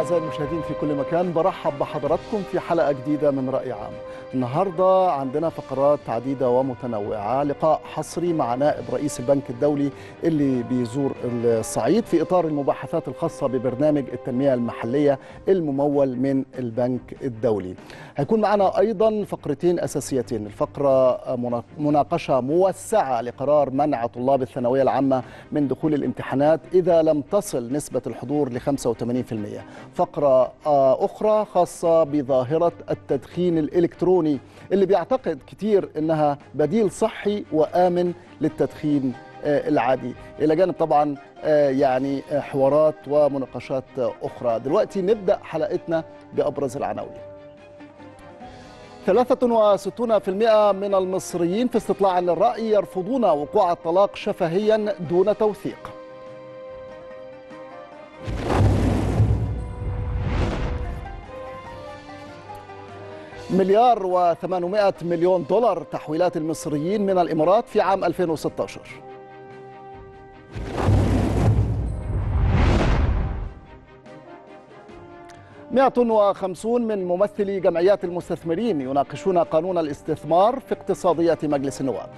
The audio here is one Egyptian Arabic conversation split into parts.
أعزائي المشاهدين في كل مكان برحب بحضراتكم في حلقة جديدة من رأي عام النهاردة عندنا فقرات عديدة ومتنوعة لقاء حصري مع نائب رئيس البنك الدولي اللي بيزور الصعيد في إطار المباحثات الخاصة ببرنامج التنمية المحلية الممول من البنك الدولي هيكون معنا أيضا فقرتين أساسيتين الفقرة مناقشة موسعة لقرار منع طلاب الثانوية العامة من دخول الامتحانات إذا لم تصل نسبة الحضور ل 85% فقرة أخرى خاصة بظاهرة التدخين الإلكتروني اللي بيعتقد كتير إنها بديل صحي وآمن للتدخين العادي إلى جانب طبعا يعني حوارات ومناقشات أخرى دلوقتي نبدأ حلقتنا بأبرز العناوين 63% من المصريين في استطلاع للرأي يرفضون وقوع الطلاق شفهيا دون توثيق مليار و800 مليون دولار تحويلات المصريين من الإمارات في عام 2016 150 من ممثلي جمعيات المستثمرين يناقشون قانون الاستثمار في اقتصادية مجلس النواب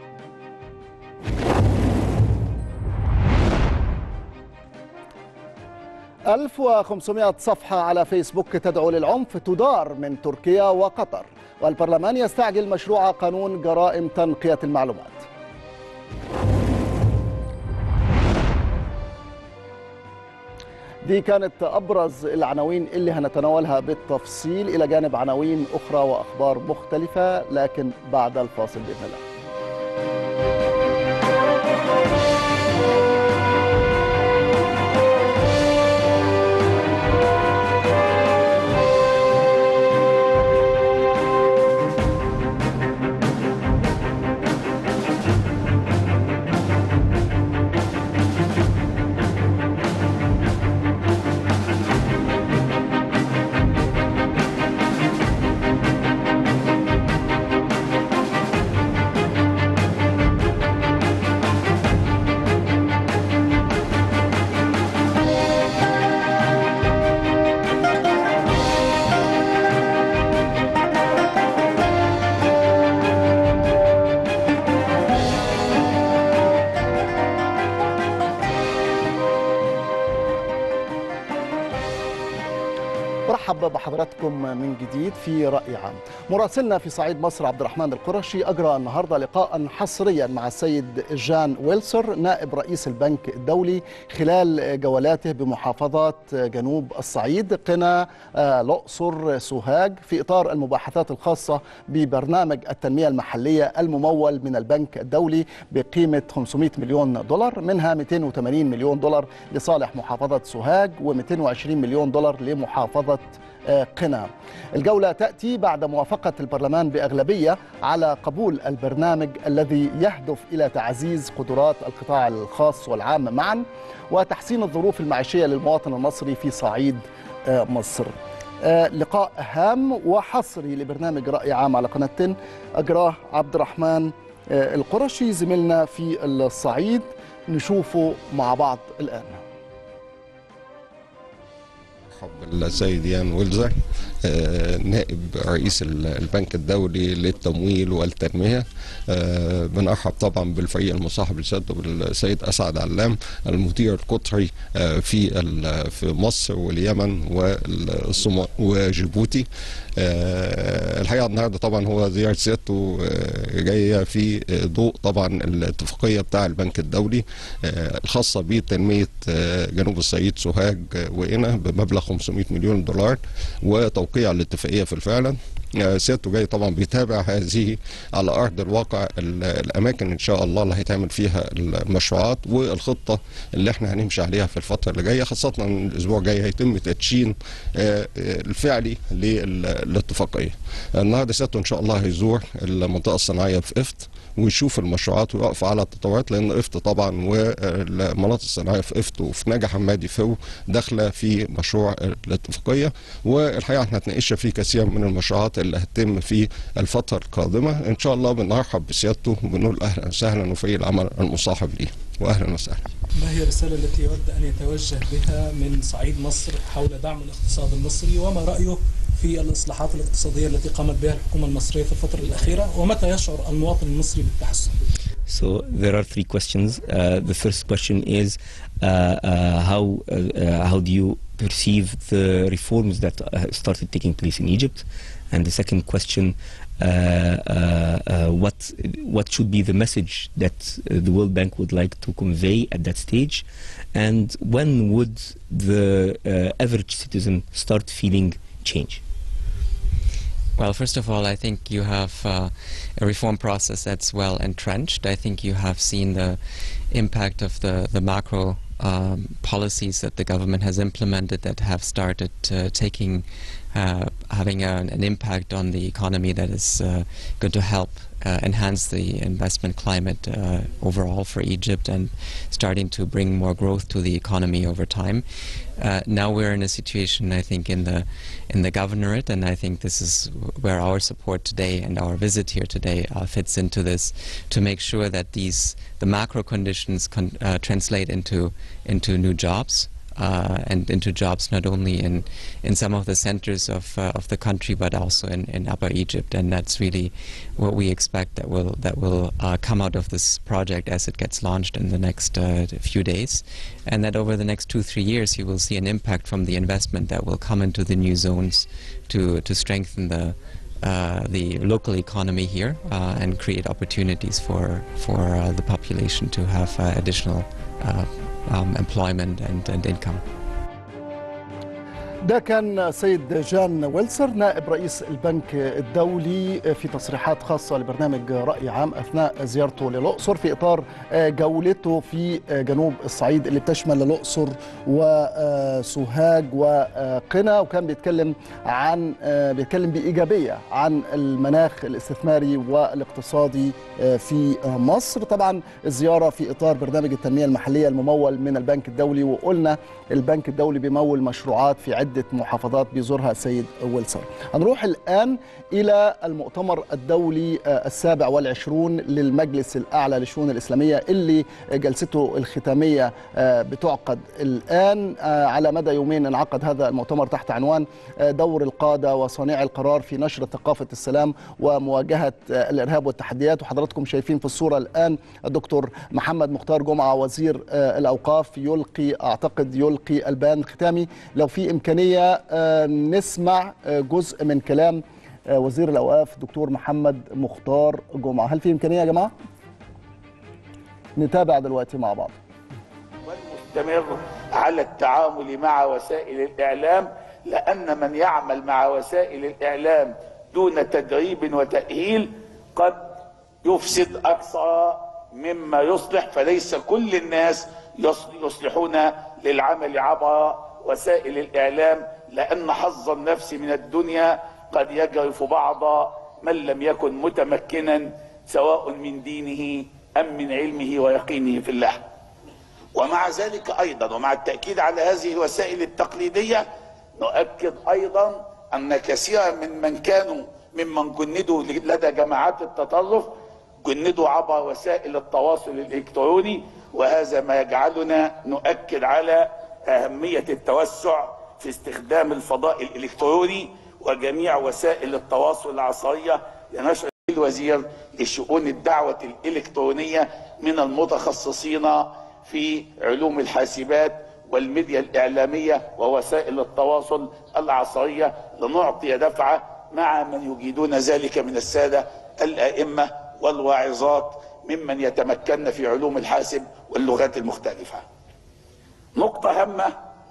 ألف وخمسمائة صفحة على فيسبوك تدعو للعنف تدار من تركيا وقطر والبرلمان يستعجل مشروع قانون جرائم تنقية المعلومات دي كانت أبرز العناوين اللي هنتناولها بالتفصيل إلى جانب عناوين أخرى وأخبار مختلفة لكن بعد الفاصل بإذن الله برحب بحضراتكم من جديد في رأي عام مراسلنا في صعيد مصر عبد الرحمن القرشي أجرى النهاردة لقاء حصريا مع السيد جان ويلسر نائب رئيس البنك الدولي خلال جولاته بمحافظات جنوب الصعيد قنا الأقصر سوهاج في إطار المباحثات الخاصة ببرنامج التنمية المحلية الممول من البنك الدولي بقيمة 500 مليون دولار منها 280 مليون دولار لصالح محافظة سوهاج و220 مليون دولار لمحافظة قنا الجولة تأتي بعد موافقة البرلمان بأغلبية على قبول البرنامج الذي يهدف إلى تعزيز قدرات القطاع الخاص والعام معا وتحسين الظروف المعيشية للمواطن المصري في صعيد مصر لقاء هام وحصري لبرنامج رأي عام على قناة أجراه عبد الرحمن القرشي زميلنا في الصعيد نشوفه مع بعض الآن السيد يان ويلزر نائب رئيس البنك الدولي للتمويل والتنميه بنرحب طبعا بالفريق المصاحب لسيادته بالسيد اسعد علام المدير القطري في في مصر واليمن وجيبوتي الحقيقه النهارده طبعا هو زياره سيادته جايه في ضوء طبعا الاتفاقيه بتاع البنك الدولي الخاصه بتنميه جنوب الصعيد سوهاج وقنا بمبلغ 500 مليون دولار وتوقيع الاتفاقيه في الفعل سيادته جاي طبعا بيتابع هذه على ارض الواقع الاماكن ان شاء الله اللي هيتعمل فيها المشروعات والخطه اللي احنا هنمشي عليها في الفتره اللي جايه خاصه الاسبوع الجاي هيتم تدشين الفعلي للاتفاقيه. النهارده سيادته ان شاء الله هيزور المنطقه الصناعيه في افت ويشوف المشروعات ويقف على التطورات لان افت طبعا والمناطق الصناعيه في افت وفي نجا حمادي فو داخله في مشروع الاتفاقيه والحقيقه احنا هنتناقش فيه كثير من المشروعات اللي هتتم في الفتره القادمه ان شاء الله بنرحب بسيادته وبنقول اهلا وسهلا وفريق العمل المصاحب ليه واهلا وسهلا ما هي الرسالة التي يود أن يتوجه بها من صعيد مصر حول دعم الاقتصاد المصري وما رأيه في الإصلاحات الاقتصادية التي قامت بها الحكومة المصرية في الفترة الأخيرة ومتى يشعر المواطن المصري بالتحسن؟ So there are three questions. Uh, the first question is uh, uh, how uh, how do you perceive the reforms that uh, started taking place in Egypt, and the second question, uh, uh, uh, what what should be the message that uh, the World Bank would like to convey at that stage, and when would the uh, average citizen start feeling change? Well, first of all, I think you have uh, a reform process that's well entrenched. I think you have seen the impact of the, the macro um, policies that the government has implemented that have started uh, taking, uh, having an, an impact on the economy that is uh, going to help uh, enhance the investment climate uh, overall for Egypt and starting to bring more growth to the economy over time. Uh, now we're in a situation, I think, in the in the governorate, and I think this is where our support today and our visit here today uh, fits into this to make sure that these the macro conditions con- uh, translate into into new jobs uh, and into jobs not only in, in some of the centers of, uh, of the country but also in, in Upper Egypt and that's really what we expect that will that will uh, come out of this project as it gets launched in the next uh, few days and that over the next two three years you will see an impact from the investment that will come into the new zones to, to strengthen the uh, the local economy here uh, and create opportunities for for uh, the population to have uh, additional uh, um, employment and, and income. ده كان سيد جان ويلسر نائب رئيس البنك الدولي في تصريحات خاصة لبرنامج رأي عام أثناء زيارته للأقصر في إطار جولته في جنوب الصعيد اللي بتشمل الأقصر وسوهاج وقنا وكان بيتكلم عن بيتكلم بإيجابية عن المناخ الاستثماري والاقتصادي في مصر طبعا الزيارة في إطار برنامج التنمية المحلية الممول من البنك الدولي وقلنا البنك الدولي بيمول مشروعات في عدة محافظات بيزورها السيد ويلسر هنروح الآن إلى المؤتمر الدولي السابع والعشرون للمجلس الأعلى للشؤون الإسلامية اللي جلسته الختامية بتعقد الآن على مدى يومين انعقد هذا المؤتمر تحت عنوان دور القادة وصانع القرار في نشر ثقافة السلام ومواجهة الإرهاب والتحديات وحضراتكم شايفين في الصورة الآن الدكتور محمد مختار جمعة وزير الأوقاف يلقي أعتقد يلقي البيان ختامي لو في إمكانية نسمع جزء من كلام وزير الأوقاف دكتور محمد مختار جمعة هل في إمكانية يا جماعة؟ نتابع دلوقتي مع بعض والمستمر على التعامل مع وسائل الإعلام لأن من يعمل مع وسائل الإعلام دون تدريب وتأهيل قد يفسد أكثر مما يصلح فليس كل الناس يصلحون للعمل عبر وسائل الإعلام لأن حظ النفس من الدنيا قد يجرف بعض من لم يكن متمكنا سواء من دينه أم من علمه ويقينه في الله ومع ذلك أيضا ومع التأكيد على هذه الوسائل التقليدية نؤكد أيضا أن كثيرا من من كانوا ممن جندوا لدى جماعات التطرف جندوا عبر وسائل التواصل الإلكتروني وهذا ما يجعلنا نؤكد على أهمية التوسع في استخدام الفضاء الإلكتروني وجميع وسائل التواصل العصرية لنشر الوزير لشؤون الدعوة الإلكترونية من المتخصصين في علوم الحاسبات والميديا الإعلامية ووسائل التواصل العصرية لنعطي دفعة مع من يجيدون ذلك من السادة الأئمة والواعظات ممن يتمكن في علوم الحاسب واللغات المختلفة نقطة هامة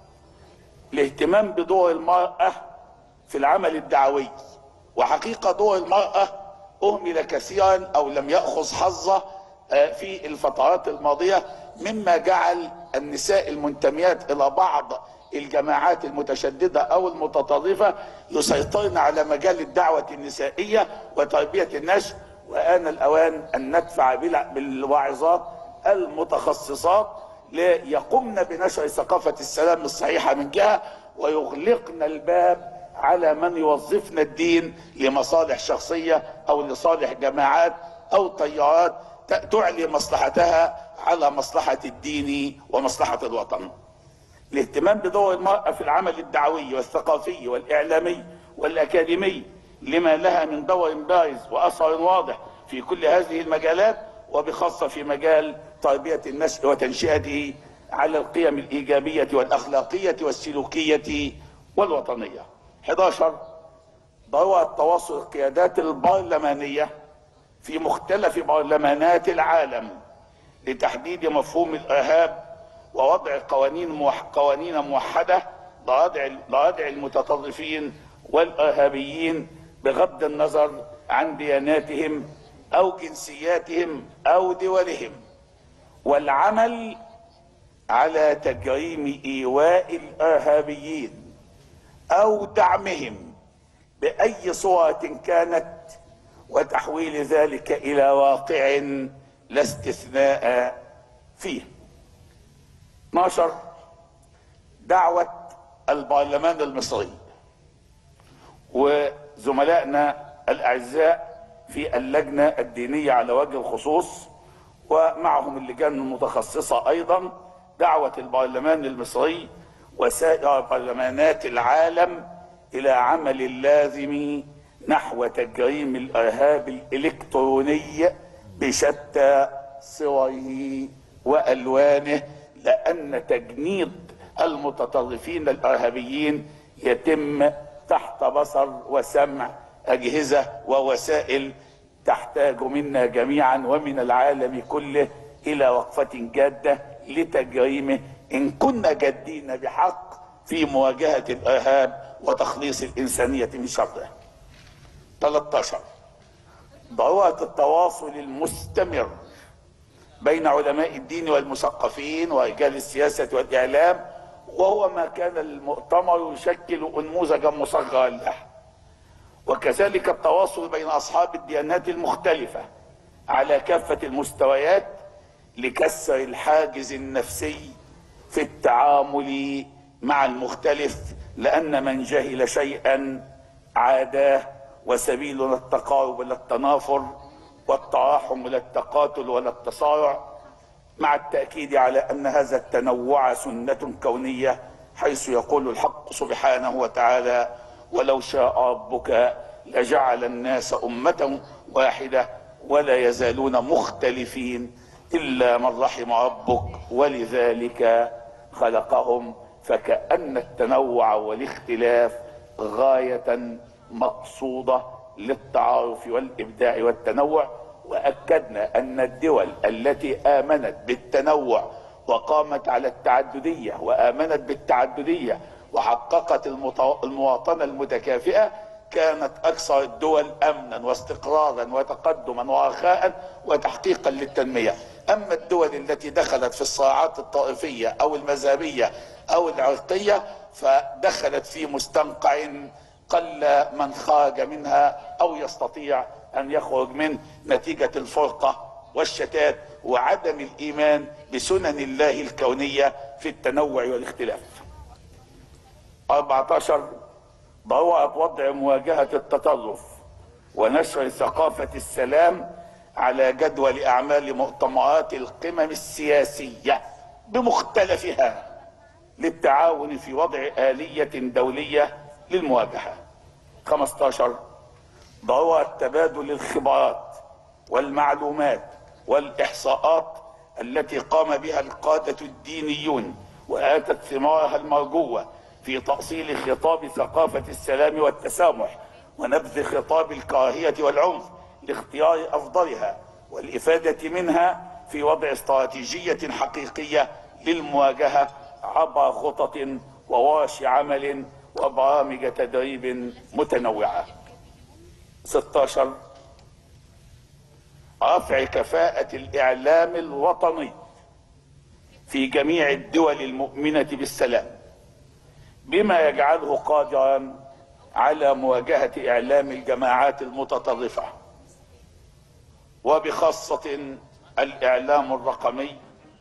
الاهتمام بدور المرأة في العمل الدعوي وحقيقة دور المرأة أهمل كثيرا أو لم يأخذ حظه في الفترات الماضية مما جعل النساء المنتميات إلى بعض الجماعات المتشددة أو المتطرفة يسيطرن على مجال الدعوة النسائية وتربية النشء وآن الأوان أن ندفع بالواعظات المتخصصات ليقمن بنشر ثقافة السلام الصحيحة من جهة ويغلقن الباب على من يوظفن الدين لمصالح شخصية أو لصالح جماعات أو تيارات تعلي مصلحتها على مصلحة الدين ومصلحة الوطن الاهتمام بدور المرأة في العمل الدعوي والثقافي والإعلامي والأكاديمي لما لها من دور بارز وأثر واضح في كل هذه المجالات وبخاصة في مجال تربية النشء وتنشئته على القيم الإيجابية والأخلاقية والسلوكية والوطنية 11 ضرورة تواصل القيادات البرلمانية في مختلف برلمانات العالم لتحديد مفهوم الإرهاب ووضع قوانين موح قوانين موحدة لردع لردع المتطرفين والإرهابيين بغض النظر عن دياناتهم أو جنسياتهم أو دولهم والعمل على تجريم إيواء الإرهابيين أو دعمهم بأي صورة كانت وتحويل ذلك إلى واقع لا استثناء فيه 12 دعوة البرلمان المصري وزملائنا الأعزاء في اللجنة الدينية على وجه الخصوص ومعهم اللجان المتخصصة أيضا دعوة البرلمان المصري وسائر برلمانات العالم إلى عمل لازم نحو تجريم الإرهاب الإلكتروني بشتى صوره وألوانه لأن تجنيد المتطرفين الإرهابيين يتم تحت بصر وسمع أجهزة ووسائل تحتاج منا جميعا ومن العالم كله إلى وقفة جادة لتجريمه إن كنا جادين بحق في مواجهة الإرهاب وتخليص الإنسانية من شره 13 ضرورة التواصل المستمر بين علماء الدين والمثقفين ورجال السياسة والإعلام وهو ما كان المؤتمر يشكل أنموذجا مصغرا له وكذلك التواصل بين أصحاب الديانات المختلفة على كافة المستويات لكسر الحاجز النفسي في التعامل مع المختلف لأن من جهل شيئا عاداه وسبيلنا التقارب ولا التنافر والتراحم ولا التقاتل ولا التصارع مع التأكيد على أن هذا التنوع سنة كونية حيث يقول الحق سبحانه وتعالى ولو شاء ربك لجعل الناس أمة واحدة ولا يزالون مختلفين إلا من رحم ربك ولذلك خلقهم فكأن التنوع والاختلاف غاية مقصودة للتعارف والإبداع والتنوع وأكدنا أن الدول التي آمنت بالتنوع وقامت على التعددية وآمنت بالتعددية وحققت المط- المواطنة المتكافئة كانت أكثر الدول أمنا واستقرارا وتقدما ورخاء وتحقيقا للتنمية أما الدول التي دخلت في الصراعات الطائفية أو المذهبية أو العرقية فدخلت في مستنقع قل من خرج منها أو يستطيع أن يخرج منه نتيجة الفرقة والشتات وعدم الإيمان بسنن الله الكونية في التنوع والاختلاف 14 ضرورة وضع مواجهة التطرف ونشر ثقافة السلام على جدول أعمال مؤتمرات القمم السياسية بمختلفها للتعاون في وضع آلية دولية للمواجهة 15 ضرورة تبادل الخبرات والمعلومات والإحصاءات التي قام بها القادة الدينيون وآتت ثمارها المرجوة في تأصيل خطاب ثقافة السلام والتسامح ونبذ خطاب الكراهية والعنف لاختيار أفضلها والإفادة منها في وضع استراتيجية حقيقية للمواجهة عبر خطط وورش عمل وبرامج تدريب متنوعة 16 رفع كفاءة الإعلام الوطني في جميع الدول المؤمنة بالسلام بما يجعله قادرا على مواجهة إعلام الجماعات المتطرفة وبخاصة الإعلام الرقمي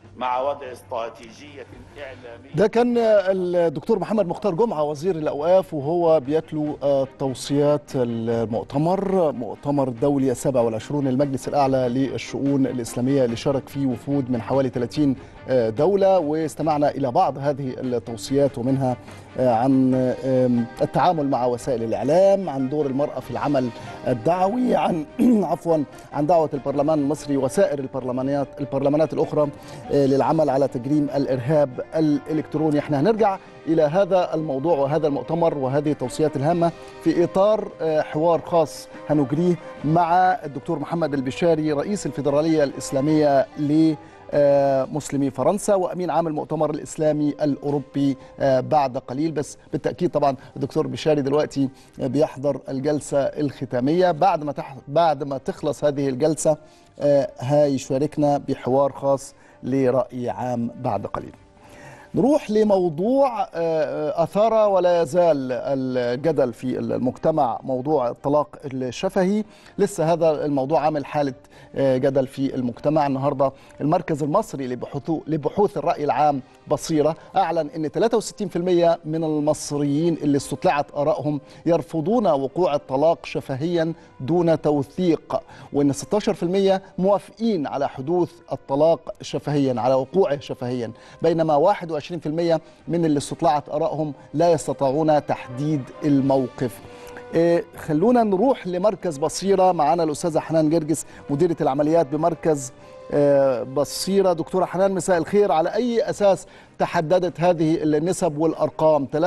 مع وضع استراتيجية إعلامية ده كان الدكتور محمد مختار جمعة وزير الأوقاف وهو بيتلو آه، توصيات المؤتمر مؤتمر دولي السابع والعشرون المجلس الأعلى للشؤون الإسلامية اللي شارك فيه وفود من حوالي 30 آه، دولة واستمعنا إلى بعض هذه التوصيات ومنها آه، عن آم، التعامل مع وسائل الإعلام عن دور المرأة في العمل الدعوي عن عفوا عن دعوة البرلمان المصري وسائر البرلمانات البرلمانات الأخرى آه، للعمل على تجريم الإرهاب الإلكتروني احنا هنرجع إلى هذا الموضوع وهذا المؤتمر وهذه التوصيات الهامة في إطار آه، حوار خاص هنجريه مع الدكتور محمد البشاري رئيس الفيدرالية الإسلامية ل آه، مسلمي فرنسا وامين عام المؤتمر الاسلامي الاوروبي آه، بعد قليل بس بالتاكيد طبعا الدكتور بشاري دلوقتي آه، بيحضر الجلسه الختاميه بعد ما تح... بعد ما تخلص هذه الجلسه آه، هيشاركنا بحوار خاص لراي عام بعد قليل. نروح لموضوع آه، أثار ولا يزال الجدل في المجتمع موضوع الطلاق الشفهي لسه هذا الموضوع عامل حالة آه، جدل في المجتمع النهاردة المركز المصري لبحوث, لبحوث الرأي العام بصيرة أعلن أن 63% من المصريين اللي استطلعت آرائهم يرفضون وقوع الطلاق شفهيا دون توثيق وأن 16% موافقين على حدوث الطلاق شفهيا على وقوعه شفهيا بينما 21% من اللي استطلعت آرائهم لا يستطيعون تحديد الموقف إيه، خلونا نروح لمركز بصيرة معنا الأستاذة حنان جرجس مديرة العمليات بمركز آه، بصيرة دكتورة حنان مساء الخير على أي أساس تحددت هذه النسب والأرقام 63%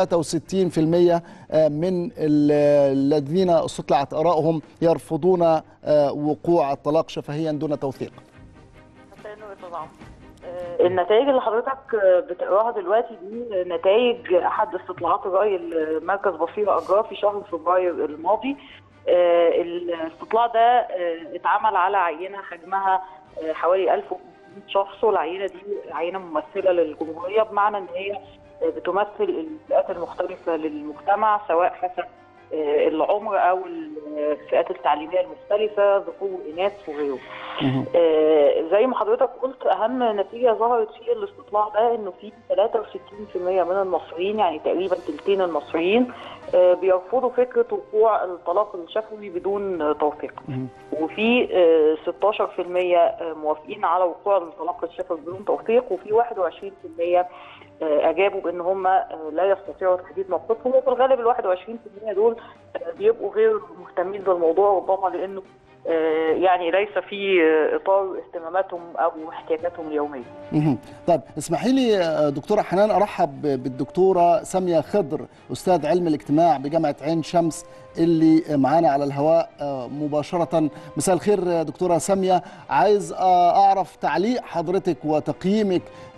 آه، من ال- الذين استطلعت آرائهم يرفضون آه، وقوع الطلاق شفهيا دون توثيق مساء النور يا أستاذ عمرو. آه، النتائج اللي حضرتك آه، بتقراها دلوقتي دي نتائج احد استطلاعات الراي اللي مركز بصيره اجراه في شهر فبراير الماضي آه، الاستطلاع ده آه، اتعمل على عينه حجمها آه، حوالي 1500 شخص والعينه دي عينه ممثله للجمهوريه بمعنى ان هي آه، بتمثل الفئات المختلفه للمجتمع سواء حسب آه، العمر او الفئات التعليميه المختلفه ذكور واناث وغيره. آه، زي ما حضرتك قلت اهم نتيجه ظهرت في الاستطلاع ده انه في 63% من المصريين يعني تقريبا ثلثين المصريين آه، بيرفضوا فكره وقوع الطلاق الشفوي بدون آه، توثيق وفي آه، 16% موافقين على وقوع الطلاق الشفوي بدون توثيق وفي 21% آه، اجابوا بان هم آه، لا يستطيعوا تحديد موقفهم وفي الغالب ال 21% دول آه، بيبقوا غير مهتمين بالموضوع ربما لانه آه، يعني ليس في آه، اطار اهتماماتهم او احتياجاتهم اليوميه. مهم. طيب اسمحي لي آه، دكتورة حنان أرحب بالدكتورة سامية خضر أستاذ علم الاجتماع بجامعة عين شمس اللي معانا على الهواء آه، مباشرة مساء الخير آه، دكتورة سامية عايز آه، أعرف تعليق حضرتك وتقييمك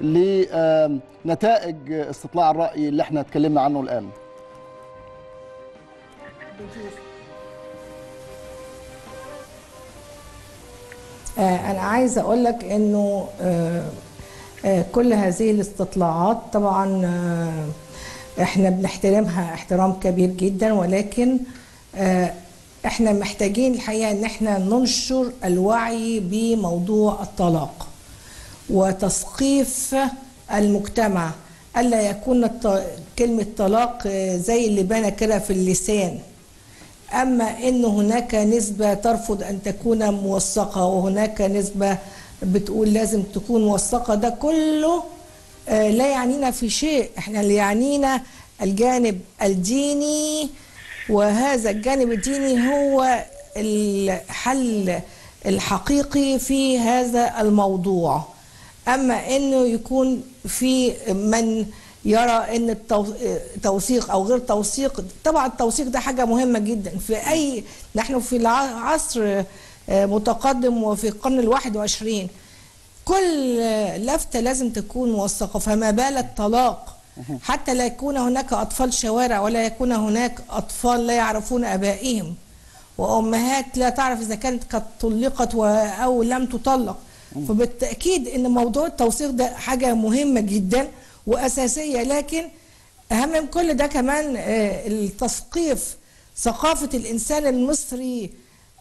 لنتائج استطلاع الرأي اللي احنا اتكلمنا عنه الآن آه، أنا عايزة أقول لك إنه آه، آه، كل هذه الاستطلاعات طبعا آه، إحنا بنحترمها احترام كبير جدا ولكن آه، إحنا محتاجين الحقيقة إن إحنا ننشر الوعي بموضوع الطلاق وتثقيف المجتمع ألا يكون الط- كلمة طلاق آه، زي اللي بان كده في اللسان أما أن هناك نسبة ترفض أن تكون موثقة وهناك نسبة بتقول لازم تكون موثقة ده كله آه، لا يعنينا في شيء احنا اللي يعنينا الجانب الديني وهذا الجانب الديني هو الحل الحقيقي في هذا الموضوع اما انه يكون في من يرى ان التو- توثيق او غير توثيق طبعا التوثيق ده حاجه مهمه جدا في اي نحن في العصر متقدم وفي القرن الواحد وعشرين كل لفتة لازم تكون موثقة فما بال الطلاق حتى لا يكون هناك أطفال شوارع ولا يكون هناك أطفال لا يعرفون أبائهم وأمهات لا تعرف إذا كانت قد طلقت و- أو لم تطلق فبالتأكيد أن موضوع التوثيق ده حاجة مهمة جدا وأساسية لكن أهم من كل ده كمان آه، التثقيف ثقافة الإنسان المصري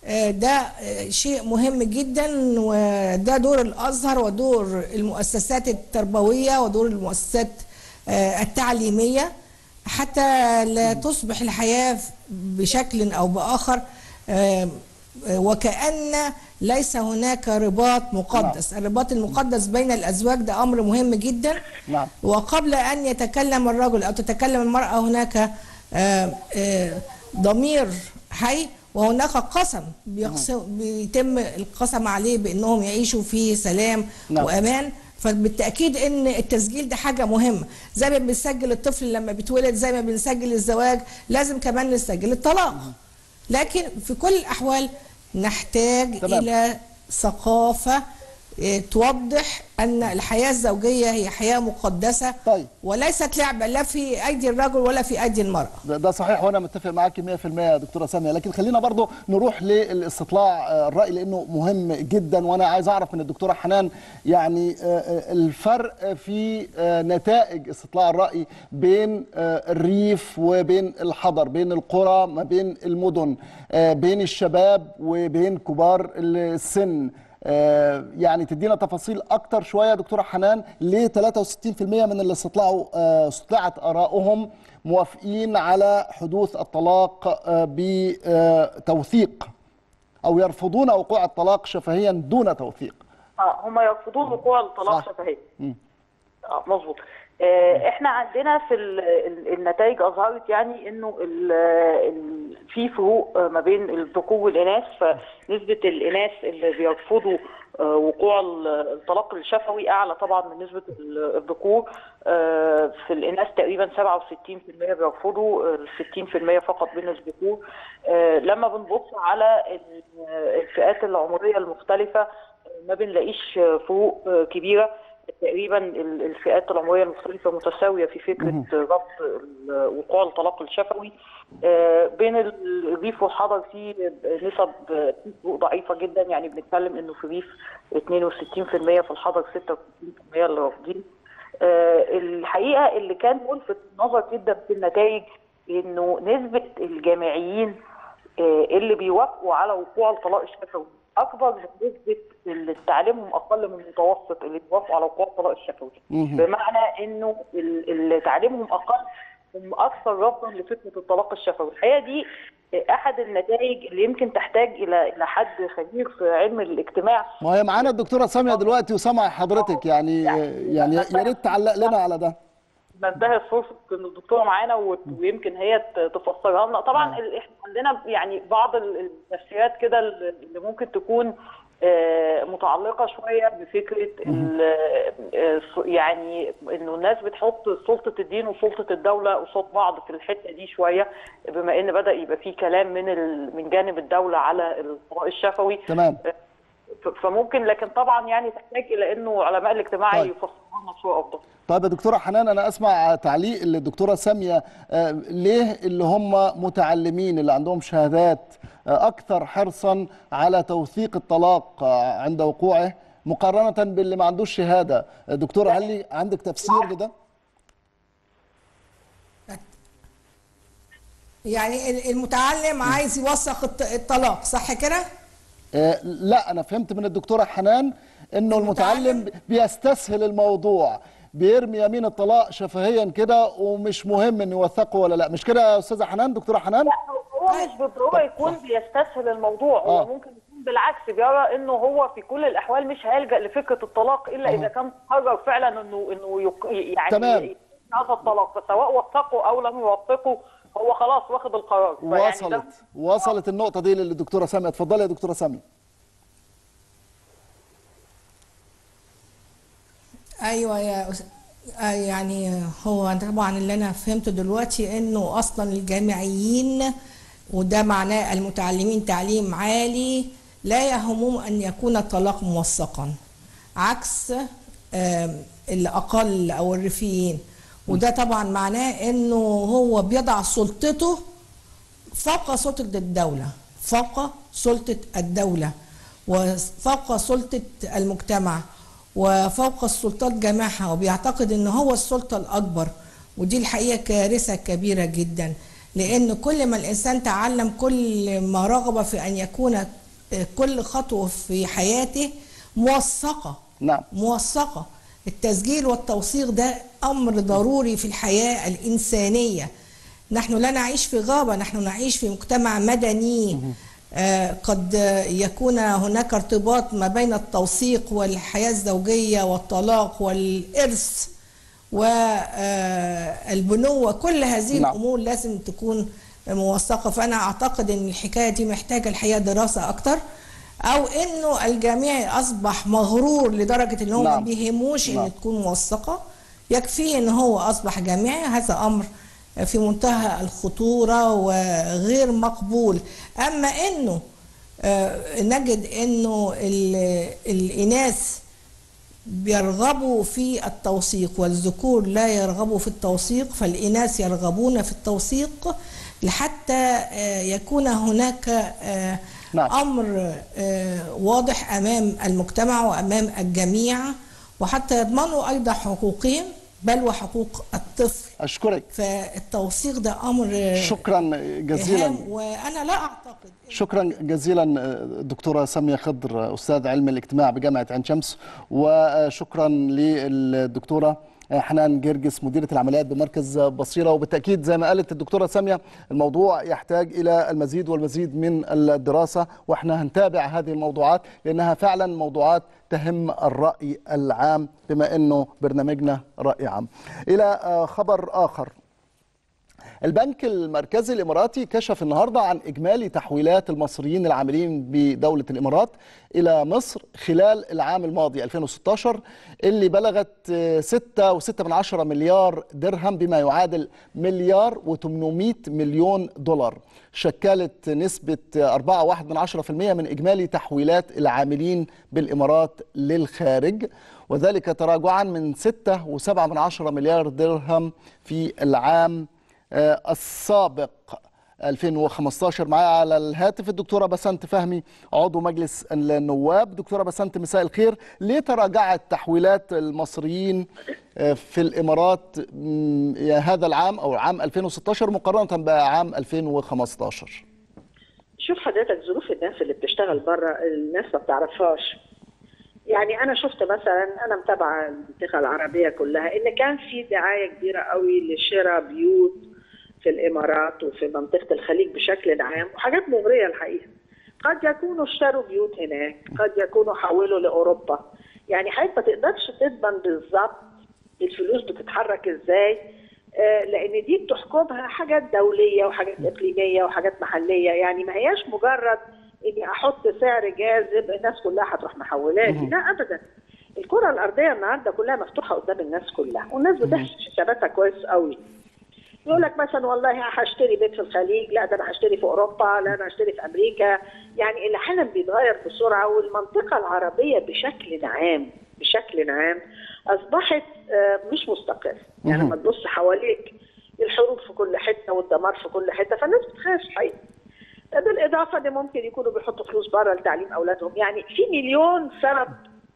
آه، ده آه، شيء مهم جدا وده دور الازهر ودور المؤسسات التربويه ودور المؤسسات آه، التعليميه حتى لا تصبح الحياه بشكل او باخر آه، آه، وكأن ليس هناك رباط مقدس الرباط المقدس بين الأزواج ده أمر مهم جدا نعم. وقبل أن يتكلم الرجل أو تتكلم المرأة هناك آه، آه، ضمير حي وهناك قسم بيقسم بيتم القسم عليه بأنهم يعيشوا في سلام نعم. وأمان فبالتأكيد أن التسجيل ده حاجة مهمة زي ما بنسجل الطفل لما بيتولد زي ما بنسجل الزواج لازم كمان نسجل الطلاق لكن في كل الأحوال نحتاج تمام. إلى ثقافة آه، توضح أن الحياة الزوجية هي حياة مقدسة طيب. وليست لعبة لا في أيدي الرجل ولا في أيدي المرأة ده ده صحيح وانا متفق معاك 100% يا دكتوره ساميه لكن خلينا برضو نروح للاستطلاع آه، الراي لانه مهم جدا وانا عايز اعرف من الدكتوره حنان يعني آه، آه، الفرق في آه، نتائج استطلاع الراي بين آه، الريف وبين الحضر بين القرى ما بين المدن آه، بين الشباب وبين كبار السن آه، يعني تدينا تفاصيل اكتر شويه يا دكتوره حنان ليه 63% من اللي استطلعوا آه، استطلعت ارائهم موافقين على حدوث الطلاق آه، بتوثيق او يرفضون وقوع الطلاق شفهيا دون توثيق اه هم يرفضون وقوع الطلاق صح. شفهيا مم. اه مظبوط آه، احنا عندنا في ال- ال- النتائج اظهرت يعني انه ال- ال- في فروق آه، ما بين الذكور والاناث فنسبه الاناث اللي بيرفضوا آه، وقوع ال- الطلاق الشفوي اعلى طبعا من نسبه ال- الذكور آه، في الاناث تقريبا 67% بيرفضوا آه، 60% فقط بين الذكور آه، لما بنبص على ال- الفئات العمريه المختلفه آه، ما بنلاقيش آه، فروق آه، كبيره تقريبا ال- الفئات العمريه المختلفه متساويه في فكره ربط ال- وقوع الطلاق الشفوي آه، بين ال- الريف والحضر في نسب آه، في فروق ضعيفه جدا يعني بنتكلم انه في الريف 62% في الحضر 66% اللي رافضين آه، الحقيقه اللي كان ملفت النظر جدا في النتائج انه نسبه الجامعيين آه، اللي بيوافقوا على وقوع الطلاق الشفوي اكبر من نسبه اللي تعليمهم اقل من المتوسط اللي بيوافقوا على وقوع الطلاق الشفوي بمعنى انه ال- اللي تعليمهم اقل هم اكثر رفضا لفكره الطلاق الشفوي الحقيقه دي آه، احد النتائج اللي يمكن تحتاج الى الى حد خبير في علم الاجتماع ما هي معانا الدكتوره ساميه دلوقتي وسامع حضرتك يعني يعني يا ريت تعلق لنا على ده بنتهز فرصه ان الدكتوره معانا و- ويمكن هي ت- تفسرها لنا طبعا ال- احنا عندنا يعني بعض ال- التفسيرات كده اللي ممكن تكون آه، متعلقه شويه بفكره ال- آه، س- يعني انه الناس بتحط سلطه الدين وسلطه الدوله قصاد بعض في الحته دي شويه بما ان بدا يبقى في كلام من ال- من جانب الدوله على الطلاق الشفوي تمام ف- فممكن لكن طبعا يعني تحتاج الى انه علماء الاجتماع طيب. يفسروها لنا بصوره افضل طيب يا دكتوره حنان انا اسمع تعليق الدكتوره ساميه آه، ليه اللي هم متعلمين اللي عندهم شهادات آه، اكثر حرصا على توثيق الطلاق آه، عند وقوعه مقارنه باللي ما عندوش شهاده آه، دكتوره هل لي- عندك تفسير لده يعني ال- المتعلم عايز يوثق الط- الطلاق صح كده؟ آه، لا انا فهمت من الدكتوره حنان انه المتعلم بيستسهل الموضوع بيرمي يمين الطلاق شفهيا كده ومش مهم انه يوثقه ولا لا مش كده يا استاذه حنان دكتوره حنان لا هو مش بالضروره يكون بيستسهل الموضوع هو آه. ممكن يكون بالعكس بيرى انه هو في كل الاحوال مش هيلجا لفكره الطلاق الا اذا كان قرر فعلا انه انه يق... يعني تمام. ي- هذا الطلاق فسواء وثقه او لم يوثقه هو خلاص واخد القرار فيعني ده- وصلت وصلت النقطه دي للدكتوره ساميه اتفضلي يا دكتوره ساميه ايوه يا أس... آه يعني هو طبعا اللي انا فهمته دلوقتي انه اصلا الجامعيين وده معناه المتعلمين تعليم عالي لا يهمهم ان يكون الطلاق موثقا عكس آم، الاقل او الريفيين وده طبعا معناه انه هو بيضع سلطته فوق سلطة الدولة فوق سلطة الدولة وفوق سلطة المجتمع وفوق السلطات جميعها وبيعتقد ان هو السلطة الأكبر ودي الحقيقة كارثة كبيرة جدا لأن كل ما الإنسان تعلم كل ما رغب في أن يكون كل خطوة في حياته موثقة نعم موثقة التسجيل والتوثيق ده أمر ضروري في الحياة الإنسانية نحن لا نعيش في غابة نحن نعيش في مجتمع مدني آه، قد يكون هناك ارتباط ما بين التوثيق والحياة الزوجية والطلاق والإرث والبنوة كل هذه نعم. الأمور لازم تكون موثقة فأنا أعتقد أن الحكاية دي محتاجة الحقيقة دراسة أكتر أو أنه الجميع أصبح مغرور لدرجة أن هو ما نعم. بيهموش أن نعم. تكون موثقة يكفي أن هو أصبح جامعي هذا أمر في منتهى الخطورة وغير مقبول أما أنه آه، نجد أنه ال- الإناث بيرغبوا في التوثيق والذكور لا يرغبوا في التوثيق فالإناث يرغبون في التوثيق لحتى آه، يكون هناك آه، نعم. أمر آه، واضح أمام المجتمع وأمام الجميع وحتى يضمنوا أيضا حقوقهم بل وحقوق الطفل أشكرك فالتوثيق ده أمر آه، شكرا جزيلا هام وأنا لا أعتقد شكرا جزيلا دكتورة سامية خضر أستاذ علم الاجتماع بجامعة عين شمس وشكرا للدكتورة حنان جرجس مديرة العمليات بمركز بصيرة وبالتأكيد زي ما قالت الدكتورة سامية الموضوع يحتاج إلى المزيد والمزيد من الدراسة وإحنا هنتابع هذه الموضوعات لأنها فعلا موضوعات تهم الرأي العام بما أنه برنامجنا رأي عام إلى خبر آخر البنك المركزي الاماراتي كشف النهارده عن اجمالي تحويلات المصريين العاملين بدوله الامارات الى مصر خلال العام الماضي 2016 اللي بلغت 6.6 مليار درهم بما يعادل مليار و800 مليون دولار شكلت نسبة 4.1% من إجمالي تحويلات العاملين بالإمارات للخارج وذلك تراجعا من 6.7 مليار درهم في العام آه، السابق 2015 معايا على الهاتف الدكتورة بسنت فهمي عضو مجلس النواب دكتورة بسنت مساء الخير ليه تراجعت تحويلات المصريين آه، في الإمارات مم، يا هذا العام أو عام 2016 مقارنة بعام 2015 شوف حضرتك ظروف الناس اللي بتشتغل بره الناس ما بتعرفهاش يعني انا شفت مثلا انا متابعه المنطقه العربيه كلها ان كان في دعايه كبيره قوي لشراء بيوت في الامارات وفي منطقه الخليج بشكل عام وحاجات مغريه الحقيقه قد يكونوا اشتروا بيوت هناك قد يكونوا حولوا لاوروبا يعني حضرتك ما تقدرش تضمن بالظبط الفلوس بتتحرك ازاي آه، لان دي بتحكمها حاجات دوليه وحاجات اقليميه وحاجات محليه يعني ما هياش مجرد اني احط سعر جاذب الناس كلها هتروح محولاتي لا ابدا الكره الارضيه النهارده كلها مفتوحه قدام الناس كلها والناس بتحسب حساباتها كويس قوي يقول لك مثلا والله هشتري بيت في الخليج لا ده انا هشتري في اوروبا لا انا هشتري في امريكا يعني العالم بيتغير بسرعه والمنطقه العربيه بشكل عام بشكل عام اصبحت آه، مش مستقره يعني لما تبص حواليك الحروب في كل حته والدمار في كل حته فالناس بتخاف حقيقي بالاضافه ان ممكن يكونوا بيحطوا فلوس بره لتعليم اولادهم يعني في مليون سبب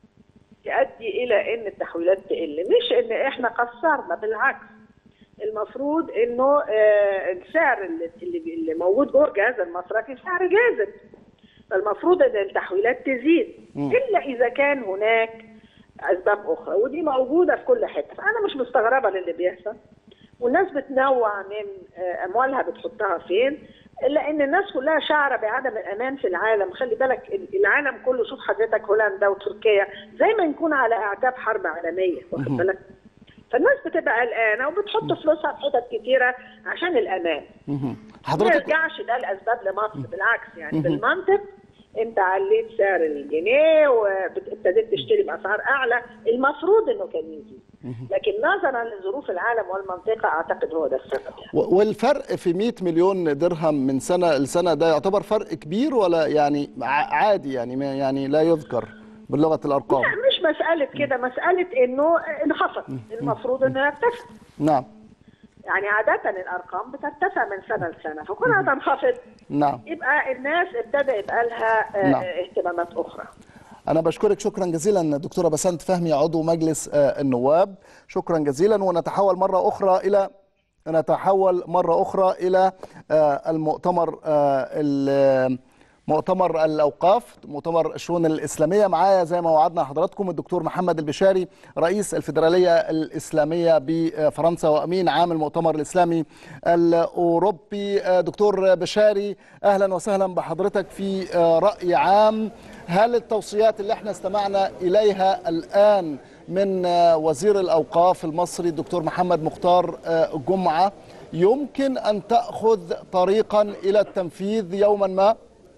تؤدي الى ان التحويلات تقل مش ان احنا قصرنا بالعكس المفروض انه آه، السعر اللي, اللي اللي موجود جوه الجهاز المصرفي سعر جاذب فالمفروض ان التحويلات تزيد الا اذا كان هناك اسباب اخرى ودي موجوده في كل حته فانا مش مستغربه للي بيحصل والناس بتنوع من آه، اموالها بتحطها فين لان الناس كلها شعره بعدم الامان في العالم خلي بالك ال- العالم كله شوف حضرتك هولندا وتركيا زي ما نكون على اعتاب حرب عالميه واخد بالك فالناس بتبقى قلقانه وبتحط فلوسها في حتت كتيره عشان الامان مهم. ما حضرتك يرجعش ده الاسباب لمصر بالعكس يعني بالمنطق انت عليت سعر الجنيه وابتديت تشتري باسعار اعلى المفروض انه كان يزيد لكن نظرا لظروف العالم والمنطقه اعتقد هو ده السبب يعني. و- والفرق في 100 مليون درهم من سنة لسنة ده يعتبر فرق كبير ولا يعني ع- عادي يعني ما يعني لا يذكر بلغة الأرقام لا مش مساله كده مساله انه انخفض المفروض انه يرتفع نعم يعني عاده الارقام بترتفع من سنه لسنه فكونها تنخفض نعم يبقى الناس ابتدى يبقى لها آه، نعم. اهتمامات اخرى أنا بشكرك شكرا جزيلا دكتورة بسنت فهمي عضو مجلس آه، النواب شكرا جزيلا ونتحول مرة أخرى إلى نتحول مرة أخرى إلى آه، المؤتمر آه، ال- مؤتمر الأوقاف مؤتمر الشؤون الإسلامية معايا زي ما وعدنا حضراتكم الدكتور محمد البشاري رئيس الفيدرالية الإسلامية بفرنسا وأمين عام المؤتمر الإسلامي الأوروبي آه، دكتور بشاري أهلا وسهلا بحضرتك في آه، رأي عام هل التوصيات اللي احنا استمعنا إليها الآن من آه، وزير الأوقاف المصري الدكتور محمد مختار آه، جمعة يمكن أن تأخذ طريقا إلى التنفيذ يوما ما؟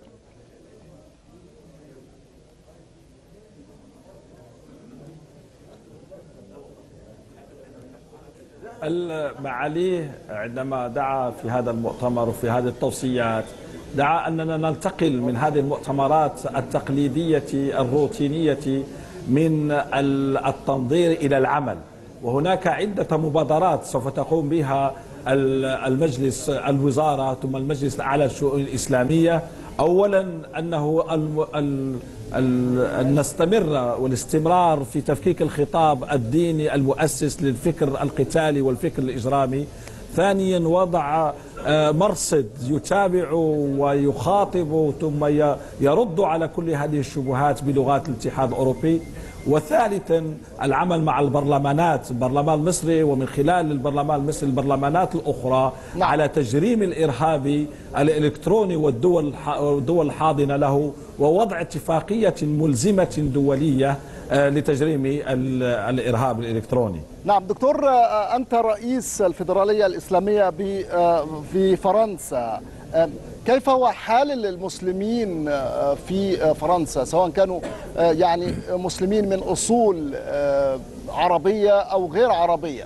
المعاليه عندما دعا في هذا المؤتمر وفي هذه التوصيات دعا أننا ننتقل من هذه المؤتمرات التقليدية الروتينية من ال- التنظير إلى العمل وهناك عدة مبادرات سوف تقوم بها ال- المجلس الوزارة ثم المجلس الأعلى للشؤون الإسلامية أولا أنه الم- ال- ال- أن نستمر والاستمرار في تفكيك الخطاب الديني المؤسس للفكر القتالي والفكر الإجرامي ثانيا وضع آه، مرصد يتابع ويخاطب ثم ي- يرد على كل هذه الشبهات بلغات الاتحاد الأوروبي وثالثا العمل مع البرلمانات البرلمان المصري ومن خلال البرلمان المصري البرلمانات الأخرى نعم. على تجريم الإرهاب الإلكتروني والدول الح- والدول الحاضنة له ووضع اتفاقية ملزمة دولية آه، لتجريم ال- الإرهاب الإلكتروني نعم دكتور آه، أنت رئيس الفيدرالية الإسلامية ب- آه، في فرنسا آه، كيف هو حال المسلمين آه، في آه، فرنسا سواء كانوا آه، يعني مسلمين من أصول آه، عربية أو غير عربية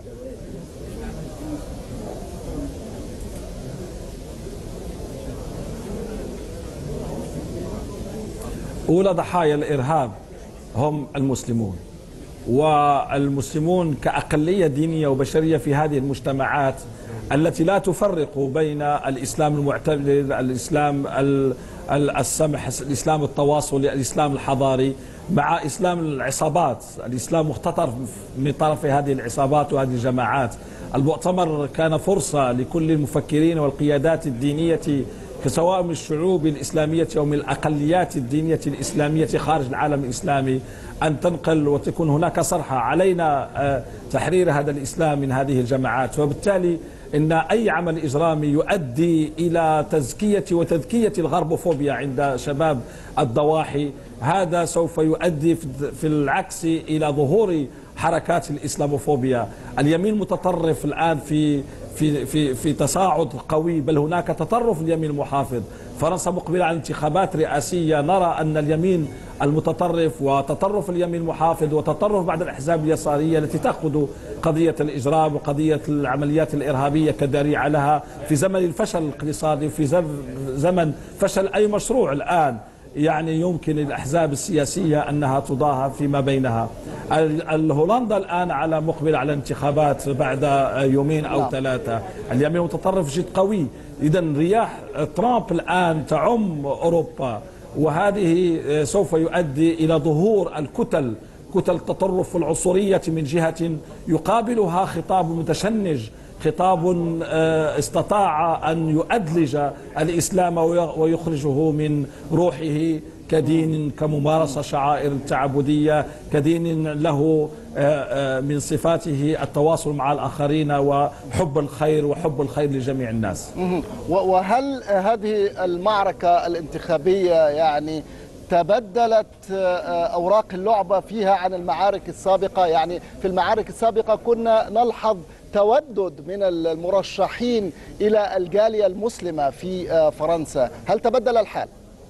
أولى ضحايا الإرهاب هم المسلمون والمسلمون كأقلية دينية وبشرية في هذه المجتمعات التي لا تفرق بين الإسلام المعتدل الإسلام ال- ال- السمح الإسلام التواصلي الإسلام الحضاري مع إسلام العصابات الإسلام مختطر من طرف هذه العصابات وهذه الجماعات المؤتمر كان فرصة لكل المفكرين والقيادات الدينية سواء من الشعوب الإسلامية أو من الأقليات الدينية الإسلامية خارج العالم الإسلامي أن تنقل وتكون هناك صرحة علينا آه، تحرير هذا الإسلام من هذه الجماعات وبالتالي إن أي عمل إجرامي يؤدي إلى تزكية وتذكية الغربوفوبيا عند شباب الضواحي هذا سوف يؤدي في- في العكس إلى ظهور حركات الإسلاموفوبيا اليمين المتطرف الآن في في في في تصاعد قوي بل هناك تطرف اليمين المحافظ فرنسا مقبلة على انتخابات رئاسية نرى أن اليمين المتطرف وتطرف اليمين المحافظ وتطرف بعض الأحزاب اليسارية التي تأخذ قضية الإجرام وقضية العمليات الإرهابية كذريعة لها في زمن الفشل الاقتصادي في زم- زمن فشل أي مشروع الآن يعني يمكن الأحزاب السياسية أنها تضاهى فيما بينها ال- ال- هولندا الآن على مقبل على انتخابات بعد يومين أو نعم. ثلاثة اليمين المتطرف جد قوي إذا رياح ترامب الآن تعم أوروبا وهذه سوف يؤدي إلى ظهور الكتل كتل التطرف والعنصرية من جهة يقابلها خطاب متشنج خطاب آه، استطاع أن يؤدلج الإسلام وي- ويخرجه من روحه كدين كممارسة شعائر التعبدية كدين له آه، آه، من صفاته التواصل مع الآخرين وحب الخير وحب الخير لجميع الناس مهم. و- وهل هذه المعركة الانتخابية يعني تبدلت آه، أوراق اللعبة فيها عن المعارك السابقة يعني في المعارك السابقة كنا نلحظ تودد من المرشحين إلى الجالية المسلمة في آه، فرنسا هل تبدل الحال؟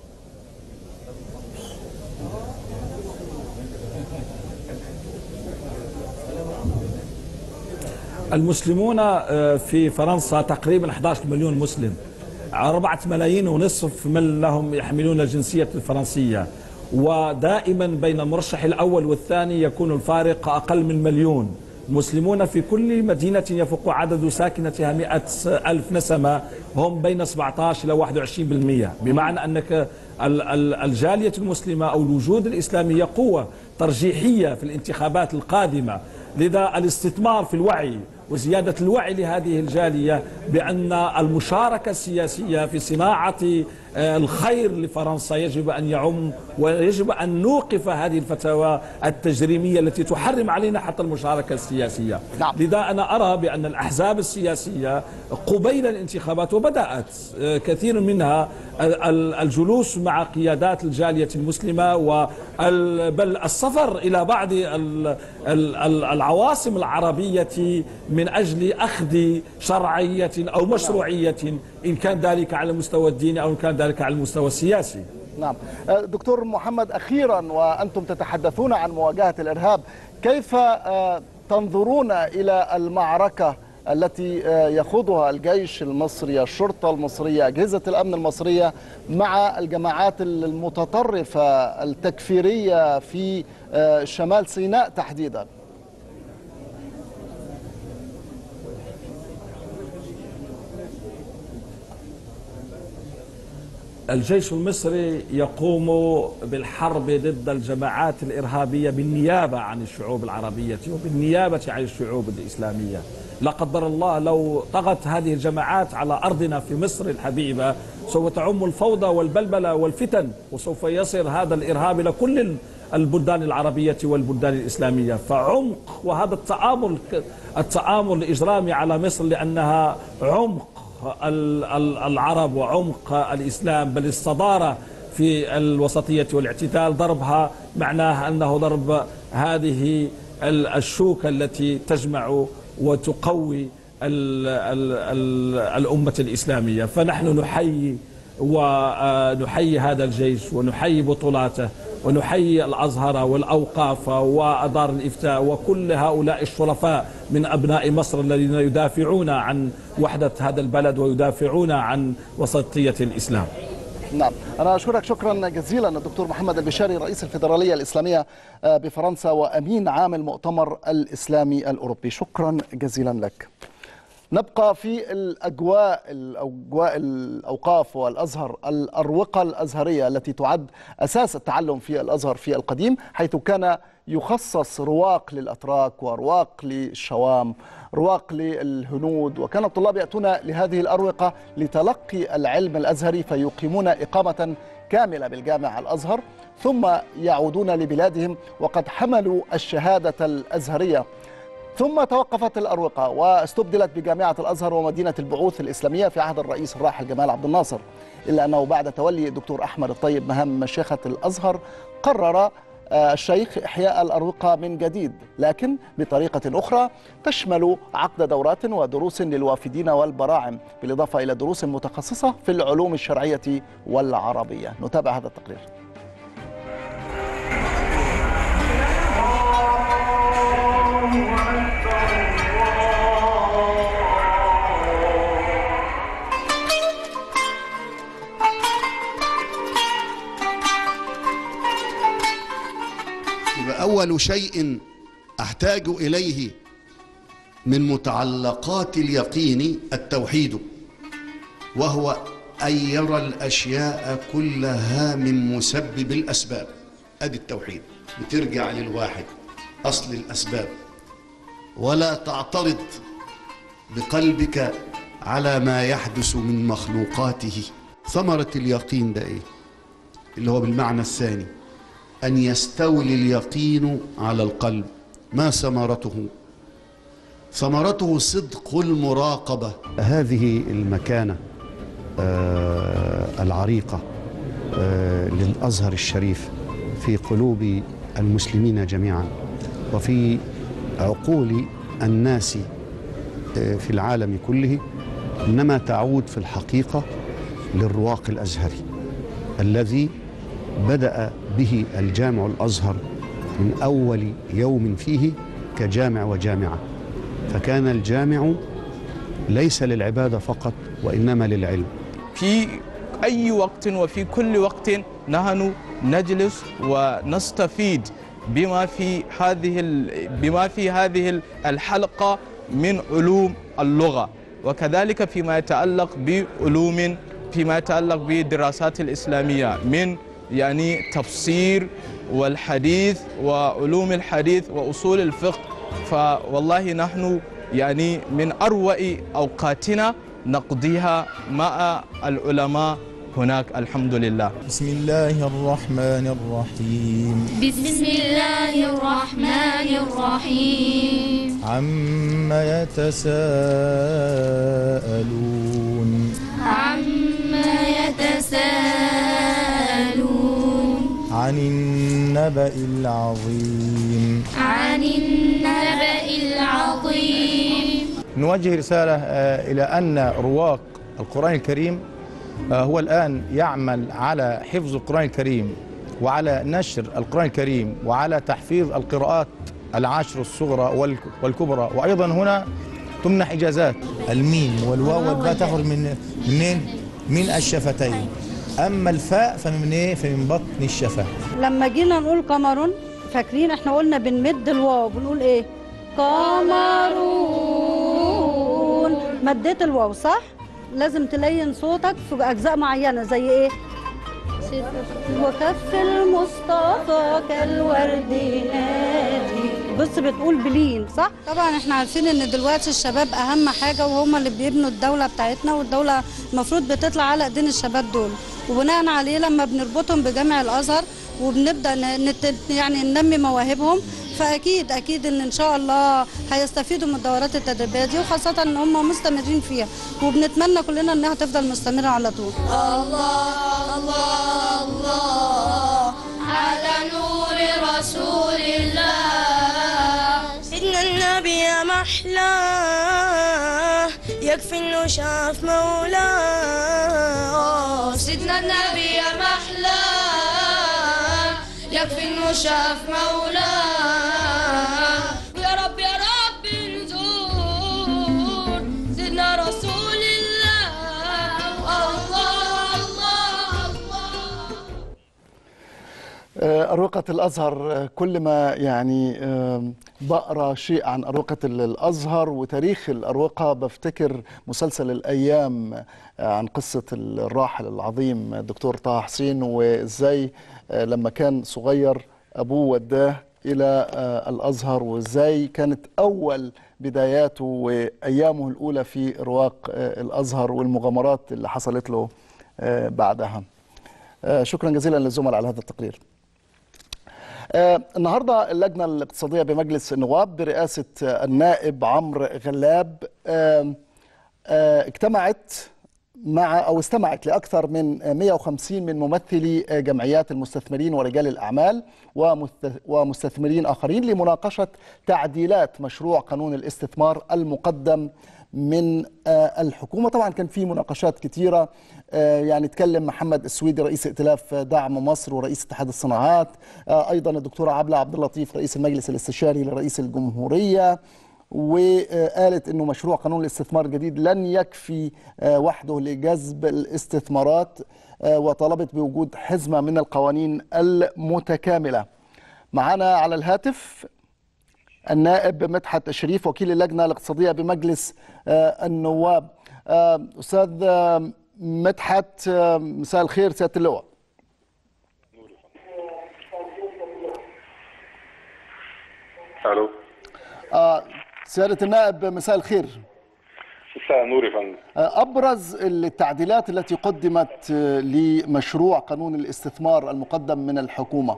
المسلمون آه، في فرنسا تقريبا 11 مليون مسلم أربعة ملايين ونصف من لهم يحملون الجنسية الفرنسية ودائما بين المرشح الأول والثاني يكون الفارق أقل من مليون مسلمون في كل مدينة يفوق عدد ساكنتها مئة ألف نسمة هم بين 17 إلى 21% بمعنى أنك ال- ال- الجالية المسلمة أو الوجود الإسلامي قوة ترجيحية في الانتخابات القادمة لذا الاستثمار في الوعي وزيادة الوعي لهذه الجالية بأن المشاركة السياسية في صناعة آه، الخير لفرنسا يجب أن يعم ويجب أن نوقف هذه الفتاوى التجريمية التي تحرم علينا حتى المشاركة السياسية نعم. لذا أنا أرى بأن الأحزاب السياسية قبيل الانتخابات وبدأت آه، كثير منها ال- ال- الجلوس مع قيادات الجالية المسلمة وال- بل السفر إلى بعض ال- ال- ال- العواصم العربية من أجل أخذ شرعية أو مشروعية إن كان ذلك على المستوى الديني أو إن كان ذلك على المستوى السياسي نعم آه، دكتور محمد أخيرا وأنتم تتحدثون عن مواجهة الإرهاب كيف آه، تنظرون إلى المعركة التي آه، يخوضها الجيش المصري الشرطة المصرية أجهزة الأمن المصرية مع الجماعات المتطرفة التكفيرية في آه، شمال سيناء تحديدا الجيش المصري يقوم بالحرب ضد الجماعات الإرهابية بالنيابة عن الشعوب العربية وبالنيابة عن الشعوب الإسلامية لا قدر الله لو طغت هذه الجماعات على أرضنا في مصر الحبيبة سوف تعم الفوضى والبلبلة والفتن وسوف يصل هذا الإرهاب إلى كل البلدان العربية والبلدان الإسلامية فعمق وهذا التآمر التآمر الإجرامي على مصر لأنها عمق ال- ال- العرب وعمق الإسلام بل الصدارة في الوسطية والاعتدال ضربها معناه أنه ضرب هذه ال- الشوكة التي تجمع وتقوي ال ال ال الأمة الإسلامية فنحن نحيي ونحيي هذا الجيش ونحيي بطولاته ونحيي الأزهر والأوقاف ودار الإفتاء وكل هؤلاء الشرفاء من أبناء مصر الذين يدافعون عن وحدة هذا البلد ويدافعون عن وسطية الإسلام نعم أنا أشكرك شكرا جزيلا الدكتور محمد البشاري رئيس الفيدرالية الإسلامية آه، بفرنسا وأمين عام المؤتمر الإسلامي الأوروبي شكرا جزيلا لك نبقى في الأجواء الأجواء الأوقاف والأزهر الأروقة الأزهرية التي تعد أساس التعلم في الأزهر في القديم حيث كان يخصص رواق للأتراك ورواق للشوام رواق للهنود وكان الطلاب يأتون لهذه الأروقة لتلقي العلم الأزهري فيقيمون إقامة كاملة بالجامع الأزهر ثم يعودون لبلادهم وقد حملوا الشهادة الأزهرية ثم توقفت الأروقة واستبدلت بجامعة الأزهر ومدينة البعوث الإسلامية في عهد الرئيس الراحل جمال عبد الناصر إلا أنه بعد تولي الدكتور أحمد الطيب مهام مشيخة الأزهر قرر آه، الشيخ إحياء الأروقة من جديد لكن بطريقة أخرى تشمل عقد دورات ودروس للوافدين والبراعم بالإضافة إلى دروس متخصصة في العلوم الشرعية والعربية نتابع هذا التقرير يبقى أول شيء أحتاج إليه من متعلقات اليقين التوحيد وهو أن يرى الأشياء كلها من مسبب الأسباب أدي التوحيد بترجع للواحد أصل الأسباب ولا تعترض بقلبك على ما يحدث من مخلوقاته ثمرة اليقين ده إيه اللي هو بالمعنى الثاني أن يستولي اليقين على القلب ما ثمرته ثمرته صدق المراقبة هذه المكانة آه، العريقة آه، للأزهر الشريف في قلوب المسلمين جميعا وفي عقول الناس آه، في العالم كله إنما تعود في الحقيقة للرواق الأزهري الذي بدأ به الجامع الأزهر من أول يوم فيه كجامع وجامعة فكان الجامع ليس للعبادة فقط وإنما للعلم في أي وقت وفي كل وقت نحن نجلس ونستفيد بما في هذه ال- بما في هذه الحلقة من علوم اللغة وكذلك فيما يتعلق بعلوم فيما يتعلق بالدراسات الإسلامية من يعني تفسير والحديث وعلوم الحديث وأصول الفقه فوالله نحن يعني من أروع أوقاتنا نقضيها مع العلماء هناك الحمد لله بسم الله الرحمن الرحيم بسم الله الرحمن الرحيم عما يتساءلون عما يتساءلون عن النبأ العظيم عن النبأ العظيم نوجه رسالة آه، إلى أن رواق القرآن الكريم آه، هو الآن يعمل على حفظ القرآن الكريم وعلى نشر القرآن الكريم وعلى تحفيظ القراءات العشر الصغرى والك- والكبرى وأيضا هنا تمنح إجازات الميم والواو والباء تخرج من منين؟ من الشفتين أما الفاء فمن إيه؟ فمن بطن الشفة لما جينا نقول قمر فاكرين احنا قلنا بنمد الواو بنقول ايه قمرون مديت الواو صح لازم تلين صوتك في اجزاء معينه زي ايه وكف المصطفى كالورد نادي بص بتقول بلين صح طبعا احنا عارفين ان دلوقتي الشباب اهم حاجه وهم اللي بيبنوا الدوله بتاعتنا والدوله المفروض بتطلع على ايدين الشباب دول وبناء عليه لما بنربطهم بجامع الازهر وبنبدا ن- نت يعني ننمي مواهبهم فاكيد اكيد ان ان شاء الله هيستفيدوا من الدورات التدريبيه دي وخاصه ان هم مستمرين فيها وبنتمنى كلنا انها تفضل مستمره على طول الله الله الله على نور رسول الله سيدنا النبي يا محلاه يكفي انه شاف مولاه سيدنا النبي يا محلى يكفي انه شاف مولاه يا رب يا رب نزور سيدنا رسول الله الله الله آه، أروقة الأزهر آه، كل ما يعني آه، بقرا شيء عن أروقة ال- الأزهر وتاريخ الأروقة بفتكر مسلسل الأيام آه، عن قصة الراحل العظيم الدكتور طه حسين وإزاي آه، لما كان صغير أبوه وداه إلى آه، الأزهر وإزاي كانت أول بداياته وأيامه الأولى في رواق آه، الأزهر والمغامرات اللي حصلت له آه، بعدها آه، شكرا جزيلا للزملاء على هذا التقرير آه، النهارده اللجنه الاقتصاديه بمجلس النواب برئاسه آه، النائب عمرو غلاب آه، آه، اجتمعت مع او استمعت لاكثر من آه، 150 من ممثلي آه، جمعيات المستثمرين ورجال الاعمال ومست- ومستثمرين اخرين لمناقشه تعديلات مشروع قانون الاستثمار المقدم من آه، الحكومه طبعا كان في مناقشات كثيره آه، يعني اتكلم محمد السويدي رئيس ائتلاف دعم مصر ورئيس اتحاد الصناعات آه، ايضا الدكتوره عبله عبد اللطيف رئيس المجلس الاستشاري لرئيس الجمهوريه وقالت انه مشروع قانون الاستثمار الجديد لن يكفي آه، وحده لجذب الاستثمارات آه، وطلبت بوجود حزمه من القوانين المتكامله معنا على الهاتف النائب مدحت الشريف وكيل اللجنه الاقتصاديه بمجلس آه، النواب آه، استاذ آه، مدحت آه، مساء الخير سياده اللواء الو آه، سياده النائب مساء الخير مساء النور يا فندم آه، ابرز التعديلات التي قدمت آه، لمشروع قانون الاستثمار المقدم من الحكومه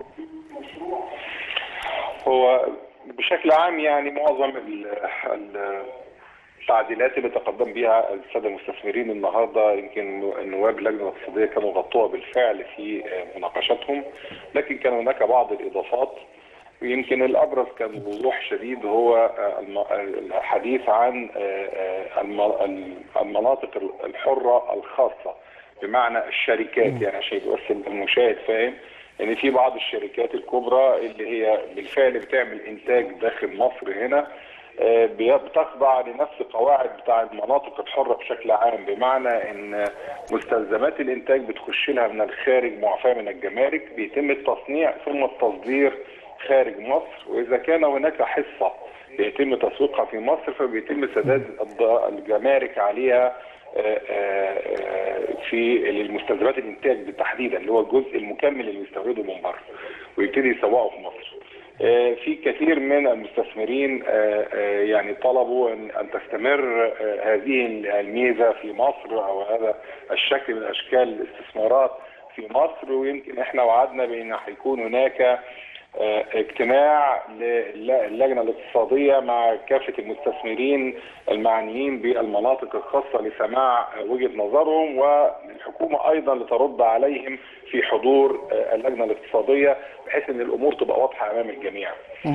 هو بشكل عام يعني معظم ال- ال- التعديلات اللي تقدم بها الساده المستثمرين النهارده يمكن النواب اللجنه الاقتصاديه كانوا غطوها بالفعل في مناقشاتهم لكن كان هناك بعض الاضافات يمكن الابرز كان بوضوح شديد هو الم- الحديث عن الم- المناطق الحره الخاصه بمعنى الشركات يعني عشان يبقى بس المشاهد فاهم ان في بعض الشركات الكبرى اللي هي بالفعل بتعمل انتاج داخل مصر هنا آه، بي- بتخضع لنفس القواعد بتاع المناطق الحره بشكل عام بمعنى ان مستلزمات الانتاج بتخش لها من الخارج معفاه من الجمارك بيتم التصنيع ثم التصدير خارج مصر واذا كان هناك حصه بيتم تسويقها في مصر فبيتم سداد الض- الجمارك عليها آه، آه، آه، في المستلزمات الانتاج بالتحديدا اللي هو الجزء المكمل اللي بيستورده من بره ويبتدي يسوقه في مصر. آه، في كثير من المستثمرين آه، آه، يعني طلبوا ان ان تستمر آه، هذه الميزه في مصر او هذا الشكل من اشكال الاستثمارات في مصر ويمكن احنا وعدنا بان هيكون هناك آه، اجتماع للجنه الاقتصاديه مع كافه المستثمرين المعنيين بالمناطق الخاصه لسماع وجهه نظرهم والحكومه ايضا لترد عليهم في حضور آه، اللجنه الاقتصاديه بحيث ان الامور تبقى واضحه امام الجميع.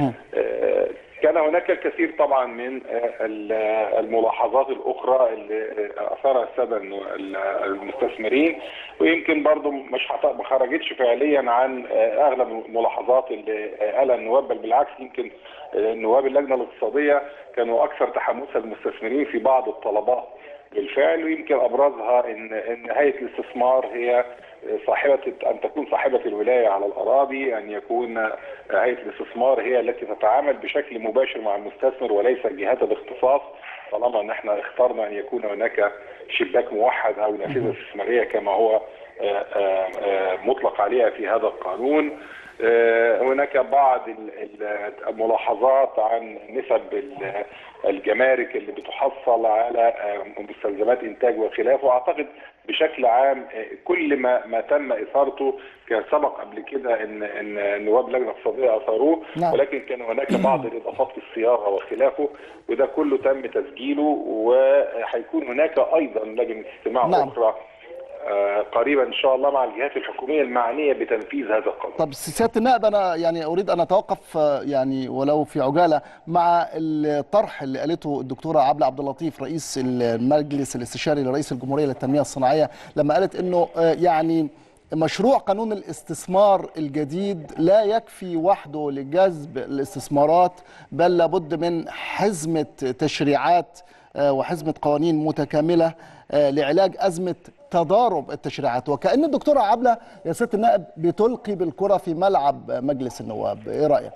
آه، كان هناك الكثير طبعا من آه، ال- آه، الملاحظات الاخرى اللي آه، اثارها الساده الن- ال- المستثمرين ويمكن برضو مش هت- ما خرجتش فعليا عن آه، اغلب الملاحظات اللي آه، قالها النواب بل بالعكس يمكن آه، نواب اللجنه الاقتصاديه كانوا اكثر تحمسا المستثمرين في بعض الطلبات بالفعل ويمكن ابرزها ان ان هيئه الاستثمار هي صاحبه ان تكون صاحبه الولايه على الاراضي ان يكون هيئه الاستثمار هي التي تتعامل بشكل مباشر مع المستثمر وليس جهات الاختصاص طالما ان احنا اخترنا ان يكون هناك شباك موحد او نافذه استثماريه كما هو آه، آه، آه، مطلق عليها في هذا القانون آه، هناك بعض ال- ال- الملاحظات عن نسب ال- الجمارك اللي بتحصل على آه، مستلزمات انتاج وخلافه واعتقد بشكل عام آه، كل ما ما تم اثارته كان سبق قبل كده ان ان نواب اللجنه الاقتصاديه اثاروه نعم. ولكن كان هناك بعض الاضافات في الصياغه وخلافه وده كله تم تسجيله وهيكون هناك ايضا لجنه استماع نعم. اخرى آه، قريبا ان شاء الله مع الجهات الحكوميه المعنيه بتنفيذ هذا القانون. طب سياده النائب انا يعني اريد ان اتوقف آه، يعني ولو في عجاله مع الطرح اللي قالته الدكتوره عبله عبد اللطيف رئيس المجلس الاستشاري لرئيس الجمهوريه للتنميه الصناعيه لما قالت انه آه، يعني مشروع قانون الاستثمار الجديد لا يكفي وحده لجذب الاستثمارات بل لابد من حزمه تشريعات آه، وحزمه قوانين متكامله آه، لعلاج ازمه تضارب التشريعات وكأن الدكتورة عبلة يا سيادة النائب بتلقي بالكرة في ملعب مجلس النواب ايه رأيك؟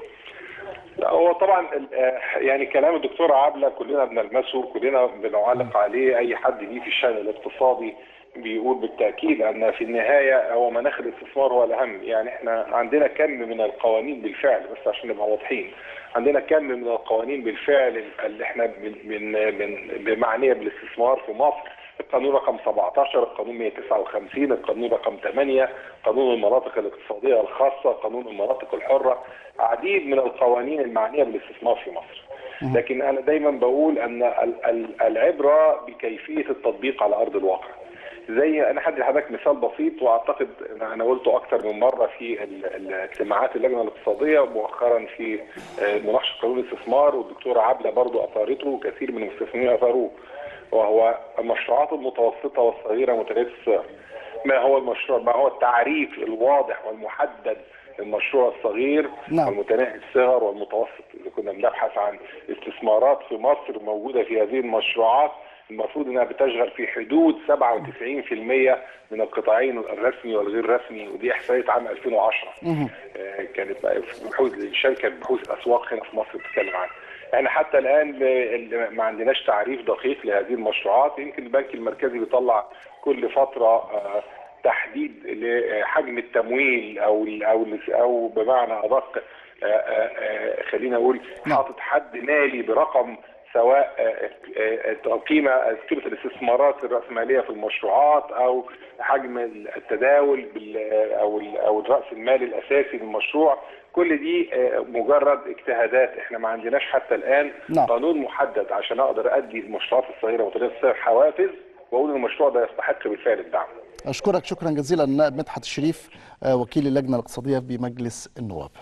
لا هو طبعا ال- آه، يعني كلام الدكتوره عبله كلنا بنلمسه كلنا بنعلق عليه اي حد ليه في الشان الاقتصادي بيقول بالتاكيد ان في النهايه هو مناخ الاستثمار هو الاهم يعني احنا عندنا كم من القوانين بالفعل بس عشان نبقى واضحين عندنا كم من القوانين بالفعل اللي احنا من من من بمعنيه بالاستثمار في مصر القانون رقم 17 القانون 159 القانون رقم 8 قانون المناطق الاقتصاديه الخاصه قانون المناطق الحره عديد من القوانين المعنيه بالاستثمار في مصر لكن انا دايما بقول ان ال- ال- العبره بكيفيه التطبيق على ارض الواقع زي انا هدي لحضرتك مثال بسيط واعتقد إن انا قلته اكثر من مره في ال- ال- اجتماعات اللجنه الاقتصاديه ومؤخرا في آه، مناقشه قانون الاستثمار والدكتوره عبله برضو اثارته وكثير من المستثمرين اثاروه وهو المشروعات المتوسطه والصغيره متناهيه السعر ما هو المشروع ما هو التعريف الواضح والمحدد للمشروع الصغير نعم. والمتناهي الصغر والمتوسط اذا كنا بنبحث عن استثمارات في مصر موجوده في هذه المشروعات المفروض انها بتشغل في حدود 97% من القطاعين الرسمي والغير رسمي ودي احصائيه عام 2010 آه، كانت بقى في بحوث شركه بحوث اسواق هنا في مصر بتتكلم عنها. احنا حتى الان ب- ال- ما عندناش تعريف دقيق لهذه المشروعات يمكن البنك المركزي بيطلع كل فتره آه، تحديد لحجم التمويل او ال- او ال- او بمعنى ادق آه، آه، آه، خلينا اقول حاطط حد مالي برقم سواء آه، آه، القيمه قيمه الاستثمارات الراسماليه في المشروعات او حجم التداول بال- او ال- او راس المال الاساسي للمشروع كل دي آه، مجرد اجتهادات احنا ما عندناش حتى الان نعم. قانون محدد عشان اقدر ادي المشروعات الصغيره ومتناهيه الصغر حوافز واقول ان المشروع ده يستحق بالفعل الدعم أشكرك شكرا جزيلا النائب مدحت الشريف آه، وكيل اللجنة الاقتصادية بمجلس النواب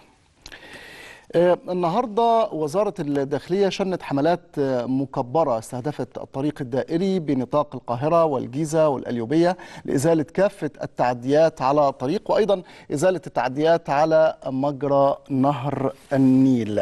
آه، النهارده وزارة الداخلية شنت حملات آه، مكبرة استهدفت الطريق الدائري بنطاق القاهرة والجيزة والأليوبية لإزالة كافة التعديات على الطريق وأيضا إزالة التعديات على مجرى نهر النيل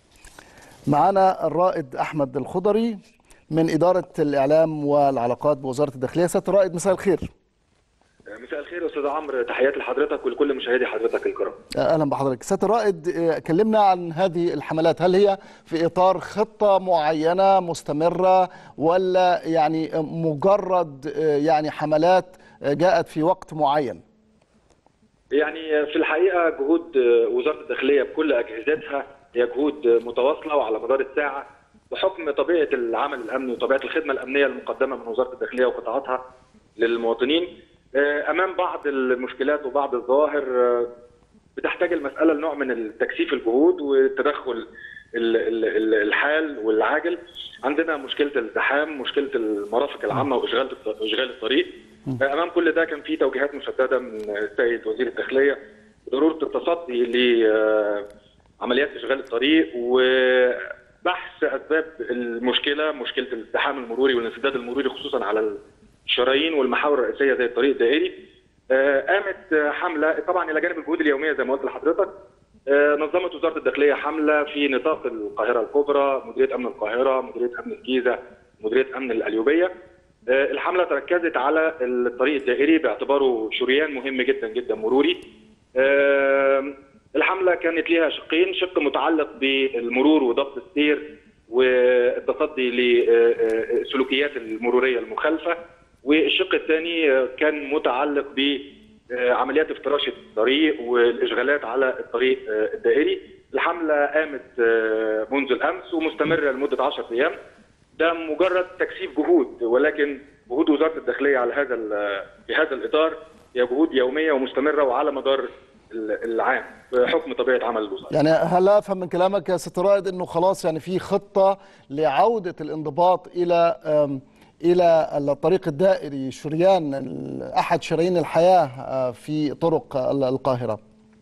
معنا الرائد أحمد الخضري من إدارة الإعلام والعلاقات بوزارة الداخلية سيادة الرائد مساء الخير مساء الخير يا استاذ عمرو تحياتي لحضرتك ولكل مشاهدي حضرتك الكرام اهلا بحضرتك سياده الرائد آه، كلمنا عن هذه الحملات هل هي في اطار خطه معينه مستمره ولا يعني مجرد آه، يعني حملات آه، جاءت في وقت معين يعني في الحقيقه جهود وزاره الداخليه بكل اجهزتها هي جهود متواصله وعلى مدار الساعه بحكم طبيعه العمل الامني وطبيعه الخدمه الامنيه المقدمه من وزاره الداخليه وقطاعاتها للمواطنين امام بعض المشكلات وبعض الظواهر بتحتاج المساله لنوع من التكثيف الجهود والتدخل ال- ال- ال- الحال والعاجل عندنا مشكله الازدحام مشكله المرافق العامه واشغال الط- اشغال الطريق امام كل ده كان في توجيهات مشدده من السيد وزير الداخليه ضروره التصدي لعمليات اشغال الطريق وبحث اسباب المشكله مشكله الازدحام المروري والانسداد المروري خصوصا على الشرايين والمحاور الرئيسيه زي الطريق الدائري آه، قامت حمله طبعا الى جانب الجهود اليوميه زي ما قلت لحضرتك آه، نظمت وزاره الداخليه حمله في نطاق القاهره الكبرى مديريه امن القاهره مديريه امن الجيزه مديريه امن القليوبيه آه، الحمله تركزت على الطريق الدائري باعتباره شريان مهم جدا جدا مروري آه، الحمله كانت ليها شقين شق متعلق بالمرور وضبط السير والتصدي للسلوكيات المروريه المخالفه والشق الثاني كان متعلق بعمليات افتراش الطريق والاشغالات على الطريق الدائري الحمله قامت منذ الامس ومستمره لمده 10 ايام ده مجرد تكثيف جهود ولكن جهود وزاره الداخليه على هذا ال- في هذا الاطار هي جهود يوميه ومستمره وعلى مدار ال- العام بحكم طبيعه عمل الوزاره يعني هل افهم من كلامك يا ست رائد انه خلاص يعني في خطه لعوده الانضباط الى أم، الى الطريق الدائري شريان ال- احد شرايين الحياه آه، في طرق ال- القاهره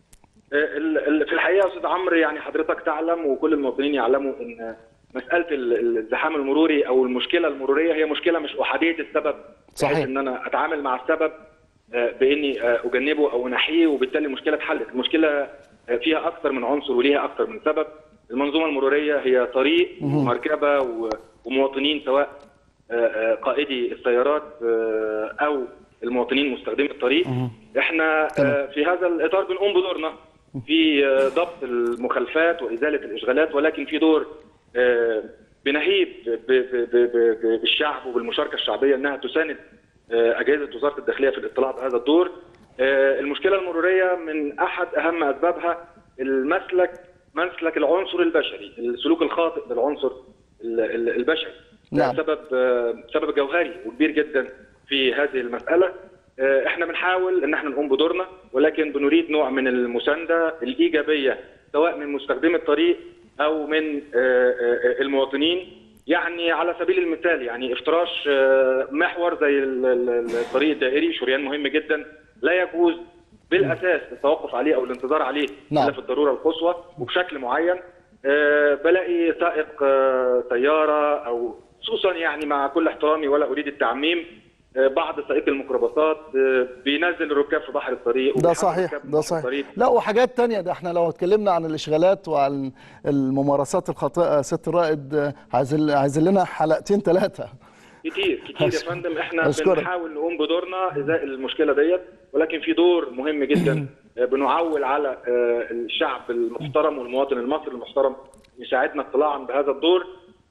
ال- ال- في الحقيقه يا استاذ عمرو يعني حضرتك تعلم وكل المواطنين يعلموا ان مساله ال- ال- الازدحام المروري او المشكله المروريه هي مشكله مش احاديه السبب صحيح. بحيث ان انا اتعامل مع السبب آه، باني آه، اجنبه او انحيه وبالتالي المشكله اتحلت، المشكله آه، فيها اكثر من عنصر وليها اكثر من سبب، المنظومه المروريه هي طريق مهم. ومركبه و- ومواطنين سواء آه، آه، قائدي السيارات آه، او المواطنين مستخدمي الطريق احنا آه، في هذا الاطار بنقوم بدورنا في آه، ضبط المخالفات وازاله الاشغالات ولكن في دور آه، بنهيب ب- ب- ب- ب- بالشعب وبالمشاركه الشعبيه انها تساند آه، اجهزه وزاره الداخليه في الاطلاع بهذا الدور آه، المشكله المروريه من احد اهم اسبابها المسلك مسلك العنصر البشري السلوك الخاطئ بالعنصر ال- ال- البشري ده نعم. سبب آه، سبب جوهري وكبير جدا في هذه المساله آه، احنا بنحاول ان احنا نقوم بدورنا ولكن بنريد نوع من المسانده الايجابيه سواء من مستخدمي الطريق او من آه، آه، المواطنين يعني على سبيل المثال يعني افتراش آه، محور زي ال- ال- الطريق الدائري شريان مهم جدا لا يجوز بالاساس التوقف عليه او الانتظار عليه نعم. الا في الضروره القصوى وبشكل معين آه، بلاقي سائق آه، سياره او خصوصا يعني مع كل احترامي ولا اريد التعميم آه، بعض سائقي الميكروباصات آه، بينزل الركاب في بحر الطريق ده وبيحمل صحيح الركاب في ده بحر صحيح الطريق. لا وحاجات تانية ده احنا لو اتكلمنا عن الاشغالات وعن الممارسات الخاطئه ست رائد آه، عايزين عايزين لنا حلقتين ثلاثه كتير كتير يا فندم احنا أشكرك. بنحاول نقوم بدورنا ازاء المشكله ديت ولكن في دور مهم جدا آه، بنعول على آه، الشعب المحترم والمواطن المصري المحترم يساعدنا اطلاعا بهذا الدور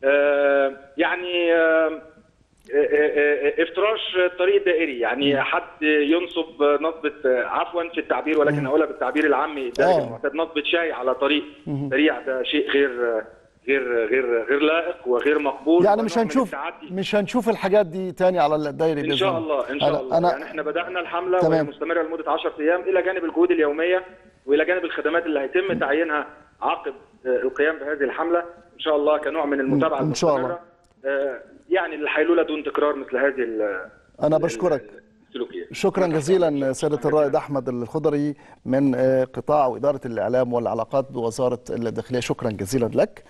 آه، يعني آه، آه، آه، افتراش الطريق الدائري يعني حد ينصب نصبة آه، عفوا في التعبير ولكن هقولها بالتعبير العامي الدارج آه. المعتاد نصبة شاي على طريق مهم. سريع ده شيء غير غير غير غير لائق وغير مقبول يعني مش ونوع من هنشوف التعدي. مش هنشوف الحاجات دي تاني على الدايري ان بإذن شاء الله ان شاء أنا الله أنا يعني احنا بدانا الحمله تمام. وهي مستمره لمده 10 ايام الى جانب الجهود اليوميه والى جانب الخدمات اللي هيتم تعيينها عقب آه، القيام بهذه الحمله ان شاء الله كنوع من المتابعه إن شاء المستمره آه، يعني الحيلوله دون تكرار مثل هذه ال- أنا بشكرك السلوكيه شكرا جزيلا سيادة الرائد أحمد الخضري من آه، قطاع وإدارة الإعلام والعلاقات بوزارة الداخلية شكرا جزيلا لك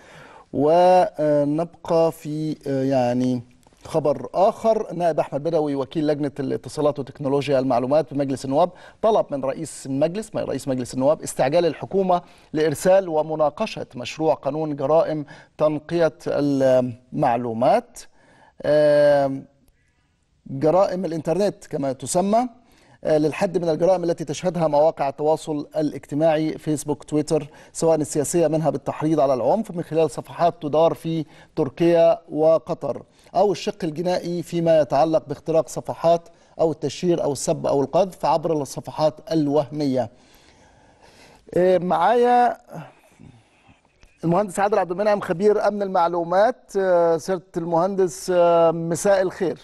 ونبقى في آه، يعني خبر آخر نائب أحمد بدوي وكيل لجنة الاتصالات وتكنولوجيا المعلومات بمجلس النواب طلب من رئيس المجلس من رئيس مجلس النواب استعجال الحكومة لإرسال ومناقشة مشروع قانون جرائم تنقية المعلومات آم، جرائم الإنترنت كما تسمى آه، للحد من الجرائم التي تشهدها مواقع التواصل الاجتماعي فيسبوك تويتر سواء السياسية منها بالتحريض على العنف من خلال صفحات تدار في تركيا وقطر أو الشق الجنائي فيما يتعلق باختراق صفحات أو التشهير أو السب أو القذف عبر الصفحات الوهمية آه، معايا المهندس عادل عبد المنعم خبير أمن المعلومات آه، سيادة المهندس آه، مساء الخير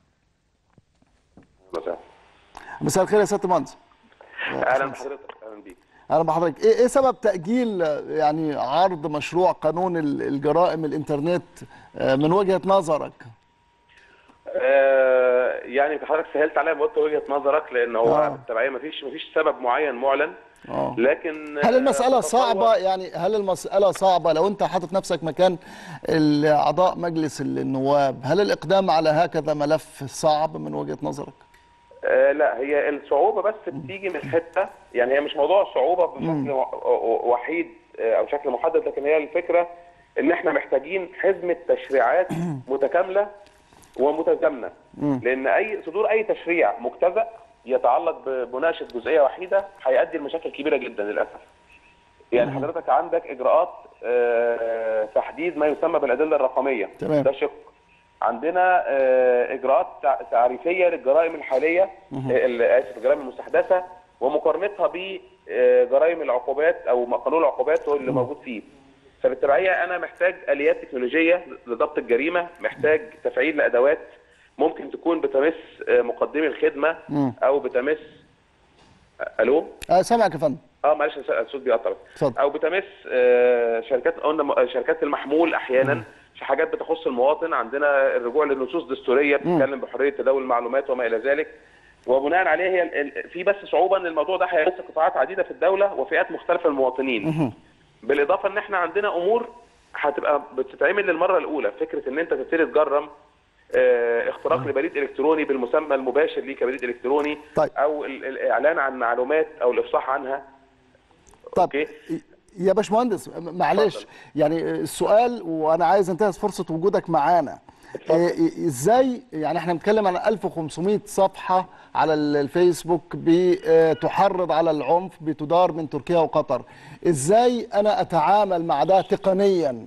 مساء مساء الخير يا سيادة المهندس اهلا بحضرتك اهلا بيك اهلا بحضرتك ايه ايه سبب تاجيل آه، يعني عرض مشروع قانون ال- الجرائم الانترنت آه، من وجهه نظرك آه يعني حضرتك سهلت عليا ما قلت وجهه نظرك لان هو آه. بالتبعيه ما فيش ما فيش سبب معين معلن اه لكن هل آه، المساله أتصور- صعبه يعني هل المساله صعبه لو انت حاطط نفسك مكان ال- اعضاء مجلس النواب هل الاقدام على هكذا ملف صعب من وجهه نظرك آه لا هي الصعوبه بس بتيجي من حته يعني هي مش موضوع صعوبه بشكل و- وحيد آه، او بشكل محدد لكن هي الفكره ان احنا محتاجين حزمه تشريعات متكامله ومتزامنه لان اي صدور اي تشريع مجتزأ يتعلق بمناقشه جزئيه وحيده هيؤدي لمشاكل كبيره جدا للاسف. يعني حضرتك عندك اجراءات آه، تحديد ما يسمى بالادله الرقميه تمام. ده شق عندنا آه، اجراءات تع- تعريفيه للجرائم الحاليه مهم. آه، ال- اسف الجرائم المستحدثه ومقارنتها بجرائم العقوبات او قانون العقوبات هو اللي موجود فيه. فبالتبعيه انا محتاج اليات تكنولوجيه لضبط الجريمه، محتاج تفعيل لادوات ممكن تكون بتمس آه، مقدمي الخدمه مم. او بتمس الو آه سامعك يا فندم اه معلش الصوت بيقطع بس. اتفضل. او بتمس آه، شركات قلنا م- شركات المحمول احيانا في حاجات بتخص المواطن عندنا الرجوع لنصوص دستوريه بتتكلم بحريه تداول المعلومات وما الى ذلك وبناء عليه هي ال- ال- في بس صعوبه ان الموضوع ده هيمس قطاعات عديده في الدوله وفئات مختلفه من المواطنين بالاضافه ان احنا عندنا امور هتبقى بتتعمل للمره الاولى فكره ان انت تبتدي تجرم آه، اختراق لبريد الكتروني بالمسمى المباشر ليه كبريد الكتروني طيب. او ال- الاعلان عن معلومات او الافصاح عنها طب يا باشمهندس م- معلش يعني السؤال وانا عايز انتهز فرصه وجودك معانا إيه- ازاي يعني احنا بنتكلم عن 1500 صفحه على ال- الفيسبوك بتحرض على العنف بتدار من تركيا وقطر ازاي انا اتعامل مع ده تقنيا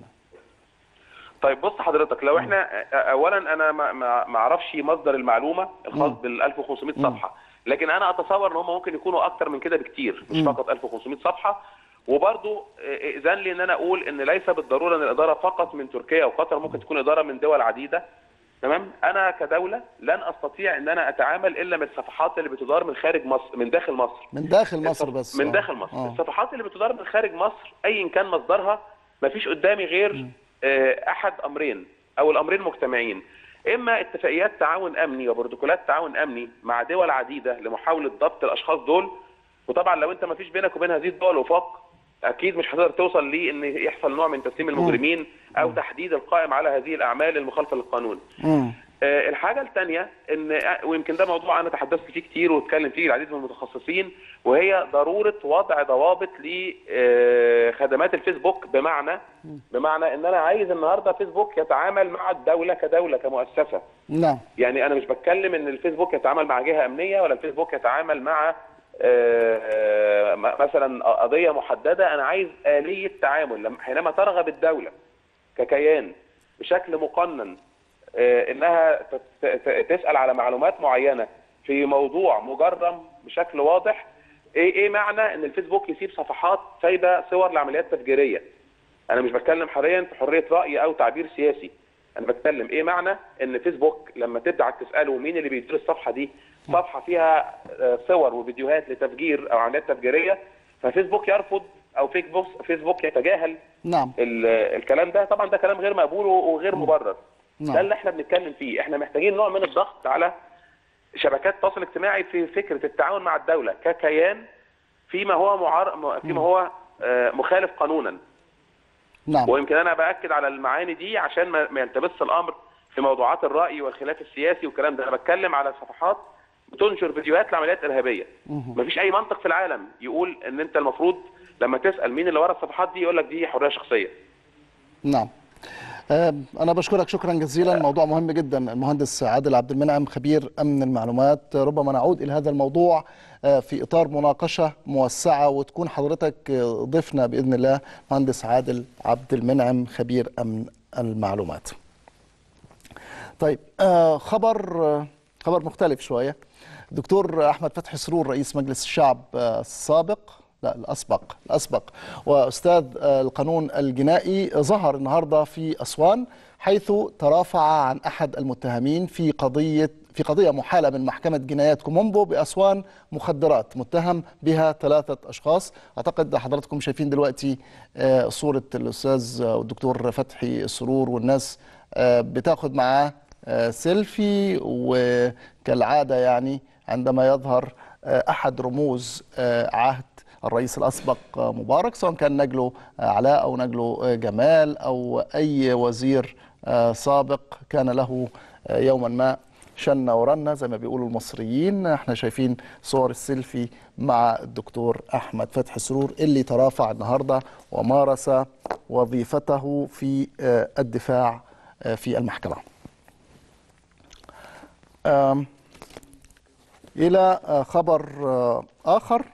طيب بص حضرتك لو احنا اولا انا ما ما ما اعرفش مصدر المعلومه الخاص بال 1500 صفحه لكن انا اتصور ان هم ممكن يكونوا اكتر من كده بكتير مش مم. فقط 1500 صفحه وبرضو اذن لي ان انا اقول ان ليس بالضروره ان الاداره فقط من تركيا وقطر ممكن تكون اداره من دول عديده تمام انا كدوله لن استطيع ان انا اتعامل الا من الصفحات اللي بتدار من خارج مصر من داخل مصر من داخل مصر بس من آه. داخل مصر آه. الصفحات اللي بتدار من خارج مصر ايا كان مصدرها مفيش قدامي غير آه، احد امرين او الامرين مجتمعين اما اتفاقيات تعاون امني وبروتوكولات تعاون امني مع دول عديده لمحاوله ضبط الاشخاص دول وطبعا لو انت مفيش بينك وبين هذه الدول وفاق اكيد مش هتقدر توصل ليه ان يحصل نوع من تسليم المجرمين او تحديد القائم على هذه الاعمال المخالفه للقانون مم. آه، الحاجة الثانية ان ويمكن ده موضوع انا تحدثت فيه كتير واتكلم فيه العديد من المتخصصين وهي ضرورة وضع ضوابط لخدمات الفيسبوك بمعنى بمعنى ان انا عايز النهارده فيسبوك يتعامل مع الدولة كدولة كمؤسسة نعم يعني انا مش بتكلم ان الفيسبوك يتعامل مع جهة امنية ولا الفيسبوك يتعامل مع آه، م- مثلا قضية محددة انا عايز آلية تعامل لما- حينما ترغب الدولة ككيان بشكل مقنن آه، انها ت- ت- تسال على معلومات معينه في موضوع مجرم بشكل واضح ايه ايه معنى ان الفيسبوك يسيب صفحات سايبه صور لعمليات تفجيريه انا مش بتكلم حاليا في حريه راي او تعبير سياسي انا بتكلم ايه معنى ان فيسبوك لما تبعت تساله مين اللي بيدير الصفحه دي صفحه فيها آه، صور وفيديوهات لتفجير او عمليات تفجيريه ففيسبوك يرفض او فيسبوك فيسبوك يتجاهل نعم ال- الكلام ده طبعا ده كلام غير مقبول وغير مبرر نعم. ده اللي احنا بنتكلم فيه احنا محتاجين نوع من الضغط على شبكات التواصل الاجتماعي في فكره التعاون مع الدوله ككيان فيما هو معار... فيما هو آه، مخالف قانونا نعم ويمكن انا باكد على المعاني دي عشان ما ما يلتبس الامر في موضوعات الراي والخلاف السياسي والكلام ده انا بتكلم على صفحات بتنشر فيديوهات لعمليات ارهابيه مفيش اي منطق في العالم يقول ان انت المفروض لما تسال مين اللي ورا الصفحات دي يقول لك دي حريه شخصيه نعم آه، أنا بشكرك شكرا جزيلا موضوع مهم جدا المهندس عادل عبد المنعم خبير أمن المعلومات ربما نعود إلى هذا الموضوع آه، في إطار مناقشة موسعة وتكون حضرتك آه، ضيفنا بإذن الله مهندس عادل عبد المنعم خبير أمن المعلومات طيب آه، خبر آه، خبر مختلف شوية دكتور احمد فتحي سرور رئيس مجلس الشعب آه، السابق لا الاسبق الاسبق واستاذ آه، القانون الجنائي ظهر النهارده في اسوان حيث ترافع عن احد المتهمين في قضيه في قضيه محاله من محكمه جنايات كومومبو باسوان مخدرات متهم بها ثلاثه اشخاص اعتقد حضراتكم شايفين دلوقتي آه، صوره الاستاذ آه، الدكتور فتحي سرور والناس آه، بتاخد معاه آه، سيلفي وكالعاده يعني عندما يظهر آه، احد رموز آه، عهد الرئيس الاسبق آه، مبارك سواء كان نجله آه، علاء او نجله آه، جمال او اي وزير آه، سابق كان له آه، يوما ما شنة ورنة زي ما بيقولوا المصريين احنا شايفين صور السيلفي مع الدكتور احمد فتحي سرور اللي ترافع النهارده ومارس وظيفته في آه، الدفاع آه، في المحكمه. آم، الى آه، خبر آه، اخر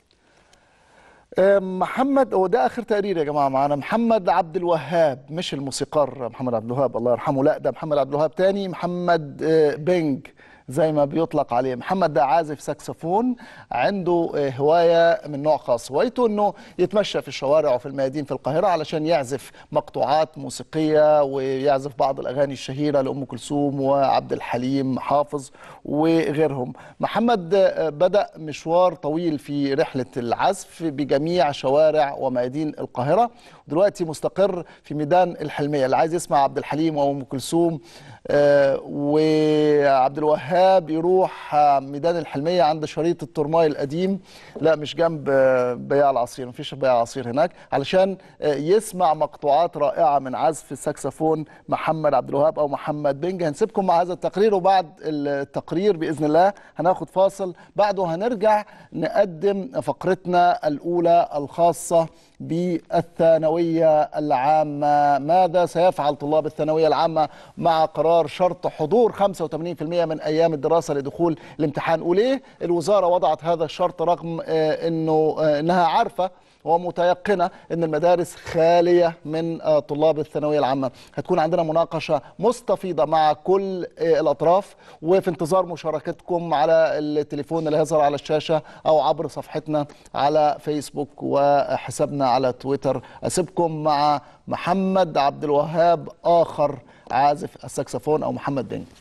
آه، محمد هو ده اخر تقرير يا جماعه معانا محمد عبد الوهاب مش الموسيقار محمد عبد الوهاب الله يرحمه لا ده محمد عبد الوهاب تاني محمد آه، بنج زي ما بيطلق عليه محمد ده عازف ساكسفون عنده آه، هوايه من نوع خاص هوايته انه يتمشى في الشوارع وفي الميادين في القاهره علشان يعزف مقطوعات موسيقيه ويعزف بعض الاغاني الشهيره لام كلثوم وعبد الحليم حافظ وغيرهم محمد آه، بدا مشوار طويل في رحله العزف بجميع شوارع وميادين القاهره دلوقتي مستقر في ميدان الحلميه اللي عايز يسمع عبد الحليم وام كلثوم آه، وعبد الوهاب يروح آه، ميدان الحلميه عند شريط الترماي القديم لا مش جنب آه، بياع العصير مفيش بياع العصير هناك علشان آه، يسمع مقطوعات رائعه من عزف الساكسفون محمد عبد الوهاب او محمد بنج هنسيبكم مع هذا التقرير وبعد التقرير باذن الله هناخد فاصل بعده هنرجع نقدم فقرتنا الاولى الخاصه بالثانويه العامه ماذا سيفعل طلاب الثانويه العامه مع قرار شرط حضور 85% من ايام الدراسه لدخول الامتحان وليه الوزاره وضعت هذا الشرط رغم آه، انه آه، انها عارفه ومتيقنه ان المدارس خاليه من آه، طلاب الثانويه العامه هتكون عندنا مناقشه مستفيضه مع كل آه، الاطراف وفي انتظار مشاركتكم على التليفون اللي هيظهر على الشاشه او عبر صفحتنا على فيسبوك وحسابنا على تويتر اسيبكم مع محمد عبد الوهاب اخر عازف الساكسفون او محمد بن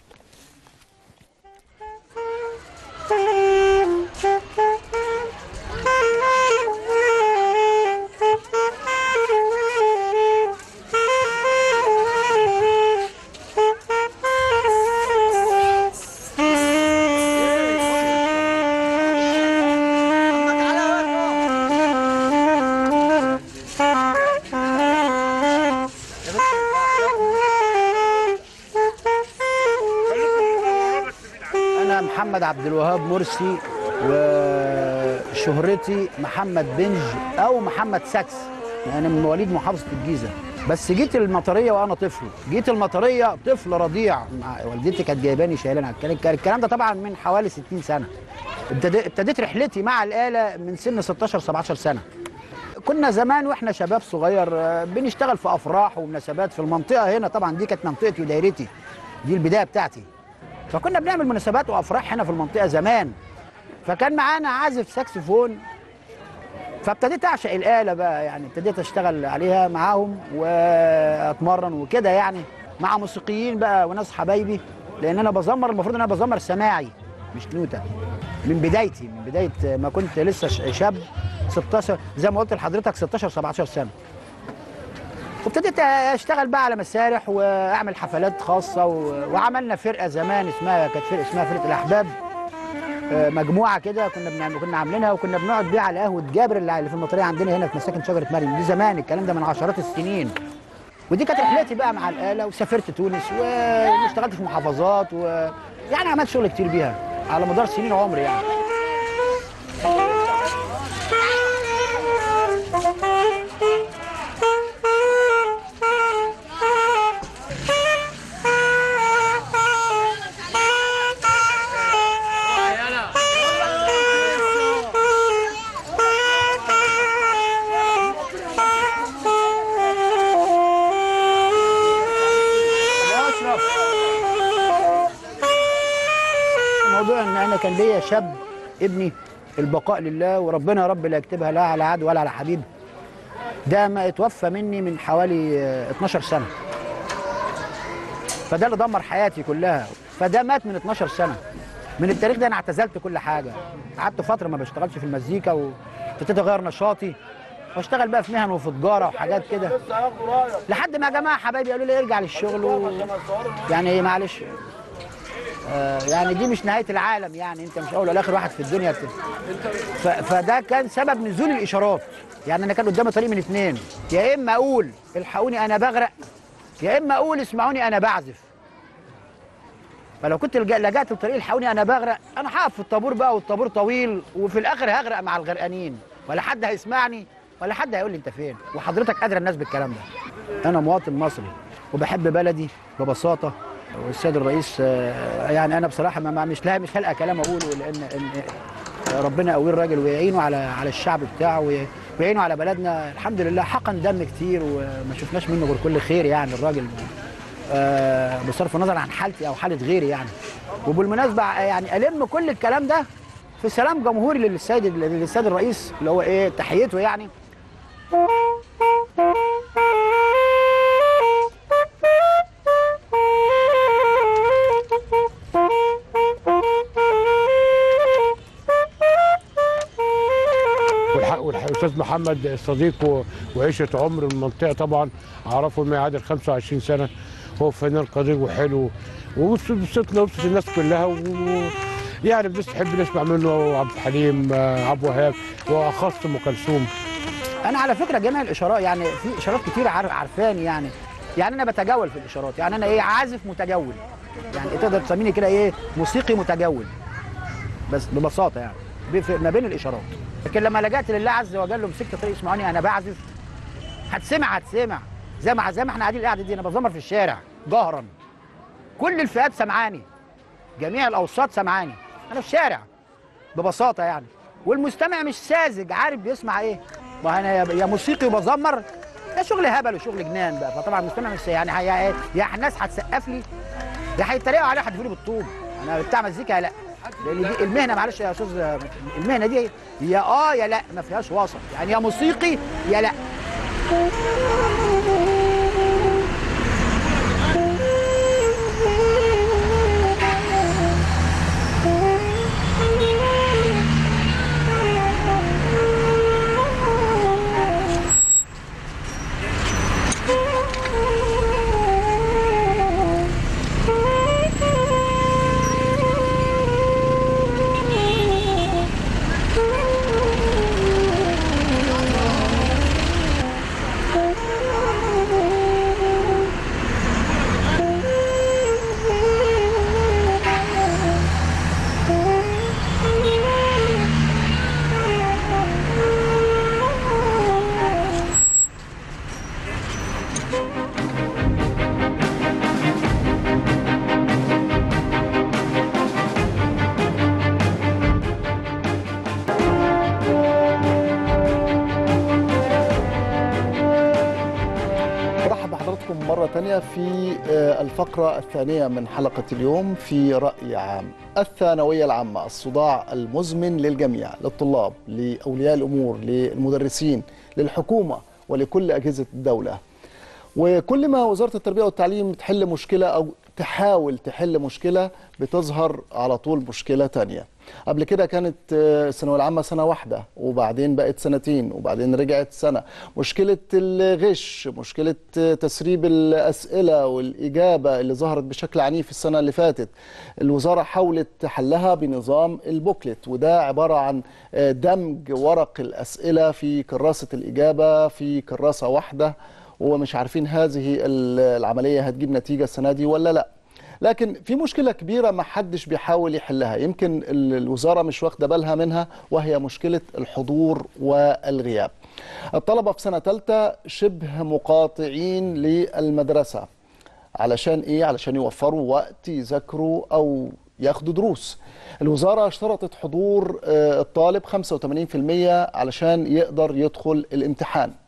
أنا محمد عبد الوهاب مرسي وشهرتي محمد بنج أو محمد ساكس أنا من مواليد محافظة الجيزة بس جيت المطرية وأنا طفل جيت المطرية طفل رضيع مع والدتي كانت جايباني شايلاني على الكلام كان الكلام ده طبعا من حوالي 60 سنة ابتدي- ابتديت رحلتي مع الآلة من سن 16 17 سنة كنا زمان واحنا شباب صغير آه، بنشتغل في افراح ومناسبات في المنطقه هنا طبعا دي كانت منطقتي ودايرتي دي البدايه بتاعتي فكنا بنعمل مناسبات وافراح هنا في المنطقه زمان فكان معانا عازف ساكسفون فابتديت اعشق الاله بقى يعني ابتديت اشتغل عليها معاهم واتمرن وكده يعني مع موسيقيين بقى وناس حبايبي لان انا بزمر المفروض ان انا بزمر سماعي مش نوتة من بدايتي من بدايه ما كنت لسه ش- شاب 16 زي ما قلت لحضرتك 16 17 سنه وابتديت اشتغل بقى على مسارح واعمل حفلات خاصه و... وعملنا فرقه زمان اسمها كانت فرقه اسمها فرقه الاحباب آه، مجموعه كده كنا بنعمل كنا عاملينها وكنا بنقعد بيها على قهوه جابر اللي اللي في المطريه عندنا هنا في مساكن شجره مريم دي زمان الكلام ده من عشرات السنين ودي كانت رحلتي بقى مع الاله وسافرت تونس واشتغلت في محافظات و يعني عملت شغل كتير بيها على مدار سنين عمري يعني موضوع ان انا كان ليا شاب ابني البقاء لله وربنا يا رب لا يكتبها لا على عدو ولا على حبيب ده ما اتوفى مني من حوالي آه، 12 سنه فده اللي دمر حياتي كلها فده مات من 12 سنه من التاريخ ده انا اعتزلت كل حاجه قعدت فتره ما بشتغلش في المزيكا وابتديت اغير نشاطي واشتغل بقى في مهن وفي تجاره وحاجات كده لحد ما يا جماعه حبايبي قالوا لي ارجع للشغل و... يعني ايه معلش آه يعني دي مش نهايه العالم يعني انت مش اول ولا اخر واحد في الدنيا بت... ف... فده كان سبب نزول الاشارات يعني انا كان قدامي طريق من اتنين يا اما اقول الحقوني انا بغرق يا اما اقول اسمعوني انا بعزف فلو كنت لجأ- لجأت لطريق الحقوني انا بغرق انا هقف في الطابور بقى والطابور طويل وفي الاخر هغرق مع الغرقانين ولا حد هيسمعني ولا حد هيقول لي انت فين وحضرتك ادرى الناس بالكلام ده انا مواطن مصري وبحب بلدي ببساطه والسيد الرئيس آه، يعني انا بصراحه ما ما- مش لا مش هلقى كلام اقوله لان إن ربنا يقوي الراجل ويعينه على على الشعب بتاعه وي- ويعينه على بلدنا الحمد لله حقن دم كتير وما شفناش منه غير كل خير يعني الراجل آه، بصرف النظر عن حالتي او حاله غيري يعني وبالمناسبه يعني الم كل الكلام ده في سلام جمهوري للسيد للسيد الرئيس اللي هو ايه تحيته يعني والحق والاستاذ محمد صديقه وعشره عمر من المنطقه طبعا اعرفه ما يعادل 25 سنه هو فنان قدير وحلو وصوتنا وصوت الناس كلها و يعني الناس تحب نسمع منه عبد الحليم آه، عبد الوهاب واخص ام كلثوم انا على فكره جميع الاشارات يعني في اشارات كتير عارف عارفاني يعني يعني انا بتجول في الاشارات يعني انا ايه عازف متجول يعني تقدر تسميني كده ايه موسيقي متجول بس ببساطه يعني بيفرق ما بين الاشارات لكن لما لجأت لله عز وجل ومسكت طريق اسمعوني انا بعزف هتسمع هتسمع زي ما زي ما احنا قاعدين القعده دي انا بزمر في الشارع جهرا كل الفئات سمعاني جميع الاوساط سمعاني انا في الشارع ببساطه يعني والمستمع مش ساذج عارف بيسمع ايه ما انا يا- يا موسيقي وبزمر ده شغل هبل وشغل جنان بقى فطبعا المستمع مش يعني هي- يا يا الناس هتسقف لي يا هيتريقوا عليا هيدفوني بالطوب انا بتاع مزيكا لا لان دي المهنه معلش يا استاذ المهنه دي يا اه يا لا ما فيهاش وسط يعني يا موسيقي يا لا برحب بحضراتكم مرة تانية في آه، الفقرة الثانية من حلقة اليوم في رأي عام الثانوية العامة الصداع المزمن للجميع للطلاب لأولياء الأمور للمدرسين للحكومة ولكل أجهزة الدولة وكل ما وزارة التربية والتعليم تحل مشكلة أو تحاول تحل مشكلة بتظهر على طول مشكلة تانية قبل كده كانت آه، الثانوية العامة سنة واحدة وبعدين بقت سنتين وبعدين رجعت سنة مشكلة الغش مشكلة آه، تسريب الأسئلة والإجابة اللي ظهرت بشكل عنيف السنة اللي فاتت الوزارة حاولت حلها بنظام البوكلت وده عبارة عن آه، دمج ورق الأسئلة في كراسة الإجابة في كراسة واحدة ومش عارفين هذه ال- العملية هتجيب نتيجة السنة دي ولا لا لكن في مشكلة كبيرة ما حدش بيحاول يحلها يمكن ال- الوزارة مش واخدة بالها منها وهي مشكلة الحضور والغياب الطلبة في سنة ثالثة شبه مقاطعين للمدرسة علشان ايه علشان يوفروا وقت يذاكروا او ياخدوا دروس الوزارة اشترطت حضور آه، الطالب 85% علشان يقدر يدخل الامتحان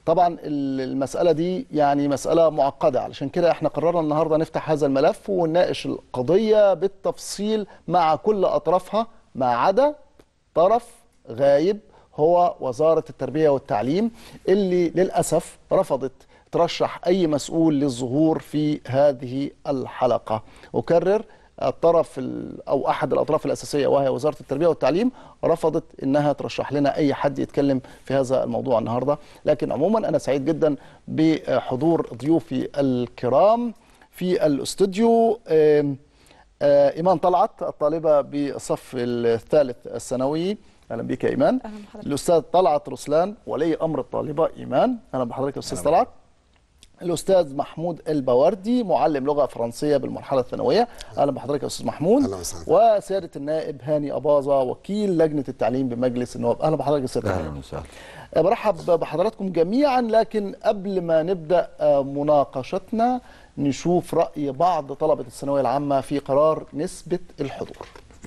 طبعا ال- المسألة دي يعني مسألة معقدة علشان كده احنا قررنا النهاردة نفتح هذا الملف ونناقش القضية بالتفصيل مع كل أطرافها ما عدا طرف غايب هو وزارة التربية والتعليم اللي للأسف رفضت ترشح أي مسؤول للظهور في هذه الحلقة أكرر الطرف ال- او احد الاطراف الاساسيه وهي وزاره التربيه والتعليم رفضت انها ترشح لنا اي حد يتكلم في هذا الموضوع النهارده لكن عموما انا سعيد جدا بحضور ضيوفي الكرام في الاستوديو آم، آه، ايمان طلعت الطالبه بالصف الثالث الثانوي اهلا بك يا ايمان أهلا بحضرتك. الاستاذ طلعت رسلان ولي امر الطالبه ايمان اهلا بحضرتك يا استاذ طلعت الاستاذ محمود البواردي معلم لغه فرنسيه بالمرحله الثانويه اهلا بحضرتك يا استاذ محمود أهلا وسهلا. وسياده النائب هاني اباظه وكيل لجنه التعليم بمجلس النواب اهلا بحضرتك يا سياده اهلا النائب وسهلا برحب بحضراتكم جميعا لكن قبل ما نبدا آه، مناقشتنا نشوف راي بعض طلبه الثانويه العامه في قرار نسبه الحضور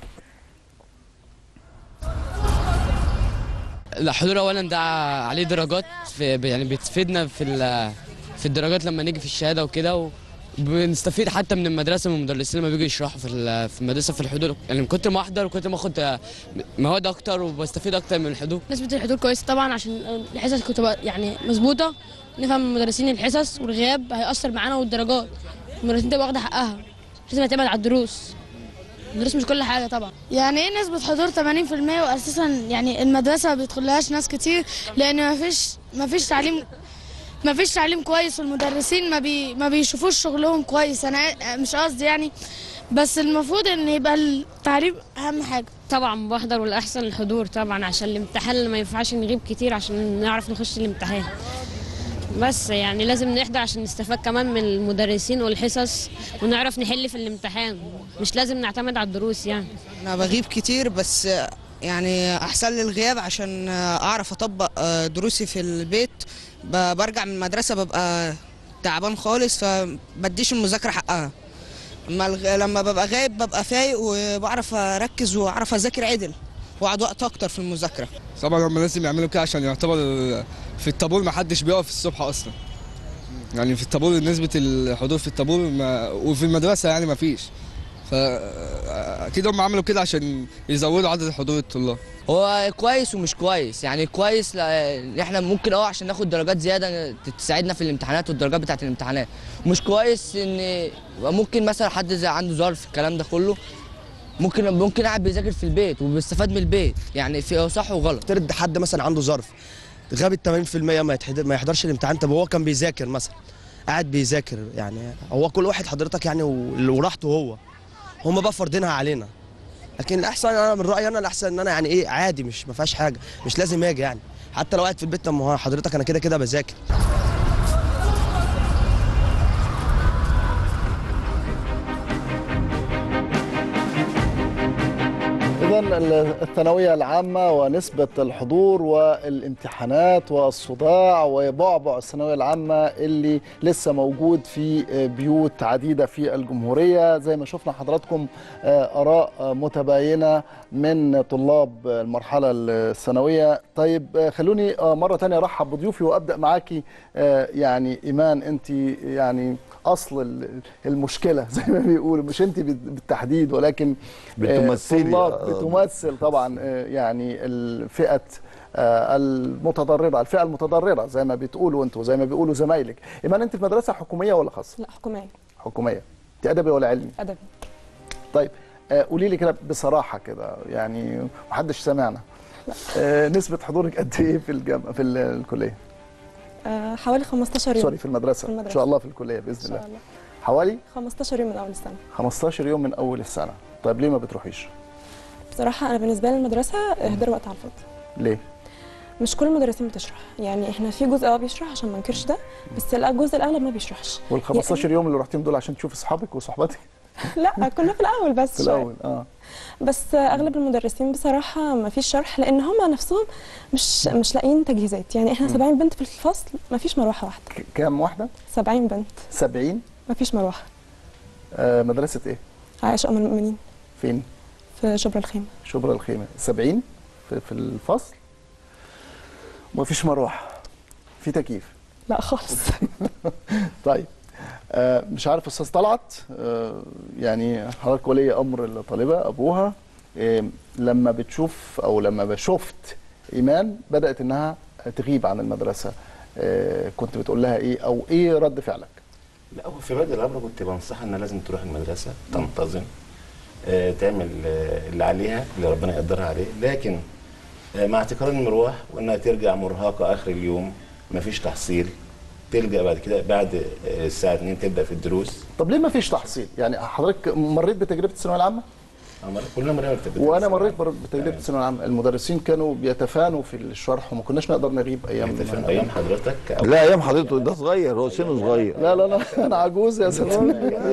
الحضور اولا ده عليه درجات في يعني بتفيدنا في ال- في الدرجات لما نيجي في الشهاده وكده وبنستفيد حتى من المدرسه من المدرسين لما بيجوا يشرحوا في ال- في المدرسه في الحضور يعني من كتر ما احضر وكتر ما اخد مواد اكتر وبستفيد اكتر من الحضور نسبة الحضور كويسة طبعا عشان الحصص كنت بقى يعني مظبوطة نفهم من المدرسين الحصص والغياب هيأثر معانا والدرجات المدرسين تبقى واخدة حقها مش لازم تعتمد على الدروس الدروس مش كل حاجة طبعا يعني ايه نسبة حضور 80% واساسا يعني المدرسة ما بيدخلهاش ناس كتير لان ما فيش ما فيش تعليم ما فيش تعليم كويس والمدرسين ما بي ما بيشوفوش شغلهم كويس انا مش قصدي يعني بس المفروض ان يبقى التعليم اهم حاجة طبعا بحضر والاحسن الحضور طبعا عشان الامتحان ما ينفعش نغيب كتير عشان نعرف نخش الامتحان بس يعني لازم نحضر عشان نستفاد كمان من المدرسين والحصص ونعرف نحل في الامتحان مش لازم نعتمد على الدروس يعني انا بغيب كتير بس يعني احسن لي الغياب عشان اعرف اطبق دروسي في البيت ب- برجع من المدرسه ببقى تعبان خالص فبديش المذاكره حقها اما الغ- لما ببقى غايب ببقى فايق وبعرف اركز واعرف اذاكر عدل واقعد وقت اكتر في المذاكره طبعا هم لازم يعملوا كده عشان يعتبر في الطابور ما حدش بيقف الصبح اصلا يعني في الطابور نسبة الحضور في الطابور ما وفي المدرسة يعني ما فيش فأكيد هم عملوا كده عشان يزودوا عدد حضور الطلاب هو كويس ومش كويس يعني كويس لان احنا ممكن اه عشان ناخد درجات زياده تساعدنا في الامتحانات والدرجات بتاعه الامتحانات مش كويس ان ممكن مثلا حد زي عنده ظرف الكلام ده كله ممكن ممكن قاعد بيذاكر في البيت وبيستفاد من البيت يعني في صح وغلط ترد حد مثلا عنده ظرف غاب ال 80% ما يتحضر ما يحضرش الامتحان طب هو كان بيذاكر مثلا قاعد بيذاكر يعني هو كل واحد حضرتك يعني و- وراحته هو هم بقى فارضينها علينا لكن الاحسن انا من رايي انا الاحسن ان انا يعني ايه عادي مش ما فيهاش حاجه مش لازم اجي يعني حتى لو قاعد في البيت طب ما هو حضرتك انا كده كده بذاكر إذا الثانوية العامة ونسبة الحضور والامتحانات والصداع وبعبع الثانوية العامة اللي لسه موجود في بيوت عديدة في الجمهورية زي ما شفنا حضراتكم آراء متباينة من طلاب المرحلة الثانوية طيب خلوني مرة تانية أرحب بضيوفي وأبدأ معاكي يعني إيمان أنت يعني أصل المشكلة زي ما بيقولوا مش أنت بالتحديد ولكن بتمثلي. طلاب آه. بتمثل طبعا آه، يعني الفئه آه، المتضرره الفئه المتضرره زي ما بتقولوا انتوا زي ما بيقولوا زمايلك ايمان انت في مدرسه حكوميه ولا خاصه لا حكومية حكوميه انت ادبي ولا علمي أدبي طيب آه، قولي لي كده بصراحه كده يعني محدش سمعنا آه، نسبه حضورك قد ايه في الجامعه في ال- الكليه آه، حوالي 15 يوم سوري في المدرسه في المدرسة. ان شاء الله في الكليه باذن إن شاء الله الله حوالي 15 يوم من أول السنة 15 يوم من اول السنه طيب ليه ما بتروحيش بصراحة أنا بالنسبة لي المدرسة إهدار وقت على الفاضي ليه مش كل المدرسين بتشرح يعني احنا في جزء اه بيشرح عشان ما ننكرش ده بس لا الجزء الاغلب ما بيشرحش وال 15 يوم اللي رحتيهم دول عشان تشوفي اصحابك وصحباتك لا كنا في الاول بس في شوية. الاول اه بس اغلب المدرسين بصراحه ما فيش شرح لان هم نفسهم مش مش لاقيين تجهيزات يعني احنا مم. 70 بنت في الفصل ما فيش مروحه واحده كام واحده 70 بنت 70 ما فيش مروحه آه مدرسه ايه عائشه ام المؤمنين فين في شبرا الخيمه شبرا الخيمه 70 في, في الفصل ومفيش مروحه في تكييف لا خالص طيب آه، مش عارف استاذ طلعت آه، يعني حضرتك ولي امر الطالبه ابوها آه، لما بتشوف او لما شفت ايمان بدات انها تغيب عن المدرسه آه، كنت بتقول لها ايه او ايه رد فعلك لا هو في بدء الامر كنت بنصحها انها لازم تروح المدرسه تنتظم آه، تعمل آه، اللي عليها اللي ربنا يقدرها عليه لكن آه، مع تكرار المروح وانها ترجع مرهقه اخر اليوم مفيش تحصيل تلجا بعد كده بعد آه، الساعه 2 تبدا في الدروس طب ليه ما فيش تحصيل يعني حضرتك مريت بتجربه الثانويه العامه عمر- كلنا مرينا بتبقى وانا مريت بر- بتجربه الثانويه العامه المدرسين كانوا بيتفانوا في الشرح وما كناش نقدر نغيب ايام ايام حضرتك لا ايام حضرته ده صغير هو سنه صغير لا لا لا انا عجوز يا سلام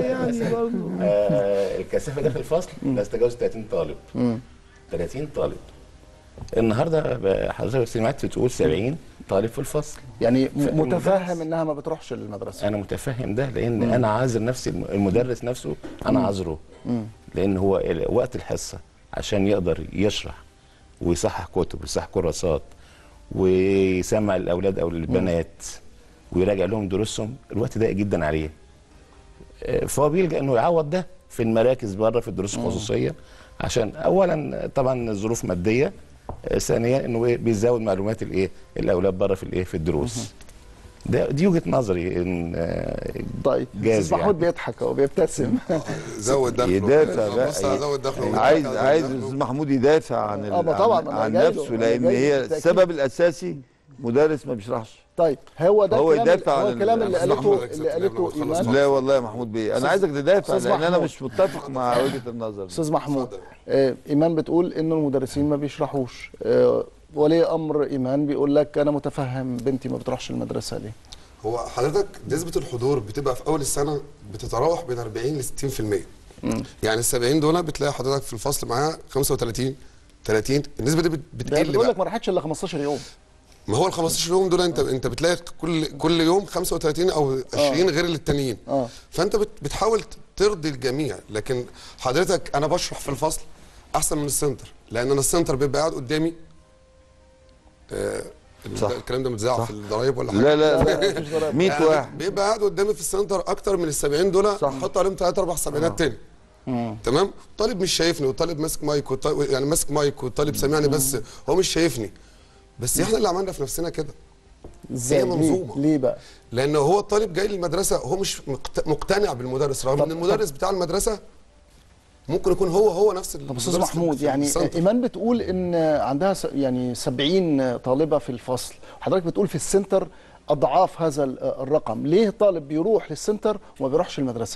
آه، الكثافه داخل الفصل لا تتجاوز 30 طالب 30 طالب النهارده ب- حضرتك سمعت بتقول 70 طالب في الفصل يعني ف- م- متفهم انها ما بتروحش للمدرسه انا متفهم ده لان مم. انا عاذر نفسي الم- المدرس نفسه انا مم. عذره مم. لان هو ال- وقت الحصه عشان يقدر يشرح ويصحح كتب ويصحح كراسات ويسمع الاولاد او البنات ويراجع لهم دروسهم الوقت ضيق جدا عليه آه، فهو بيلجا انه يعوض ده في المراكز بره في الدروس الخصوصيه عشان اولا طبعا الظروف ماديه آه، ثانيا انه إيه؟ بيزود معلومات الايه الاولاد بره في الايه في الدروس ده دي وجهه نظري ان آه، طيب جاز استاذ محمود بيضحك او بيبتسم زود دخله. يدافع بقى بص هزود دخله. عايز هزود عايز دخله. الاستاذ محمود يدافع عن ال- آه، ما طبعاً، عن, أنا عن جاي له، نفسه أنا لان جاي له هي بالتأكيد. السبب الاساسي مدرس ما بيشرحش طيب هو ده هو الكلام يدافع هو عن الكلام اللي الأستاذ قالته محمود. اللي قالته ايمان لا والله يا محمود بيه انا أستاذ- عايزك تدافع أستاذ لان انا محمود. مش متفق مع وجهه النظر دي. استاذ محمود آه ايمان بتقول انه المدرسين ما بيشرحوش آه ولي امر ايمان بيقول لك انا متفهم بنتي ما بتروحش المدرسه ليه هو حضرتك نسبة الحضور بتبقى في أول السنة بتتراوح بين 40 ل 60% يعني ال 70 دول بتلاقي حضرتك في الفصل معاه 35 30 النسبة دي بت- ده بتقل بتقول لك بقى ما راحتش الا 15 يوم ما هو ال 15 يوم دول انت انت بتلاقي كل كل يوم 35 او 20 غير التانيين اه فانت بت- بتحاول ترضي الجميع لكن حضرتك انا بشرح في الفصل احسن من السنتر لان انا السنتر بيبقى قاعد قدامي آه صح. الكلام ده متذاع صح. في الضرايب ولا لا، حاجه لا، لا، مفيش ضرايب. 100 يعني واحد. بيبقى قاعد قدامي في السنتر اكتر من ال 70 دول احط عليهم ثلاث اربع سبعينات تاني تمام طالب مش شايفني والطالب ماسك مايك والطالب يعني ماسك مايك والطالب سامعني بس هو مش شايفني بس احنا اللي عملنا في نفسنا كده ازاي هي ليه؟ منظومه ليه بقى لان هو الطالب جاي للمدرسه هو مش مقت- مقتنع بالمدرس رغم ان المدرس بتاع المدرسه ممكن يكون هو هو نفس طب استاذ محمود يعني ايمان بتقول ان عندها س- يعني 70 طالبه في الفصل وحضرتك بتقول في السنتر اضعاف هذا ال- الرقم ليه طالب بيروح للسنتر وما بيروحش المدرسه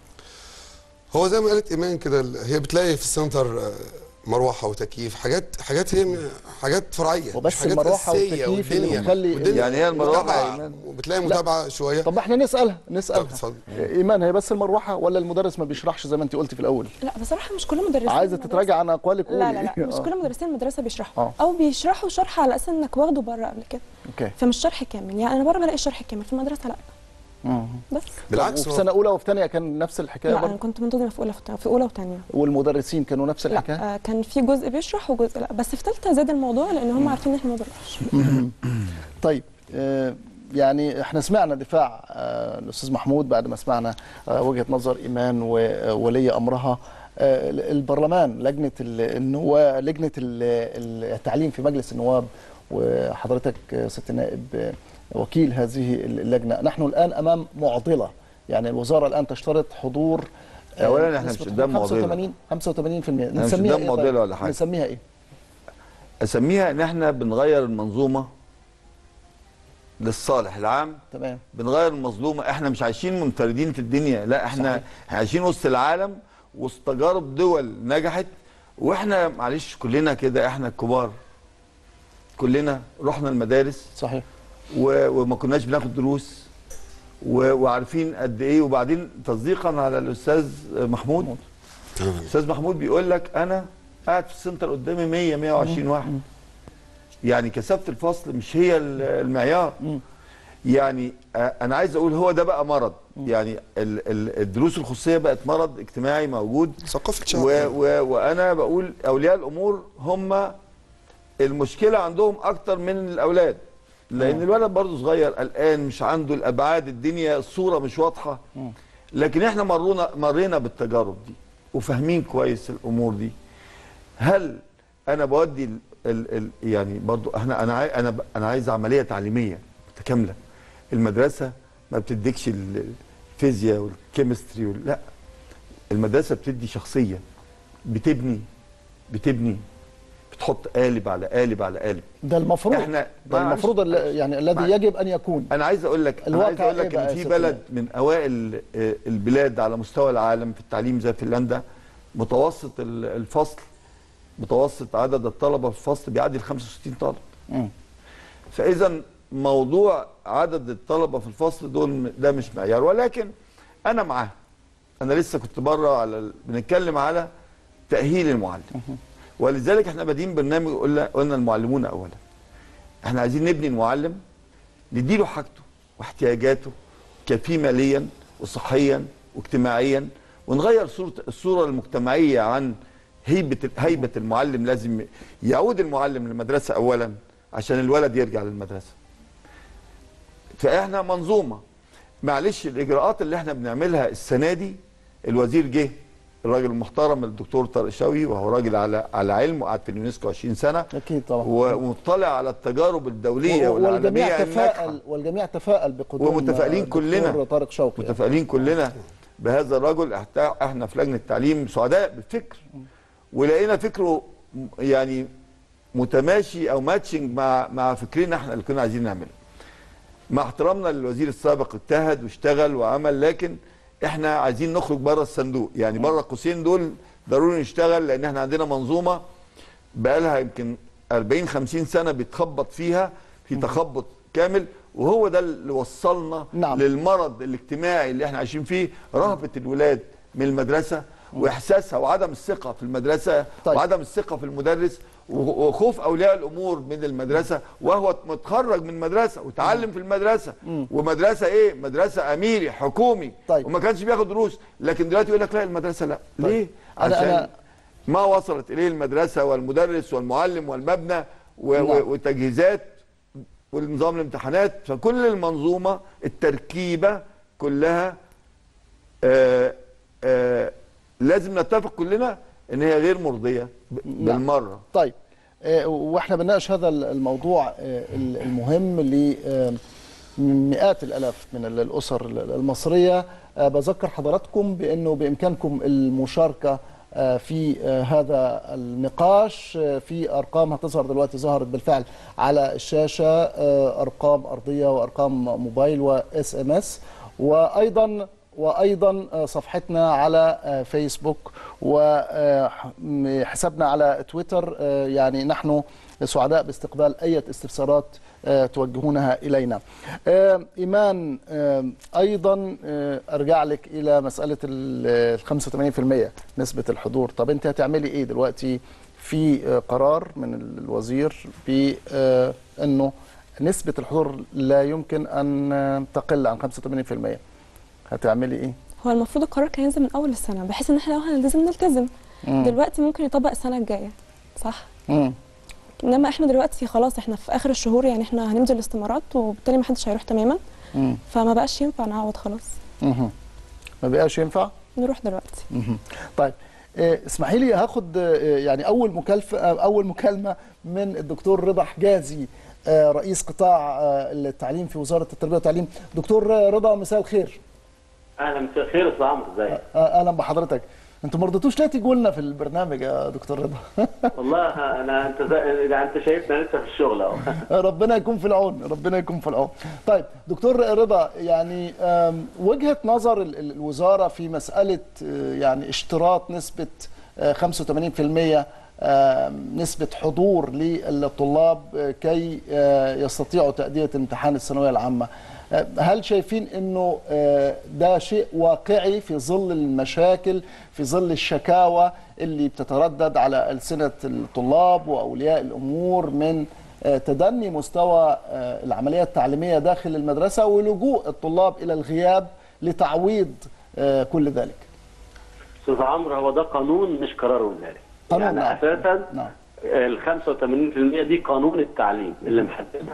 هو زي ما قالت ايمان كده ال- هي بتلاقي في السنتر آه، مروحه وتكييف حاجات حاجات هي م- حاجات فرعيه وبس مش حاجات المروحة أساسية والتكييف اللي والدنيا- بيخلي- والدنيا يعني هي المروحة متابعة، يا إيمان؟ وبتلاقي لا. متابعه شويه طب احنا نسالها نسالها اتفضل. ايمان هي بس المروحه ولا المدرس ما بيشرحش زي ما انت قلتي في الاول لا بصراحه مش كل مدرسين عايزه المدرسة- تتراجع عن اقوالك قولي لا لا لا مش آه. كل مدرسين المدرسه بيشرحوا آه. او بيشرحوا شرح على اساس انك واخده بره قبل كده اوكي فمش شرح كامل يعني انا بره بلاقي الشرح كامل في المدرسه لا مم. بس بالعكس في هو- سنه اولى وفي ثانيه كان نفس الحكايه لا انا برضه كنت منتظمه في اولى في اولى وثانيه والمدرسين كانوا نفس لا الحكايه آه كان في جزء بيشرح وجزء لا بس في ثالثه زاد الموضوع لان هم عارفين ان احنا ما بنروحش طيب آه، يعني احنا سمعنا دفاع آه، الاستاذ محمود بعد ما سمعنا آه، وجهه نظر ايمان وولي امرها آه، البرلمان لجنه ال- النواب لجنه ال- التعليم في مجلس النواب وحضرتك آه، ست النائب آه، وكيل هذه اللجنه نحن الان امام معضله يعني الوزاره الان تشترط حضور آه، أولاً إحنا مش نسبة قدام معضلة. 85 85% إحنا مش نسميها قدام إيه معضلة طيب؟ ولا حاجة. نسميها ايه اسميها ان احنا بنغير المنظومه للصالح العام تمام بنغير المظلومه احنا مش عايشين منفردين في الدنيا لا احنا صحيح. احنا عايشين وسط العالم وسط تجارب دول نجحت واحنا معلش كلنا كده احنا الكبار كلنا رحنا المدارس صحيح و... وما كناش بناخد دروس و... وعارفين قد ايه وبعدين تصديقا على الاستاذ محمود الاستاذ محمود بيقول لك انا قاعد في السنتر قدامي 100 120 واحد يعني كثافه الفصل مش هي ال- المعيار يعني آه، انا عايز اقول هو ده بقى مرض يعني ال- ال- الدروس الخصوصيه بقت مرض اجتماعي موجود ثقافه شعب و و وانا بقول اولياء الامور هم المشكله عندهم اكتر من الاولاد لان الولد برضه صغير قلقان مش عنده الابعاد الدنيا الصوره مش واضحه لكن احنا مرونا مرينا بالتجارب دي وفاهمين كويس الامور دي هل انا بودي ال ال ال يعني برضو احنا انا عاي انا ب- انا عايز عمليه تعليميه متكامله المدرسه ما بتديكش ال- الفيزياء والكيمستري وال- لا المدرسه بتدي شخصيه بتبني بتبني بتحط قالب على قالب على قالب ده المفروض احنا ده المفروض ال- يعني الذي يجب ان يكون انا عايز اقول لك انا عايز الواقع اقول إيه لك بقى ان يا في ست بلد من اوائل آه، البلاد على مستوى العالم في التعليم زي فنلندا متوسط ال- الفصل متوسط عدد الطلبه في الفصل بيعدي ال 65 طالب مم. فاذا موضوع عدد الطلبه في الفصل دول ده مش معيار ولكن انا معاه انا لسه كنت بره على ال- بنتكلم على تاهيل المعلم ولذلك احنا بادئين برنامج قلنا قلنا المعلمون اولا احنا عايزين نبني المعلم نديله حاجته واحتياجاته كفيه ماليا وصحيا واجتماعيا ونغير صوره الصوره المجتمعيه عن هيبه هيبه المعلم لازم يعود المعلم للمدرسه اولا عشان الولد يرجع للمدرسه فاحنا منظومه معلش الاجراءات اللي احنا بنعملها السنه دي الوزير جه الراجل المحترم الدكتور طارق شوقي وهو راجل على على علم وقعد في اليونسكو 20 سنه اكيد طبعا ومطلع على التجارب الدوليه والجميع والعالميه الناجحه تفائل والجميع تفائل بقدوم ومتفائلين الدكتور كلنا طارق شوقي متفائلين كلنا بهذا الرجل احنا احنا في لجنه التعليم سعداء بالفكر ولقينا فكره م- يعني متماشي او ماتشنج مع مع فكرنا احنا اللي كنا عايزين نعمله مع احترامنا للوزير السابق اجتهد واشتغل وعمل لكن احنا عايزين نخرج بره الصندوق يعني بره القوسين دول ضروري نشتغل لان احنا عندنا منظومه بقالها يمكن 40 50 سنه بيتخبط فيها في تخبط كامل وهو ده اللي وصلنا نعم. للمرض الاجتماعي اللي احنا عايشين فيه رهبه الولاد من المدرسه واحساسها وعدم الثقه في المدرسه طيب. وعدم الثقه في المدرس و- وخوف اولياء الامور من المدرسه وهو متخرج من مدرسه وتعلم في المدرسه ومدرسه ايه مدرسه اميري حكومي طيب. وما كانش بياخد دروس لكن دلوقتي يقول لك لا المدرسه لا طيب. ليه أنا- عشان أنا- ما وصلت اليه المدرسه والمدرس والمعلم والمبنى و- نعم. و- وتجهيزات ونظام الامتحانات فكل المنظومه التركيبه كلها آآ آآ لازم نتفق كلنا ان هي غير مرضيه ب- بالمره طيب آه، واحنا بنناقش هذا الموضوع آه، المهم لمئات الالاف من ال- الاسر ال- المصريه آه، بذكر حضراتكم بانه بامكانكم المشاركه آه، في آه، هذا النقاش آه، في ارقام هتظهر دلوقتي ظهرت بالفعل على الشاشه آه، ارقام ارضيه وارقام موبايل واس ام اس وايضا وايضا آه، صفحتنا على آه، فيسبوك وحسابنا على تويتر آه، يعني نحن سعداء باستقبال اي استفسارات آه، توجهونها الينا. آه، ايمان آه، ايضا آه، ارجع لك الى مساله ال 85% نسبه الحضور، طب انت هتعملي ايه دلوقتي في آه، قرار من الوزير بانه نسبه الحضور لا يمكن ان آه، تقل عن 85%. هتعملي ايه؟ هو المفروض القرار كان ينزل من اول السنه بحيث ان احنا لو هنلتزم نلتزم مم. دلوقتي ممكن يطبق السنه الجايه صح مم. انما احنا دلوقتي خلاص احنا في اخر الشهور يعني احنا هنمضي الاستمارات وبالتالي ما حدش هيروح تماما مم. فما بقاش ينفع نعوض خلاص مهم. ما بقاش ينفع؟ نروح دلوقتي مهم. طيب آه، اسمحي لي هاخد آه، يعني اول مكالفه آه، اول مكالمه من الدكتور رضا حجازي آه، رئيس قطاع آه، التعليم في وزاره التربيه والتعليم دكتور آه، رضا مساء الخير اهلا مساء الخير استاذ عمرو ازيك آه، اهلا بحضرتك انتوا ما رضيتوش ليه تيجوا لنا في البرنامج يا دكتور رضا والله انا انت زي- ده انت شايفنا لسه في الشغل اهو ربنا يكون في العون ربنا يكون في العون طيب دكتور رضا يعني آم، وجهة نظر ال- ال- الوزارة في مسألة آه، يعني اشتراط نسبة آه، 85% آم، نسبة حضور للطلاب آه، كي آه، يستطيعوا تأدية امتحان الثانوية العامة آه، هل شايفين انه آه، ده شيء واقعي في ظل المشاكل في ظل الشكاوى اللي بتتردد على ألسنة الطلاب وأولياء الأمور من آه، تدني مستوى آه، العملية التعليمية داخل المدرسة ولجوء الطلاب إلى الغياب لتعويض آه، كل ذلك استاذ عمرو هو ده قانون مش قرار وزاري قانون، يعني نعم. اساسا نعم ال 85% دي قانون التعليم اللي محددها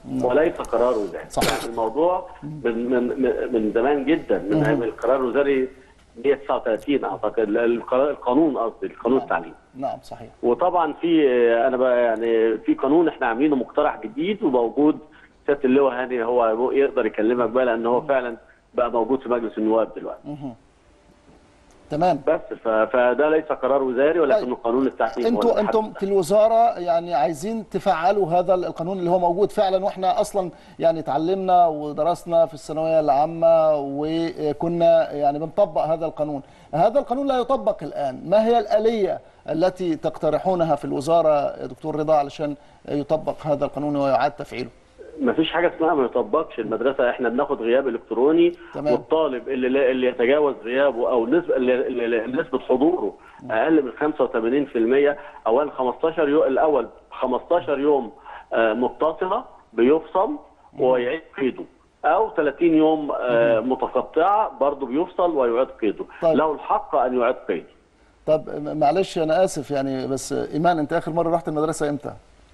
وليس قرار وزاري صحيح. الموضوع من من من- من زمان جدا من مم. أيام القرار الوزاري 139 اعتقد القرار- القانون قصدي القانون التعليم نعم صحيح وطبعا في انا بقى يعني في قانون احنا عاملينه مقترح جديد وموجود سياده اللواء هاني هو يقدر يكلمك بقى لان هو فعلا بقى موجود في مجلس النواب دلوقتي مهم. تمام بس ف- فده ليس قرار وزاري ولكنه قانون التعليم هو انتوا اللي انتم في الوزاره يعني عايزين تفعلوا هذا القانون اللي هو موجود فعلا واحنا اصلا يعني اتعلمنا ودرسنا في الثانويه العامه وكنا يعني بنطبق هذا القانون هذا القانون لا يطبق الان ما هي الاليه التي تقترحونها في الوزاره يا دكتور رضا علشان يطبق هذا القانون ويعاد تفعيله ما فيش حاجه اسمها ما يطبقش المدرسه احنا بناخد غياب الكتروني تمام. والطالب اللي لا اللي يتجاوز غيابه او نسبه اللي- اللي- نسبه حضوره اقل من 85% اولا 15 يوم الاول 15 يوم آه، متصله بيفصل ويعيد قيده او 30 يوم آه، متقطعه برضه بيفصل ويعيد قيده طيب. له الحق ان يعيد قيده طب معلش انا اسف يعني بس ايمان انت اخر مره رحت المدرسه امتى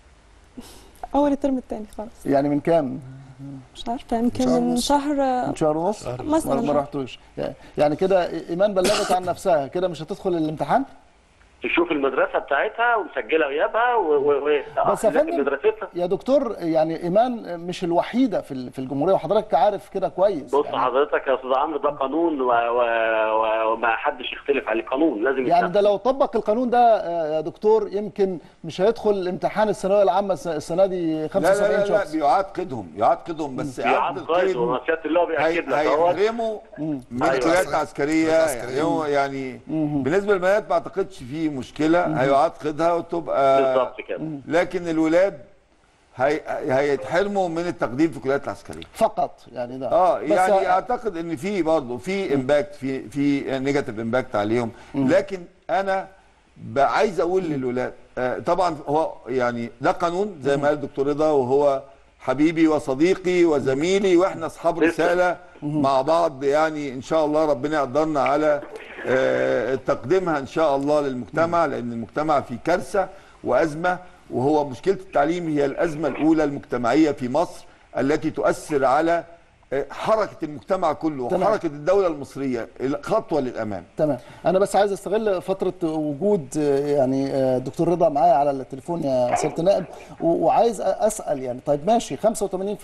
اول الترم الثاني خالص يعني من كام مش عارفه يمكن شهر من ونص. شهر من شهر ونص مثلا ما- ما رحتوش يعني كده ايمان بلغت عن نفسها كده مش هتدخل الامتحان تشوف المدرسه بتاعتها ومسجله غيابها و... و... و... بس يا فندم مدرستها يا دكتور يعني ايمان مش الوحيده في ال- في الجمهوريه وحضرتك عارف كده كويس بص حضرتك يا استاذ عمرو ده قانون و... و... و... وما حدش يختلف عليه قانون لازم يعني يتنفذ. ده لو طبق القانون ده آه، يا دكتور يمكن مش هيدخل امتحان الثانويه العامه الس- السنه دي لا 75 لا لا, لا شخص بيعاد قيدهم يعاد قيدهم بس بيعاد إعادة قيد القيد وسياده الله بياكد لك هي- اهوت. هيحرموا من أيوة. الكليات العسكريه يعني هو يعني بالنسبه للبنات ما اعتقدش فيه مشكله هيعاد قيدها وتبقى بالظبط كده لكن الولاد هي... هيتحرموا من التقديم في الكليات العسكريه فقط يعني ده اه بس يعني آه، اعتقد ان في برضه في امباكت في في نيجاتيف امباكت عليهم لكن انا ب- عايز اقول للولاد آه طبعا هو يعني ده قانون زي ما قال الدكتور رضا وهو حبيبي وصديقي وزميلي واحنا اصحاب رساله مع بعض يعني ان شاء الله ربنا يقدرنا على آه تقديمها ان شاء الله للمجتمع لان المجتمع في كارثه وازمه وهو مشكله التعليم هي الازمه الاولى المجتمعيه في مصر التي تؤثر على آه، حركه المجتمع كله تمام. وحركه الدوله المصريه خطوه للامام تمام انا بس عايز استغل فتره وجود آه، يعني آه، دكتور رضا معايا على التليفون يا سياده النائب و- وعايز اسال يعني طيب ماشي 85%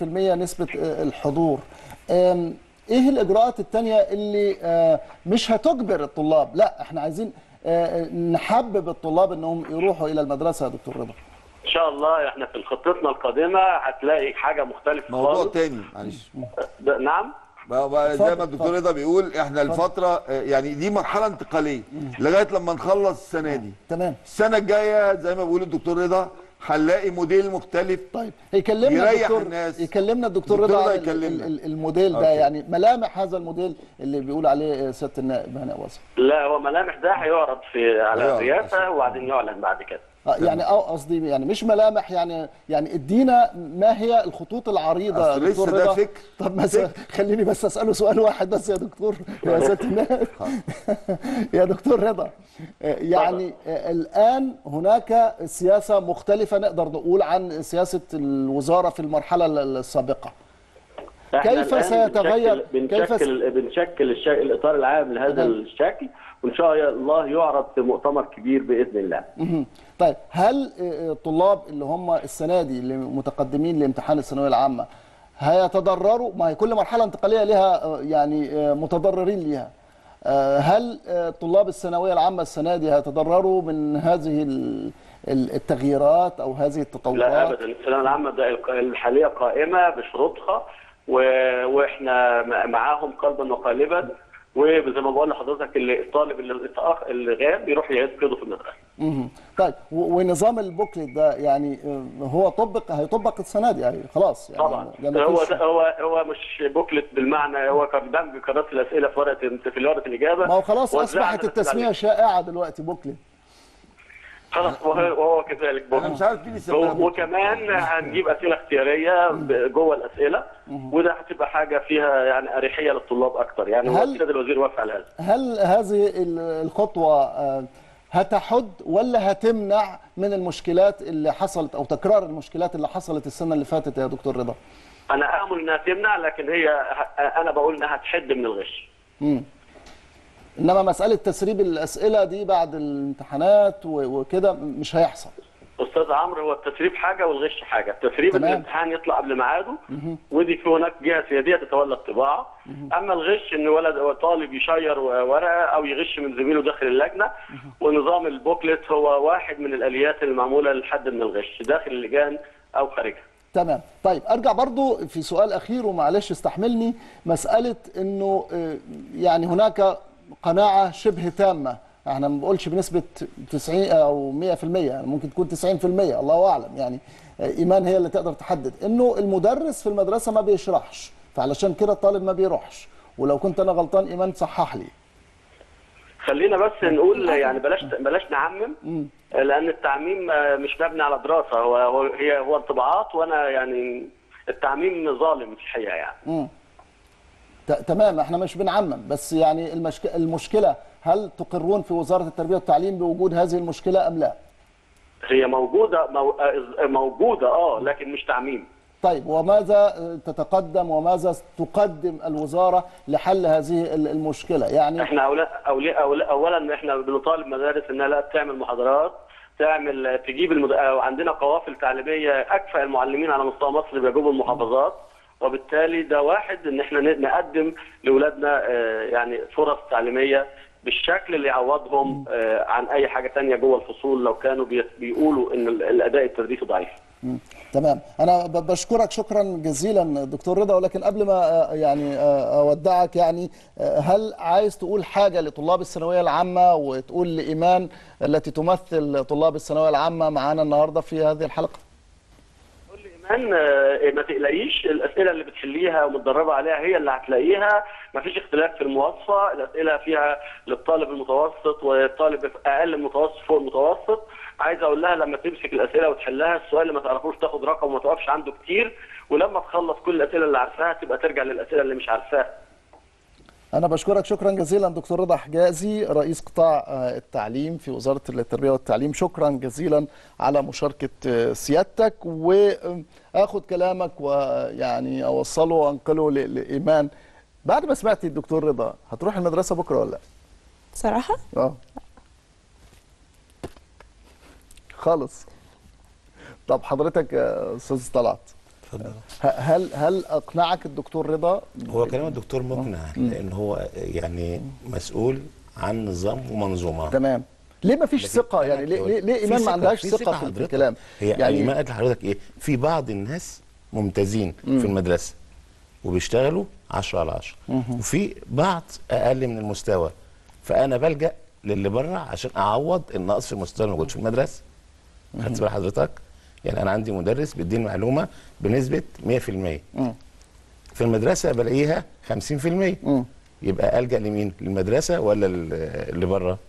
نسبه آه، الحضور آم، ايه الاجراءات الثانيه اللي آه، مش هتجبر الطلاب لا احنا عايزين آه، نحبب الطلاب انهم يروحوا الى المدرسه يا دكتور رضا ان شاء الله احنا في خطتنا القادمه هتلاقي حاجه مختلفه موضوع خالص تاني معلش ده- نعم بقى بقى زي اتفضل، ما الدكتور رضا بيقول احنا الفتره آه، يعني دي مرحله انتقاليه لغايه لما نخلص السنه دي تمام السنه الجايه زي ما بيقول الدكتور رضا هنلاقي موديل مختلف طيب يكلمنا يريح الدكتور الناس يكلمنا الدكتور الدكتور رضا رضا عن ال- يكلمنا. ال- الموديل ده أوكي. يعني ملامح هذا الموديل اللي بيقول عليه سياده النائب هاني واصل لا هو ملامح ده هيعرض في على هيعرض. الرئاسه وبعدين يعلن بعد كده آه، يعني اه قصدي يعني مش ملامح يعني يعني ادينا ما هي الخطوط العريضه يا أصل لسه دكتور ده رضا فكر. طب مثلا خليني بس اساله سؤال واحد بس يا دكتور يا سياده النائب يا دكتور رضا آه، يعني آه، الان هناك سياسه مختلفه نقدر نقول عن سياسه الوزاره في المرحله السابقه احنا كيف الآن سيتغير- بنشكل كيف س- بنشكل, بنشكل الش... الاطار العام لهذا تمام. الشكل وان شاء الله يعرض في مؤتمر كبير باذن الله مهم. طيب هل آه، الطلاب اللي هم السنه دي اللي متقدمين لامتحان الثانويه العامه هيتضرروا ما هي كل مرحله انتقاليه لها آه، يعني آه، متضررين ليها آه، هل آه، طلاب الثانويه العامه السنه دي هيتضرروا من هذه ال- ال- التغييرات او هذه لا التطورات ابدا الثانويه العامه ده الق- الحاليه قائمه بشروطها و... واحنا م- معاهم قلبا وقالبا وزي ما بقول لحضرتك اللي الطالب اللي اتأخ- اللي غاب يروح يعيد قيده في المدرسه مهم. طيب و- ونظام البوكلت ده يعني آه، هو طبق هيطبق السنه دي يعني خلاص يعني طبعا ده هو مفيش- ده هو هو مش بوكلت بالمعنى هو كان دمج كراسه الاسئله في ورقه في ورقه الاجابه ما هو خلاص وزعنا اصبحت الأسئلة التسميه عليه. شائعه دلوقتي بوكلت خلاص وهو وهو كذلك انا مش عارف مين اللي سماها و- وكمان هنجيب اسئله اختياريه ب- جوه الاسئله وده هتبقى حاجه فيها يعني اريحيه للطلاب اكتر يعني هو هل- السيد الوزير وافق على هذا هل هذه ال- الخطوة آه، هتحد ولا هتمنع من المشكلات اللي حصلت او تكرار المشكلات اللي حصلت السنه اللي فاتت يا دكتور رضا انا امل انها تمنع لكن هي انا بقول انها تحد من الغش مم. انما مساله تسريب الاسئله دي بعد الامتحانات و- وكده مش هيحصل استاذ عمرو هو التسريب حاجه والغش حاجه التسريب ان تمام. الامتحان يطلع قبل ميعاده مهم. ودي في هناك جهه سياديه تتولى الطباعه اما الغش ان ولد أو طالب يشير ورقه او يغش من زميله داخل اللجنه ونظام البوكلت هو واحد من الاليات المعموله للحد من الغش داخل اللجان او خارجها تمام طيب ارجع برضو في سؤال اخير ومعلش استحملني مساله انه آه، يعني هناك قناعه شبه تامه احنا ما بقولش بنسبه 90 او 100% يعني ممكن تكون 90% الله اعلم يعني آه، ايمان هي اللي تقدر تحدد انه المدرس في المدرسه ما بيشرحش فعلشان كده الطالب ما بيروحش ولو كنت انا غلطان ايمان صحح لي خلينا بس نقول يعني بلاش بلاش نعمم لان التعميم آه، مش مبني على دراسه هو هو هي هو انطباعات وانا يعني التعميم ظالم في الحقيقه يعني مم. ت- تمام احنا مش بنعمم بس يعني المشك... المشكله هل تقرون في وزاره التربيه والتعليم بوجود هذه المشكله ام لا؟ هي موجوده مو... آه، موجوده اه لكن مش تعميم طيب وماذا تتقدم وماذا تقدم الوزاره لحل هذه ال- المشكله؟ يعني احنا أولا أولا أولا اولا احنا بنطالب مدارس انها لا تعمل محاضرات تعمل تجيب المد... أو عندنا قوافل تعليميه اكفأ المعلمين على مستوى مصر بيجوبوا المحافظات وبالتالي ده واحد ان احنا ن- نقدم لاولادنا آه، يعني فرص تعليميه بالشكل اللي يعوضهم آه، عن اي حاجه تانية جوه الفصول لو كانوا بي- بيقولوا ان ال- الاداء التدريسي ضعيف مم. تمام انا ب- بشكرك شكرا جزيلا دكتور رضا ولكن قبل ما آه، يعني آه، اودعك يعني آه، هل عايز تقول حاجه لطلاب الثانويه العامه وتقول لايمان التي تمثل طلاب الثانويه العامه معانا النهارده في هذه الحلقه كمان آه، ما تقلقيش الاسئله اللي بتحليها ومتدربه عليها هي اللي هتلاقيها ما فيش اختلاف في المواصفه الاسئله فيها للطالب المتوسط والطالب اقل من المتوسط فوق المتوسط عايز اقول لها لما تمسك الاسئله وتحلها السؤال اللي ما تعرفوش تاخد رقم وما توقفش عنده كتير ولما تخلص كل الاسئله اللي عارفاها تبقى ترجع للاسئله اللي مش عارفاها أنا بشكرك شكرا جزيلا دكتور رضا حجازي رئيس قطاع آه، التعليم في وزارة التربية والتعليم شكرا جزيلا على مشاركة آه، سيادتك وآخد كلامك ويعني أوصله وأنقله ل- لإيمان بعد ما سمعتي الدكتور رضا هتروح المدرسة بكرة ولا لا؟ صراحه اه خالص طب حضرتك يا استاذ طلعت اتفضل ه- هل هل اقنعك الدكتور رضا هو كلام الدكتور مقنع لان هو يعني مسؤول عن نظام ومنظومه تمام ليه ما فيش لكن ثقه أنا يعني ليه بقول- ليه, ليه في ايمان ما عندهاش في ثقه في, في حضرتك. الكلام هي يعني ايمان قالت لحضرتك ايه في بعض الناس ممتازين مم. في المدرسه وبيشتغلوا 10 على 10 مهم. وفي بعض اقل من المستوى فانا بلجا للي بره عشان اعوض النقص في المستوى اللي موجود في المدرسه خدت بال حضرتك يعني انا عندي مدرس بيديني معلومه بنسبه 100% مم. في المدرسه بلاقيها 50% يبقى الجا لمين للمدرسه ولا ال- اللي بره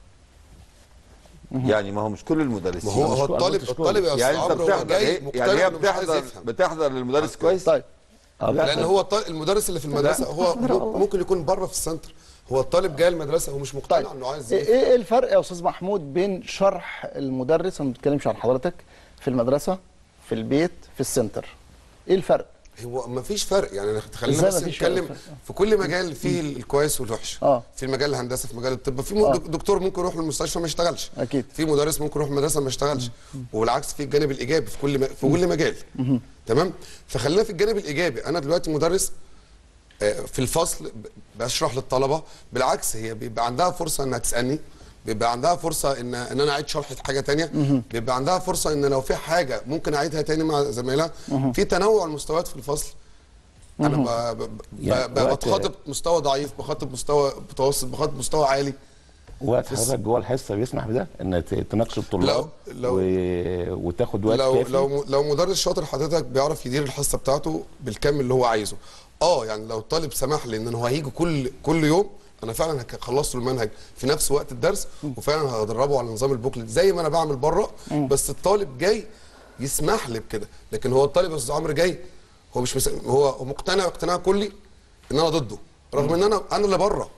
يعني ما هو مش كل المدرسين ما هو- هو الطالب- الطالب يا أستاذ يعني انت عمرو هو بتحضر جاي ايه مقتنع يعني هي إنه مش عايز بتحضر يفهم. بتحضر للمدرس كويس طيب لا. لان هو الط- المدرس اللي في المدرسه هو ممكن- ممكن يكون بره في السنتر هو الطالب جاي المدرسه هو مش مقتنع انه عايز ايه ايه الفرق يا استاذ محمود بين شرح المدرس انا ما بتكلمش عن حضرتك في المدرسه في البيت في السنتر ايه الفرق هو ما فيش فرق يعني خلينا إزاي بس مفيش فرق؟ نتكلم في كل مجال فيه الكويس والوحش اه في مجال الهندسه في مجال الطب في آه. م- دكتور ممكن يروح المستشفى ما يشتغلش اكيد في مدرس ممكن يروح المدرسه ما يشتغلش وبالعكس في الجانب الايجابي في كل م... في كل مجال مهم. تمام فخلينا في الجانب الايجابي انا دلوقتي مدرس آه، في الفصل ب- بشرح للطلبه بالعكس هي بيبقى عندها فرصه انها تسالني بيبقى عندها فرصه ان ان انا اعيد شرح حاجه تانية مهم. بيبقى عندها فرصه ان لو في حاجه ممكن اعيدها تاني مع زمايلها مهم. في تنوع المستويات في الفصل انا مهم. ب- ب- يعني ب- وقت- بخاطب مستوى ضعيف بخاطب مستوى متوسط بخاطب مستوى عالي وقت بس- حضرتك جوه الحصه بيسمح بده ان ت- تناقش الطلاب لو- لو- و... وتاخد وقت لو كافي لو لو مدرس شاطر حضرتك بيعرف يدير الحصه بتاعته بالكم اللي هو عايزه اه يعني لو الطالب سمح لي ان هو هيجي كل كل يوم انا فعلا هك- خلصت له المنهج في نفس وقت الدرس وفعلا هدربه على نظام البوكلت زي ما انا بعمل بره بس الطالب جاي يسمح لي بكده لكن هو الطالب يا استاذ عمرو جاي هو مش مس... هو مقتنع اقتناع كلي ان انا ضده رغم ان انا انا اللي بره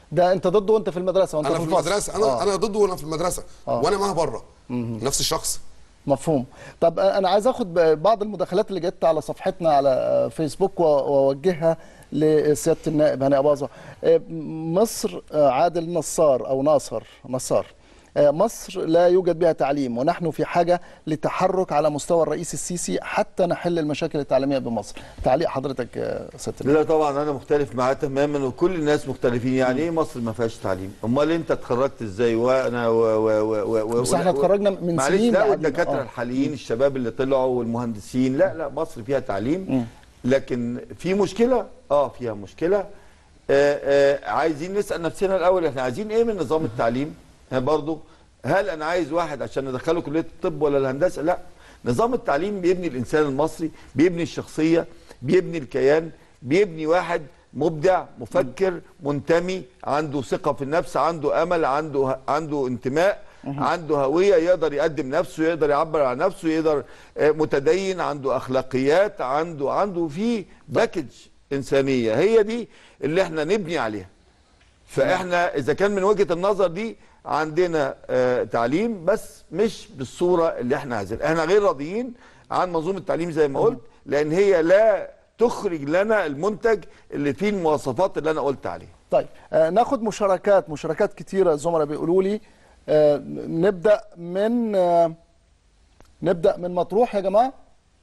ده انت ضده وانت في المدرسه وانت انا في الفصل. المدرسه انا آه. انا ضده وانا في المدرسه آه. وانا معاه بره مهم. نفس الشخص مفهوم طب انا عايز اخد بعض المداخلات اللي جت على صفحتنا على فيسبوك و- واوجهها لسياده النائب هاني اباظه آه، مصر آه، عادل نصار او ناصر نصار آه، مصر لا يوجد بها تعليم ونحن في حاجه لتحرك على مستوى الرئيس السيسي حتى نحل المشاكل التعليميه بمصر تعليق حضرتك آه، سياده النائب لا طبعا انا مختلف معاه تماما وكل الناس مختلفين يعني ايه مصر ما فيهاش تعليم امال انت اتخرجت ازاي وانا و و و و بس احنا اتخرجنا من معلش سنين لا قعدنا- والدكاتره آه. الحاليين الشباب اللي طلعوا والمهندسين لا لا مصر فيها تعليم لكن في مشكله اه فيها مشكله آه آه عايزين نسال نفسنا الاول احنا عايزين ايه من نظام التعليم ها برضو هل انا عايز واحد عشان ندخله كليه الطب ولا الهندسه لا نظام التعليم بيبني الانسان المصري بيبني الشخصيه بيبني الكيان بيبني واحد مبدع مفكر منتمي عنده ثقه في النفس عنده امل عنده عنده انتماء عنده هويه يقدر يقدم نفسه يقدر يعبر عن نفسه يقدر آه، متدين عنده اخلاقيات عنده عنده في باكج انسانيه هي دي اللي احنا نبني عليها فاحنا اذا كان من وجهه النظر دي عندنا آه تعليم بس مش بالصوره اللي احنا عايزينها احنا غير راضيين عن منظومه التعليم زي ما قلت لان هي لا تخرج لنا المنتج اللي فيه المواصفات اللي انا قلت عليها طيب آه، ناخد مشاركات مشاركات كتيرة الزملاء بيقولوا لي آه، نبدأ من آه، نبدأ من مطروح يا جماعة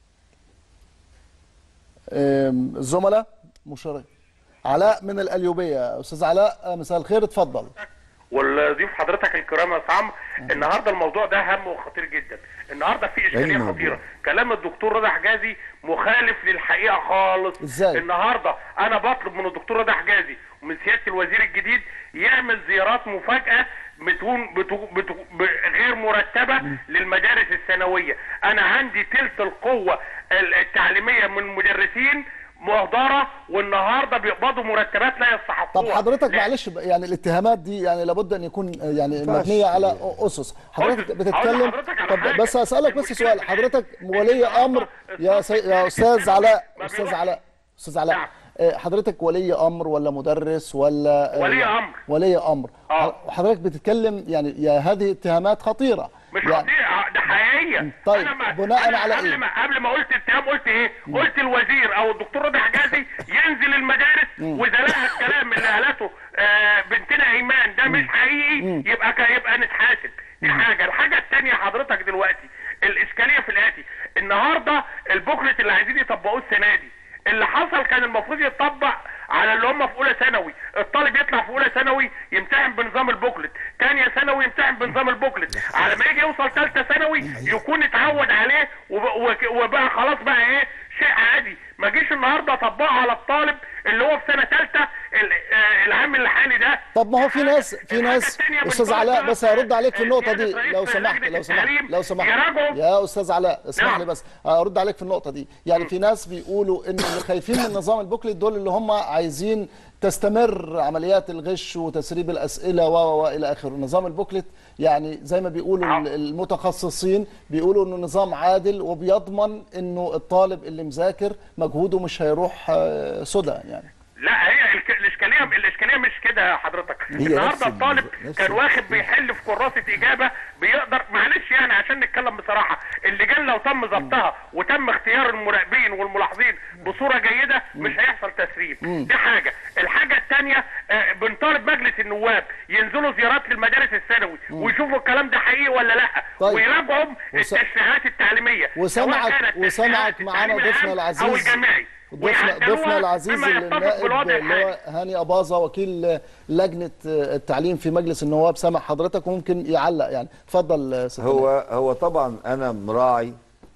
آم، الزملاء مشارك علاء من القليوبية أستاذ علاء آه، مساء الخير اتفضل والضيوف حضرتك الكرام يا عم النهارده الموضوع ده هام وخطير جدا النهارده في اشكاليه الموضوع؟ خطيره كلام الدكتور رضا حجازي مخالف للحقيقه خالص إزاي؟ النهارده انا بطلب من الدكتور رضا حجازي ومن سياده الوزير الجديد يعمل زيارات مفاجاه بتكون بتو بتو ب- غير مرتبه للمدارس الثانويه انا عندي تلت القوه ال- التعليميه من المدرسين مهدره والنهارده بيقبضوا مرتبات لا يستحقوها طب حضرتك معلش بقى، يعني الاتهامات دي يعني لابد ان يكون آه، يعني مبنيه على اسس حضرتك بتتكلم طب بس اسالك بس سؤال حضرتك ولي امر يا سي... يا استاذ علاء استاذ علاء استاذ علاء آه، حضرتك ولي امر ولا مدرس ولا آه، ولي أمر. ولي امر وحضرتك بتتكلم يعني يا هذه اتهامات خطيره مش يعني خطيئة ده حقيقية طيب، أنا ما بناء أنا على قبل إيه؟ ما قبل ما قلت اتهام قلت ايه؟ قلت الوزير او الدكتور رضا حجازي ينزل المدارس واذا لقى الكلام اللي قالته آه بنتنا ايمان ده مش حقيقي يبقى ك- يبقى نتحاسب دي حاجة الحاجة الثانية حضرتك دلوقتي الاشكالية في الاتي النهارده البوكلت اللي عايزين يطبقوه السنة دي اللي حصل كان المفروض يتطبق على اللي هم في اولى ثانوي الطالب يطلع في اولى ثانوي يمتحن بنظام البوكلت ثانيه ثانوي يمتحن بنظام البوكلت على ما يجي يوصل ثالثه ثانوي يكون اتعود عليه وب- وك- وبقى خلاص بقى ايه شيء عادي ما جيش النهارده اطبقه على الطالب اللي هو في سنه ثالثه العام الحالي ده طب ما هو في ناس في ناس استاذ علاء بس هرد عليك في النقطه دي لو سمحت لو سمحت لو سمحت يا استاذ علاء اسمح لي بس هرد عليك في النقطه دي يعني في ناس بيقولوا ان اللي خايفين من نظام البوكلت دول اللي هم عايزين تستمر عمليات الغش وتسريب الاسئله و و و الى اخره نظام البوكلت يعني زي ما بيقولوا ال- المتخصصين بيقولوا انه نظام عادل وبيضمن انه الطالب اللي مذاكر مجهوده مش هيروح آه، سدى يعني لا هي الك- الاشكاليه الاشكاليه مش كده يا حضرتك هي نفس النهارده ال- الطالب نفس كان ال- واخد بيحل في كراسه اجابه بيقدر معلش يعني عشان نتكلم بصراحه اللجان لو تم ضبطها وتم اختيار المراقبين والملاحظين بصوره جيده مش هيحصل تسريب دي حاجه الحاجه الثانيه بنطالب مجلس النواب ينزلوا زيارات للمدارس الثانوي ويشوفوا الكلام ده حقيقي ولا لا طيب. ويراجعوا وس- التشريعات التعليميه سواء وسمعك كانت وسمعك معانا التعليم ضيفنا العام العزيز او الجامعي ضيفنا ويعدلوها ضيفنا العزيز بما يتفق النائب بالوضع اللي هو هاني اباظه وكيل لجنه التعليم في مجلس النواب سمع حضرتك وممكن يعلق يعني اتفضل ست هو هو طبعا انا مراعي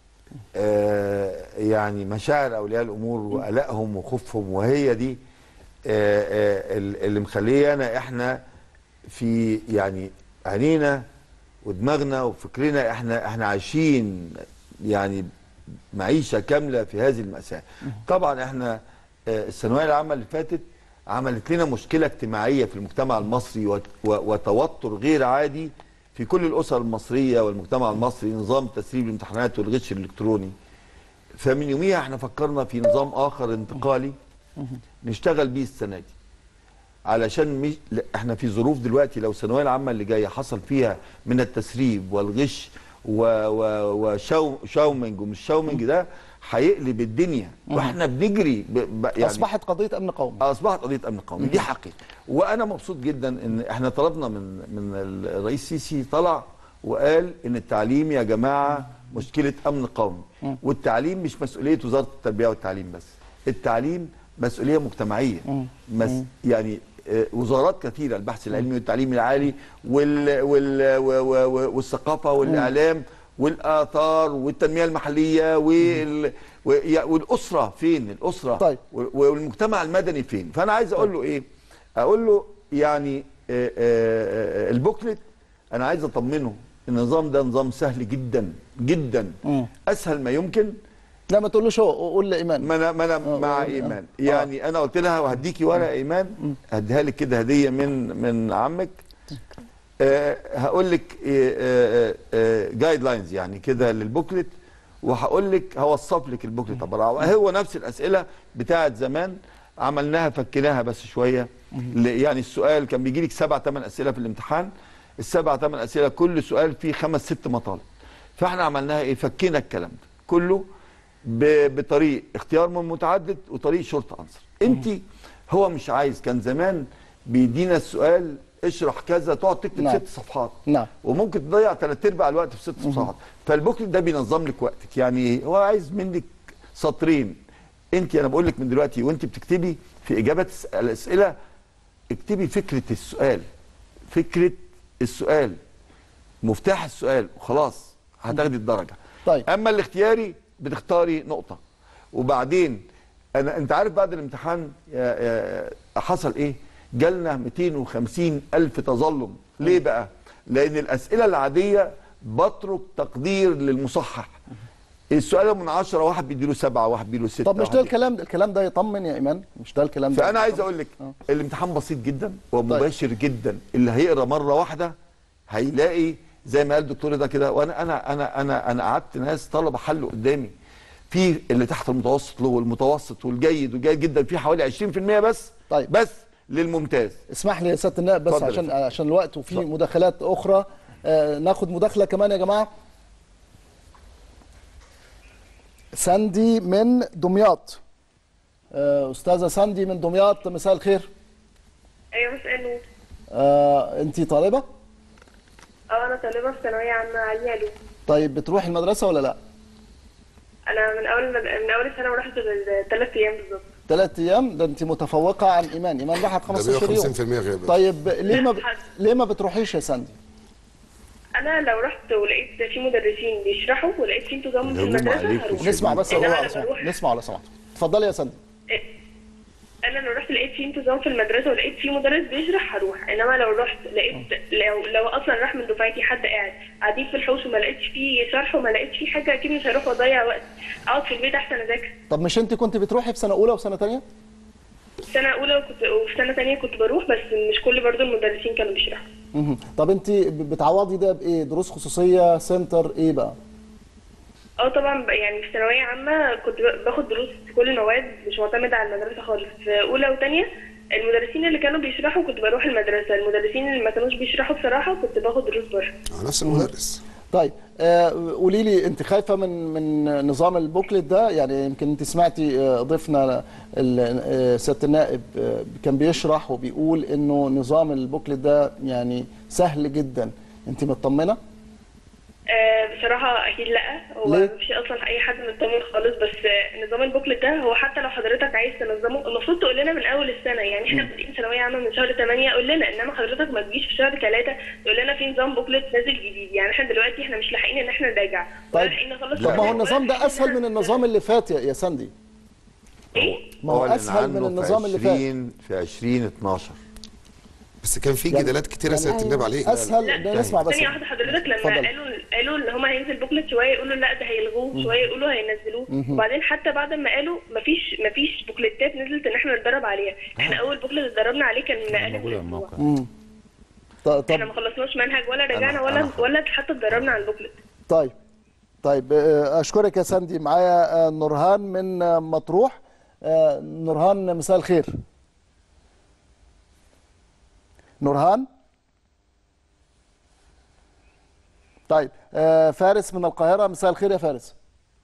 آه يعني مشاعر اولياء الامور وقلقهم وخوفهم وهي دي آه آه اللي مخليانا احنا في يعني عينينا ودماغنا وفكرنا احنا احنا عايشين يعني معيشه كامله في هذه المأساة طبعا احنا آه، الثانويه العامه اللي فاتت عملت لنا مشكله اجتماعيه في المجتمع المصري وت- و- وتوتر غير عادي في كل الاسر المصريه والمجتمع المصري نظام تسريب الامتحانات والغش الالكتروني فمن يوميها احنا فكرنا في نظام اخر انتقالي نشتغل بيه السنه دي علشان مش لا، احنا في ظروف دلوقتي لو الثانويه العامه اللي جايه حصل فيها من التسريب والغش و و وشاو شاومنج ومش شاومنج ده هيقلب الدنيا مم. واحنا بنجري ب... ب... يعني اصبحت قضيه امن قومي اصبحت قضيه امن قومي دي مم. حقيقه وانا مبسوط جدا ان احنا طلبنا من من الرئيس السيسي طلع وقال ان التعليم يا جماعه مشكله امن قومي مم. والتعليم مش مسؤوليه وزاره التربيه والتعليم بس التعليم مسؤوليه مجتمعيه مس مم. يعني آه، وزارات كثيره البحث العلمي والتعليم العالي وال وال و- و- و- والثقافه والاعلام والاثار والتنميه المحليه وال و- يا- والاسره فين الاسره طيب. و- والمجتمع المدني فين فانا عايز اقول له ايه اقول له يعني آه، آه، آه، البوكلت انا عايز اطمنه النظام ده نظام سهل جدا جدا مم. اسهل ما يمكن لا ما تقولوش هو قول لايمان ما انا ما انا مع آه. ايمان يعني انا قلت لها وهديكي ورقه ايمان هديها لك كده هديه من من عمك أه هقول لك جايد لاينز يعني كده للبوكلت وهقول لك هوصف لك البوكلت عباره عن- هو نفس الاسئله بتاعه زمان عملناها فكناها بس شويه ل- يعني السؤال كان بيجي لك سبع ثمان اسئله في الامتحان السبع ثمان اسئله كل سؤال فيه خمس ست مطالب فاحنا عملناها ايه فكينا الكلام ده كله ب- بطريق اختيار من متعدد وطريق شورت انسر انت هو مش عايز كان زمان بيدينا السؤال اشرح كذا تقعد تكتب نعم. ست صفحات نعم وممكن تضيع ثلاث ارباع الوقت في ست صفحات فالبوكلت ده بينظم لك وقتك يعني ايه هو عايز منك سطرين انت انا بقول لك من دلوقتي وانت بتكتبي في اجابه الس- الاسئله اكتبي فكره السؤال فكره السؤال مفتاح السؤال وخلاص هتاخدي الدرجه طيب اما الاختياري بتختاري نقطه وبعدين انا انت عارف بعد الامتحان يا يا حصل ايه جالنا 250 الف تظلم ليه بقى لان الاسئله العاديه بترك تقدير للمصحح السؤال من 10 واحد بيديله سبعة واحد بيديله ستة طب مش واحد ده الكلام الكلام ده يطمن يا ايمان مش ده الكلام ده فانا عايز اقول لك الامتحان بسيط جدا ومباشر جدا اللي هيقرا مره واحده هيلاقي زي ما قال الدكتور ده كده وانا انا انا انا انا قعدت ناس طلبه حل قدامي في اللي تحت المتوسط له والمتوسط والجيد والجيد جدا في حوالي 20% بس طيب بس للممتاز اسمح لي يا سياده النائب بس اتفضل يا عشان عشان الوقت وفي مداخلات اخرى آه ناخد مداخله كمان يا جماعه ساندي من دمياط آه استاذه ساندي من دمياط مساء الخير ايوه مساء النور آه انت طالبه اه انا طالبه في ثانويه عامه عليا علوم طيب بتروحي المدرسه ولا لا انا من اول مد... من اول السنه ما رحت غير ثلاث ايام بالظبط ثلاث ايام ده انت متفوقه عن ايمان ايمان راحت 15 يوم 150% غياب طيب ليه ما ب... ليه ما بتروحيش يا ساندي انا لو رحت ولقيت في مدرسين بيشرحوا ولقيت في انتظام في الهجوم المدرسه عليكم هروح نسمع بس إنما هو لما على سمعت. أروح- نسمع على سمعت اتفضلي يا ساندي انا لو رحت لقيت في انتظام في المدرسه ولقيت في مدرس بيشرح هروح انما لو رحت لقيت لو لو اصلا راح من دفعتي حد قاعد قاعدين في الحوش وما لقيتش فيه شرح وما لقيتش فيه حاجه اكيد مش هروح واضيع وقت اقعد في البيت احسن اذاكر طب مش انت كنت بتروحي في سنه اولى وسنه ثانيه سنه اولى وكنت وفي سنه ثانيه كنت بروح بس مش كل برضو المدرسين كانوا بيشرحوا مهم. طب انت بتعوضي ده بايه دروس خصوصيه سنتر ايه بقى اه طبعا ب- يعني في ثانويه عامه كنت ب- باخد دروس في كل المواد مش معتمده على المدرسه خالص في اولى وثانيه المدرسين اللي كانوا بيشرحوا كنت بروح المدرسه المدرسين اللي ما كانوش بيشرحوا بصراحه كنت باخد دروس بره نفس المدرس طيب آه، قولي لي انت خايفه من من نظام البوكلت ده يعني يمكن انت سمعتي آه، ضيفنا ال- آه، سياده النائب آه، كان بيشرح وبيقول انه نظام البوكلت ده يعني سهل جدا انت مطمنه آه بصراحه اكيد لا هو ليه؟ مفيش اصلا اي حد مطمن خالص بس آه، نظام البوكلت ده هو حتى لو حضرتك عايز تنظمه المفروض تقول لنا من اول السنه يعني احنا بادئين ثانويه عامه من شهر 8 قول لنا انما حضرتك ما تجيش في شهر 3 تقول لنا في نظام بوكلت نازل جديد يعني احنا دلوقتي احنا مش لاحقين ان احنا نراجع ولا طيب لاحقين نخلص طب ما هو ولا النظام ده اسهل من النظام اللي فات يا يا ساندي ما هو أعلن اسهل من عنه النظام في اللي فات 20 في 20 12 بس كان في يعني- جدالات كتيره يعني سياده النائب عليه اسهل ده نسمع بس ثانية واحدة حضرتك لما اتفضل. قالوا قالوا ان هم هينزل بوكلت شوية يقولوا لا ده هيلغوه مم. شوية يقولوا هينزلوه مهم. وبعدين حتى بعد ما قالوا مفيش مفيش بوكلتات نزلت ان احنا نتدرب عليها احنا اول بوكلت اتدربنا عليه كان من اقل من اسبوع مم. ط- احنا طب ما خلصناش منهج ولا رجعنا أنا- ولا أنا ولا حتى اتدربنا على البوكلت طيب طيب آه، اشكرك يا ساندي معايا آه، نورهان من آه، مطروح آه، نورهان مساء الخير نورهان طيب آه، فارس من القاهره مساء الخير يا فارس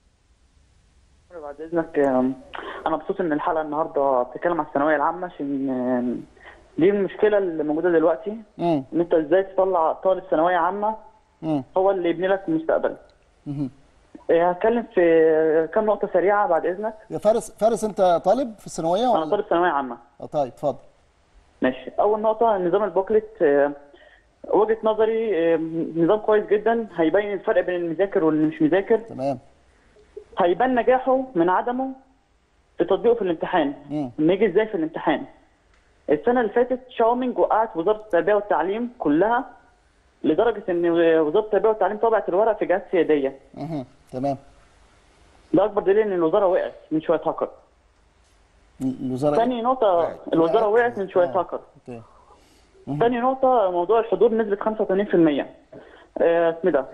بعد اذنك آم، انا مبسوط ان الحلقه النهارده بتتكلم عن الثانويه العامه عشان آم، دي المشكله اللي موجوده دلوقتي مم. ان انت ازاي تطلع طالب ثانويه عامه مم. هو اللي يبني لك المستقبل مهم. آه، هتكلم في كام نقطه سريعه بعد اذنك يا فارس فارس انت طالب في الثانويه انا ولا طالب ثانويه عامه آه، طيب اتفضل ماشي اول نقطه نظام البوكلت آه، وجهه نظري آه، نظام كويس جدا هيبين الفرق بين المذاكر واللي مش مذاكر تمام هيبان نجاحه من عدمه في تطبيقه في الامتحان مم. انه يجي ازاي في الامتحان السنه اللي فاتت شاومينج وقعت وزاره التربيه والتعليم كلها لدرجه ان وزاره التربيه والتعليم طبعت الورق في جهات سياديه مهم. تمام ده اكبر دليل ان الوزاره وقعت من شويه هاكر الوزاره ثاني نقطه الوزاره وقعت من شويه هاكر اوكي ثاني نقطة موضوع الحضور نسبة 85% آه، اسمه ده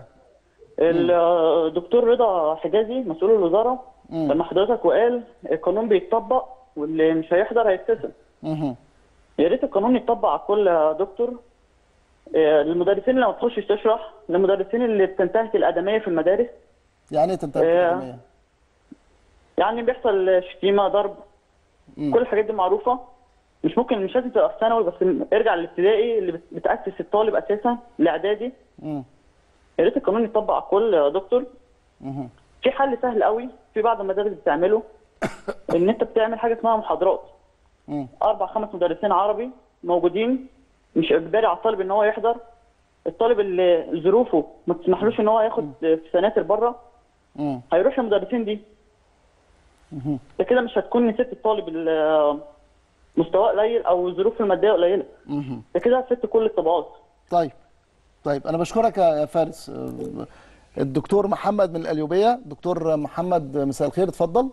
الدكتور رضا حجازي مسؤول الوزارة لما حضرتك وقال القانون بيتطبق واللي مش هيحضر هيتسجن مهم. يا ريت القانون يتطبق على كل يا دكتور آه، للمدرسين اللي ما تخشش تشرح للمدرسين اللي بتنتهك الأدمية في المدارس يعني ايه تنتهي آه، الأكاديمية؟ يعني بيحصل شتيمة ضرب كل الحاجات دي معروفة مش ممكن مش لازم تبقى في ثانوي بس ارجع للابتدائي اللي بت- بتأسس الطالب أساسا الإعدادي مم. يا ريت القانون يطبق على الكل يا دكتور مهم. في حل سهل قوي في بعض المدارس بتعمله ان انت بتعمل حاجه اسمها محاضرات مم. اربع خمس مدرسين عربي موجودين مش اجباري على الطالب ان هو يحضر الطالب اللي ظروفه ما تسمحلوش ان هو ياخد في سناتر بره مم. هيروح للمدرسين دي مهم. ده كده مش هتكون نسيت الطالب اللي مستواه قليل او ظروفه الماديه قليله مهم. ده كده هتفت كل الطبقات طيب طيب انا بشكرك يا يا فارس آه، الدكتور محمد من القليوبيه دكتور محمد مساء الخير اتفضل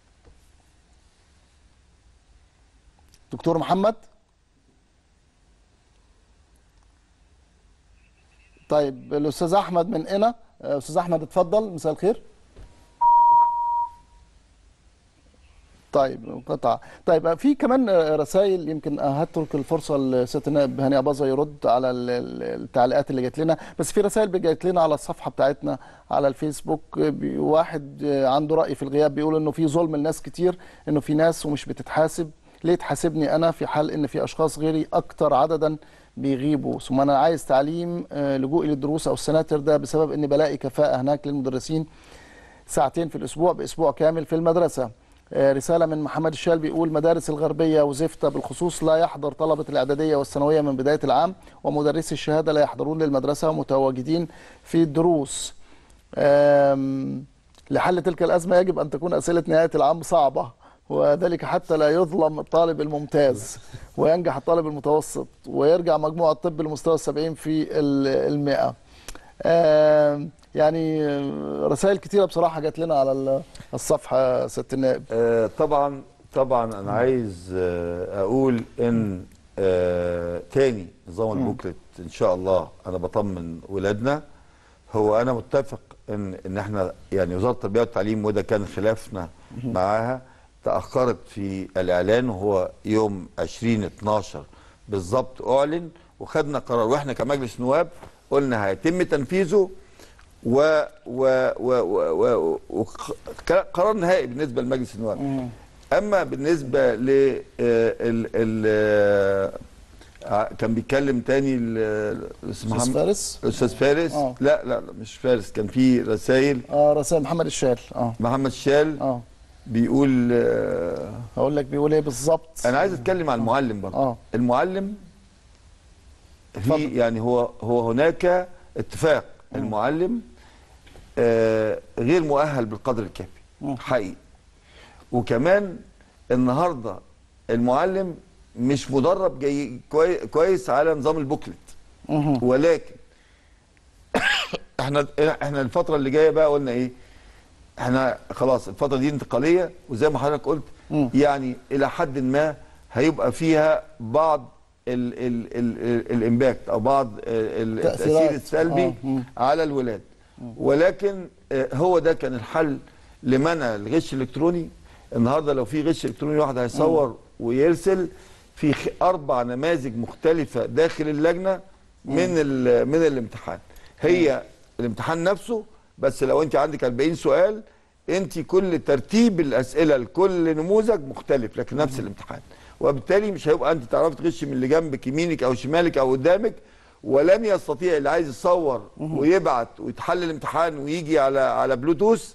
دكتور محمد طيب الاستاذ احمد من هنا آه، استاذ احمد اتفضل مساء الخير طيب قطع طيب في كمان رسائل يمكن هترك الفرصه لست النائب هاني اباظه يرد على ال- ال- التعليقات اللي جات لنا بس في رسائل جات لنا على الصفحه بتاعتنا على الفيسبوك بي- واحد عنده راي في الغياب بيقول انه في ظلم لناس كتير انه في ناس ومش بتتحاسب ليه تحاسبني انا في حال ان في اشخاص غيري اكتر عددا بيغيبوا ثم انا عايز تعليم آه، لجوئي للدروس او السناتر ده بسبب اني بلاقي كفاءه هناك للمدرسين ساعتين في الاسبوع باسبوع كامل في المدرسه آه، رساله من محمد الشال بيقول مدارس الغربيه وزفته بالخصوص لا يحضر طلبه الاعداديه والثانويه من بدايه العام ومدرسي الشهاده لا يحضرون للمدرسه متواجدين في الدروس آم، لحل تلك الازمه يجب ان تكون اسئله نهايه العام صعبه وذلك حتى لا يظلم الطالب الممتاز وينجح الطالب المتوسط ويرجع مجموع الطب لمستوى السبعين في ال- المئة آم، يعني آه، رسائل كتيرة بصراحة جات لنا على ال- الصفحة ست النائب آه، طبعا طبعا انا عايز آه، اقول ان آه، تاني نظام البوكلت ان شاء الله انا بطمن ولادنا هو انا متفق ان ان احنا يعني وزاره التربيه والتعليم وده كان خلافنا معاها تاخرت في الاعلان وهو يوم 20 12 بالظبط اعلن وخدنا قرار واحنا كمجلس نواب قلنا هيتم تنفيذه و و و و و و قرار نهائي بالنسبه لمجلس النواب اما بالنسبه ل آه، ال ال آه، كان بيتكلم تاني ال- الاستاذ أستاذ محمد فارس؟ الاستاذ فارس آه. لا لا لا مش فارس كان في رسائل اه رسائل محمد الشال اه محمد شال اه بيقول آه هقول لك بيقول ايه بالظبط انا عايز اتكلم عن المعلم برضه اه المعلم في يعني هو هو هناك اتفاق المعلم آه غير مؤهل بالقدر الكافي حقيقي وكمان النهارده المعلم مش مدرب جي كوي كويس على نظام البوكلت ولكن احنا احنا الفتره اللي جايه بقى قلنا ايه احنا خلاص الفتره دي انتقاليه وزي ما حضرتك قلت يعني الى حد ما هيبقى فيها بعض ال ال ال ال الامباكت او بعض ال- التاثير تأثيرات. السلبي آه. مم. على الولاد ولكن آه، هو ده كان الحل لمنع الغش الالكتروني النهارده لو في غش الكتروني واحد هيصور ويرسل في خ- اربع نماذج مختلفه داخل اللجنه من ال- من الامتحان هي الامتحان نفسه بس لو انت عندك 40 سؤال انت كل ترتيب الاسئله لكل نموذج مختلف لكن نفس الامتحان وبالتالي مش هيبقى انت تعرفي تغش من اللي جنبك يمينك او شمالك او قدامك ولن يستطيع اللي عايز يصور ويبعت ويتحل الامتحان ويجي على على بلوتوث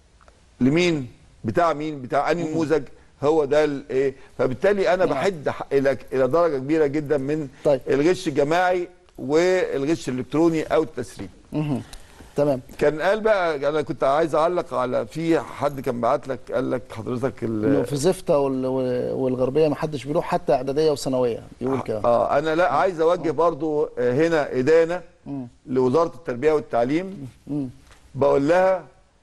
لمين بتاع مين بتاع انهي نموذج هو ده الايه فبالتالي انا بحد ح- الى الى درجه كبيره جدا من طيب. الغش الجماعي والغش الالكتروني او التسريب مهم. تمام كان قال بقى انا كنت عايز اعلق على في حد كان بعت لك قال لك حضرتك ال- انه في زفته وال- وال- والغربيه ما حدش بيروح حتى اعداديه وثانويه يقول كده اه انا لا عايز اوجه برضو آه، هنا ادانه لوزاره التربيه والتعليم مم. بقول لها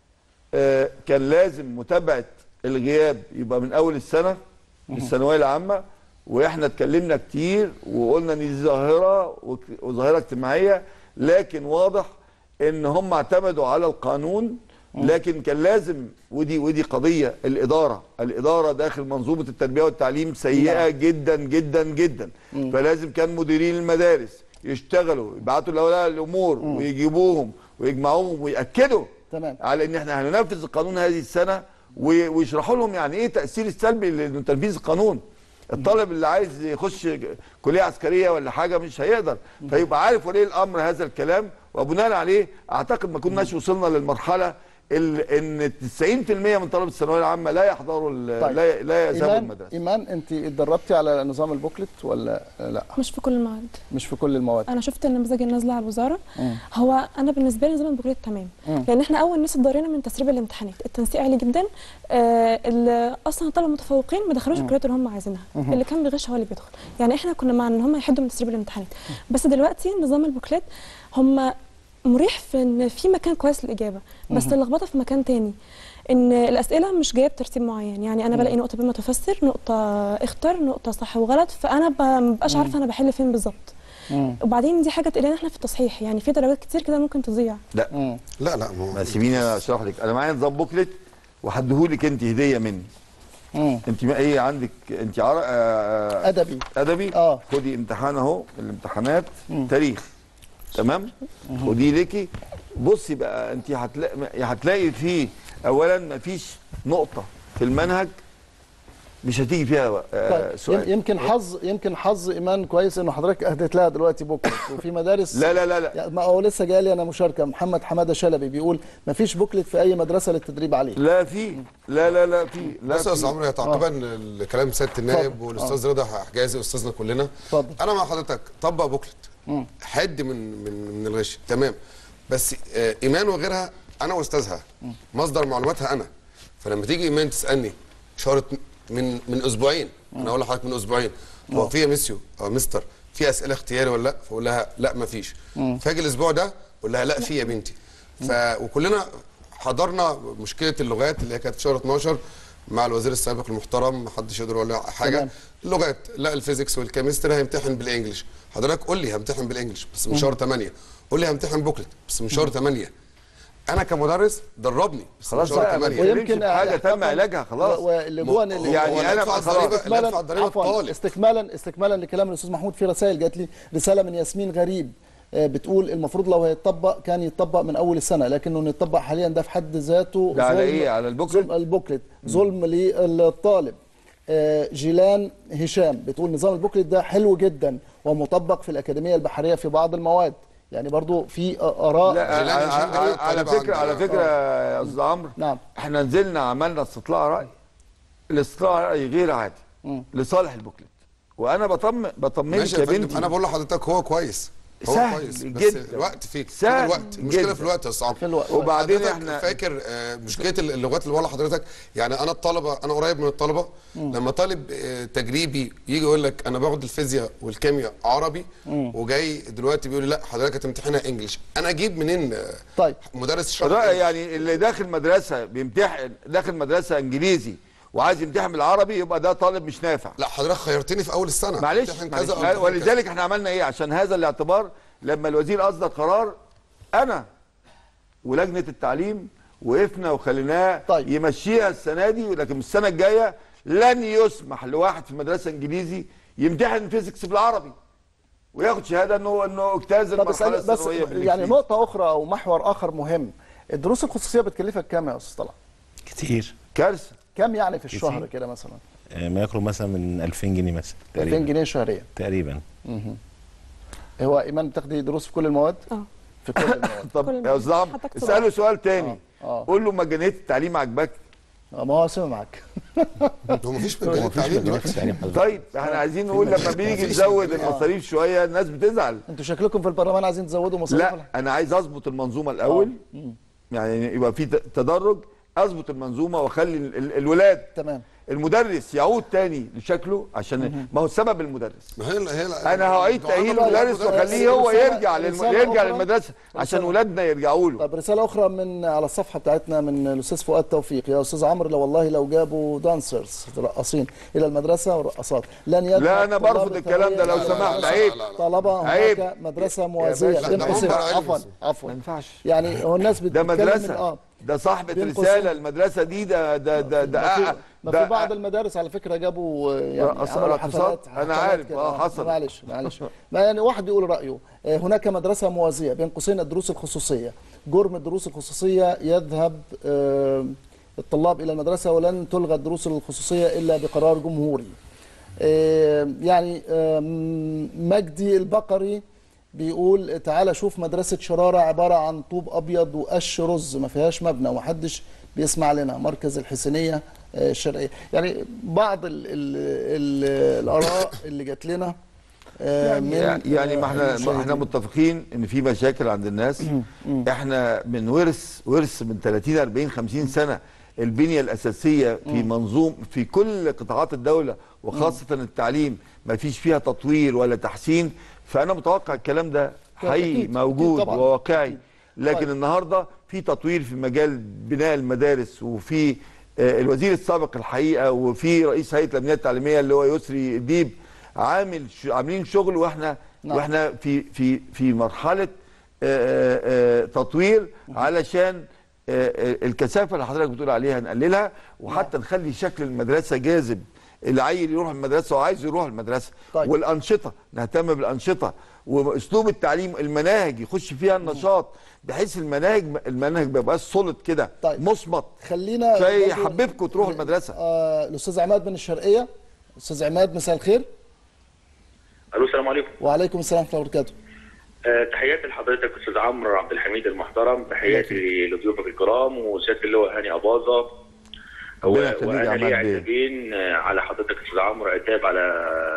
آه، كان لازم متابعه الغياب يبقى من اول السنه من الثانويه العامه واحنا اتكلمنا كتير وقلنا ان دي ظاهره وك- وظاهره اجتماعيه لكن واضح ان هم اعتمدوا على القانون لكن كان لازم ودي ودي قضيه الاداره الاداره داخل منظومه التربيه والتعليم سيئه نعم. جدا جدا جدا فلازم كان مديرين المدارس يشتغلوا يبعتوا الاولياء الامور ويجيبوهم ويجمعوهم وياكدوا تمام على ان احنا هننفذ القانون هذه السنه و- ويشرحوا لهم يعني ايه تاثير السلبي لتنفيذ القانون الطالب اللي عايز يخش كليه عسكريه ولا حاجه مش هيقدر فيبقى عارف ولي الامر هذا الكلام وبناء عليه اعتقد ما كناش وصلنا للمرحله ال- ان 90% من طلبه الثانويه العامه لا يحضروا ال- طيب. لا لا يذهبوا ايمان المدرسه ايمان انت اتدربتي على نظام البوكلت ولا لا مش في كل المواد مش في كل المواد انا شفت النماذج النازله على الوزاره مم. هو انا بالنسبه لي نظام البوكلت تمام مم. لان احنا اول ناس اتضرينا من تسريب الامتحانات التنسيق عالي جدا آه ال- اصلا الطلبه المتفوقين ما دخلوش مم. الكليات اللي هم عايزينها مهم. اللي كان بيغش هو اللي بيدخل يعني احنا كنا مع ان هم يحدوا من تسريب الامتحانات مس دلوقتي نظام البوكلت هم مريح في ان في مكان كويس للاجابه بس مهم. اللخبطه في مكان تاني ان الاسئله مش جايه بترتيب معين يعني انا مم. بلاقي نقطه بما تفسر نقطه اختر نقطه صح وغلط فانا ب- ما ببقاش مم. عارفه انا بحل فين بالظبط وبعدين دي حاجه تقلقنا احنا في التصحيح يعني في درجات كتير كده ممكن تضيع لا لا لا ما سيبيني أنا اشرح لك انا معايا نظام بوكلت وهديهولك انت هديه مني انت ما ايه عندك انت عر... آه ادبي ادبي اه خدي امتحان اهو الامتحانات تاريخ تمام خدي ليكي بصي بقى انت هتلاقي هتلاقي فيه اولا ما فيش نقطه في المنهج مش هتيجي فيها آه طيب سؤال يم- يمكن حظ يمكن حظ ايمان كويس انه حضرتك اهديت لها دلوقتي بوكلت وفي مدارس لا لا لا لا يعني ما هو لسه جاي لي انا مشاركه محمد حماده شلبي بيقول ما فيش بوكلت في اي مدرسه للتدريب عليه لا في لا لا لا في لا بص يا استاذ عمرو هي تعقيبا لكلام سياده النائب اتفضل. والاستاذ رضا حجازي استاذنا كلنا اتفضل انا مع حضرتك طبق بوكلت حد من من من الغش تمام بس آه، ايمان وغيرها انا واستاذها مصدر معلوماتها انا فلما تيجي ايمان تسالني شهر من من اسبوعين انا اقول لحضرتك من اسبوعين هو آه. في يا ميسيو او مستر في اسئله اختياري ولا لا فاقول لها لا ما فيش مم. فاجي الاسبوع ده اقول لها لا في يا بنتي ف وكلنا حضرنا مشكله اللغات اللي هي كانت في شهر 12 مع الوزير السابق المحترم ما حدش يقدر يقول له حاجه تمام. اللغات لا الفيزيكس والكيمستري هيمتحن بالانجلش حضرتك قول لي همتحن بالانجلش بس من مم. شهر 8 قول لي همتحن بوكلت بس من شهر 8 انا كمدرس دربني بس من خلاص شهر بقى ما 8 نتكلمش في حاجه تم علاجها خلاص واللي جوه اللي يعني انا بقى خلاص استكمالا عفواً، استكمالا استكمالا لكلام الاستاذ محمود في رسائل جات لي رساله من ياسمين غريب آه، بتقول المفروض لو هيتطبق كان يتطبق من اول السنه لكنه يتطبق حاليا ده في حد ذاته ده على ظلم- إيه؟ على البوكلت؟ ظلم البوكلت ظلم للطالب آه، جيلان هشام بتقول نظام البوكلت ده حلو جدا ومطبق في الاكاديميه البحريه في بعض المواد يعني برضو في اراء لا على, على, على فكره على فكره يا استاذ عمرو نعم احنا نزلنا عملنا استطلاع راي الاستطلاع راي غير عادي لصالح البوكلت وانا بطمن بطمنك ماشي يا يا فندم بنتي انا بقول لحضرتك هو كويس هو سهل كويس بس جداً. الوقت فيك سهل الوقت المشكله جداً. في الوقت يا استاذ عمرو في الوقت. وبعدين حضرتك إحنا- فاكر آه، مشكله اللغات اللي بقول لحضرتك يعني انا الطلبه انا قريب من الطلبه لما طالب آه، تجريبي يجي يقول لك انا باخد الفيزياء والكيمياء عربي وجاي دلوقتي بيقول لي لا حضرتك هتمتحنها انجلش انا اجيب منين آه، طيب مدرس الرأي شرح يعني اللي داخل مدرسه بيمتحن داخل مدرسه انجليزي وعايز يمتحن بالعربي يبقى ده طالب مش نافع لا حضرتك خيرتني في اول السنه معلش, امتحن معلش كذا أو امتحن ولذلك احنا عملنا ايه عشان هذا الاعتبار لما الوزير اصدر قرار انا ولجنه التعليم وقفنا وخليناه طيب. يمشيها السنه دي ولكن السنه الجايه لن يسمح لواحد في مدرسه انجليزي يمتحن فيزيكس بالعربي وياخد شهاده انه انه اجتاز طب المرحله اسأل بس الثانويه يعني بالإنجليزي. نقطة أخرى أو محور آخر مهم الدروس الخصوصية بتكلفك كام يا أستاذ طلعت؟ كتير كارثة كام يعني في الشهر كتير. كده مثلا؟ آه، ما يقرب مثلا من 2000 جنيه مثلا 2000 جنيه شهريا تقريبا مهم. هو إيمان بتاخدي دروس في كل المواد؟ اه في كل المواد طب يا استاذ عمرو اساله سؤال تاني قول له مجانيه التعليم عجبك ما هو سمعك هو مفيش مجانيه تعليم دلوقتي طيب احنا عايزين نقول لما بنيجي نزود المصاريف شويه الناس بتزعل انتوا شكلكم في البرلمان عايزين تزودوا مصاريف لا انا عايز اظبط المنظومه الاول يعني يبقى في ت- تدرج اظبط المنظومه واخلي ال- ال- الولاد تمام المدرس يعود تاني لشكله عشان ما هو السبب المدرس ما هي هي انا هعيد تاهيل المدرس واخليه هو يرجع للم... يرجع للمدرسه عشان ولادنا يرجعوا له طب رسالة أخرى من على الصفحة بتاعتنا من الأستاذ فؤاد توفيق يا أستاذ عمرو لو والله لو جابوا دانسرز رقاصين إلى المدرسة ورقصات لن يذهب لا، أنا طلاب برفض الكلام ده لو الثانوية سمحت، عيب. طلبة عيب. هناك مدرسة يا موازية باشا، بين ده قوسين هم عفوا عفوا ما ينفعش يعني هو الناس ده بتتكلم مدرسه من- اه ده صاحبة بين رسالة قوسين. المدرسة دي ده ده ده ده ما في, ده ما في بعض المدارس على فكره جابوا آه، يعني رقص- عملوا رقصات؟ حفلات أنا حفلات عارف، كده. آه، حصل. معلش معلش ما يعني واحد يقول رايه آه، هناك مدرسه موازيه بين قوسين الدروس الخصوصيه جرم الدروس الخصوصيه يذهب آه، الطلاب الى المدرسه ولن تلغى الدروس الخصوصيه الا بقرار جمهوري آه، يعني آه، مجدي البقري بيقول تعالى شوف مدرسة شرارة عبارة عن طوب أبيض وقش رز ما فيهاش مبنى ومحدش بيسمع لنا مركز الحسينية آه، الشرقية يعني بعض ال ال ال الآراء اللي جات لنا آه، من يعني, يعني ما احنا ما المشاهدين. احنا متفقين ان في مشاكل عند الناس احنا من ورث ورث من 30 40 50 سنه البنيه الاساسيه في منظوم في كل قطاعات الدوله وخاصه التعليم ما فيش فيها تطوير ولا تحسين فانا متوقع الكلام ده حقيقي أكيد، موجود أكيد طبعاً. وواقعي لكن طيب. النهارده في تطوير في مجال بناء المدارس وفي آه، الوزير السابق الحقيقه وفي رئيس هيئه الامنيه التعليميه اللي هو يسري ديب عامل ش- عاملين شغل واحنا نعم. واحنا في في في مرحله آه، آه، آه، تطوير علشان آه، آه، الكثافه اللي حضرتك بتقول عليها نقللها وحتى نخلي شكل المدرسه جاذب العيل يروح المدرسه وعايز يروح المدرسه طيب. والانشطه نهتم بالانشطه واسلوب التعليم المناهج يخش فيها النشاط بحيث المناهج المنهج ما يبقاش سوليد كده طيب. مصمت خلينا شيء برضو- يحببكم تروحوا المدرسه آه، الأستاذ عماد من الشرقية أستاذ عماد مساء الخير الو السلام عليكم وعليكم السلام ورحمة الله وبركاته آه، تحياتي لحضرتك استاذ عمرو عبد الحميد المحترم تحياتي لضيوفك الكرام وسياده اللواء هاني اباظه ربنا يخليك يا وانا عماد لي بيه. عتابين آه، على حضرتك استاذ عمرو عتاب على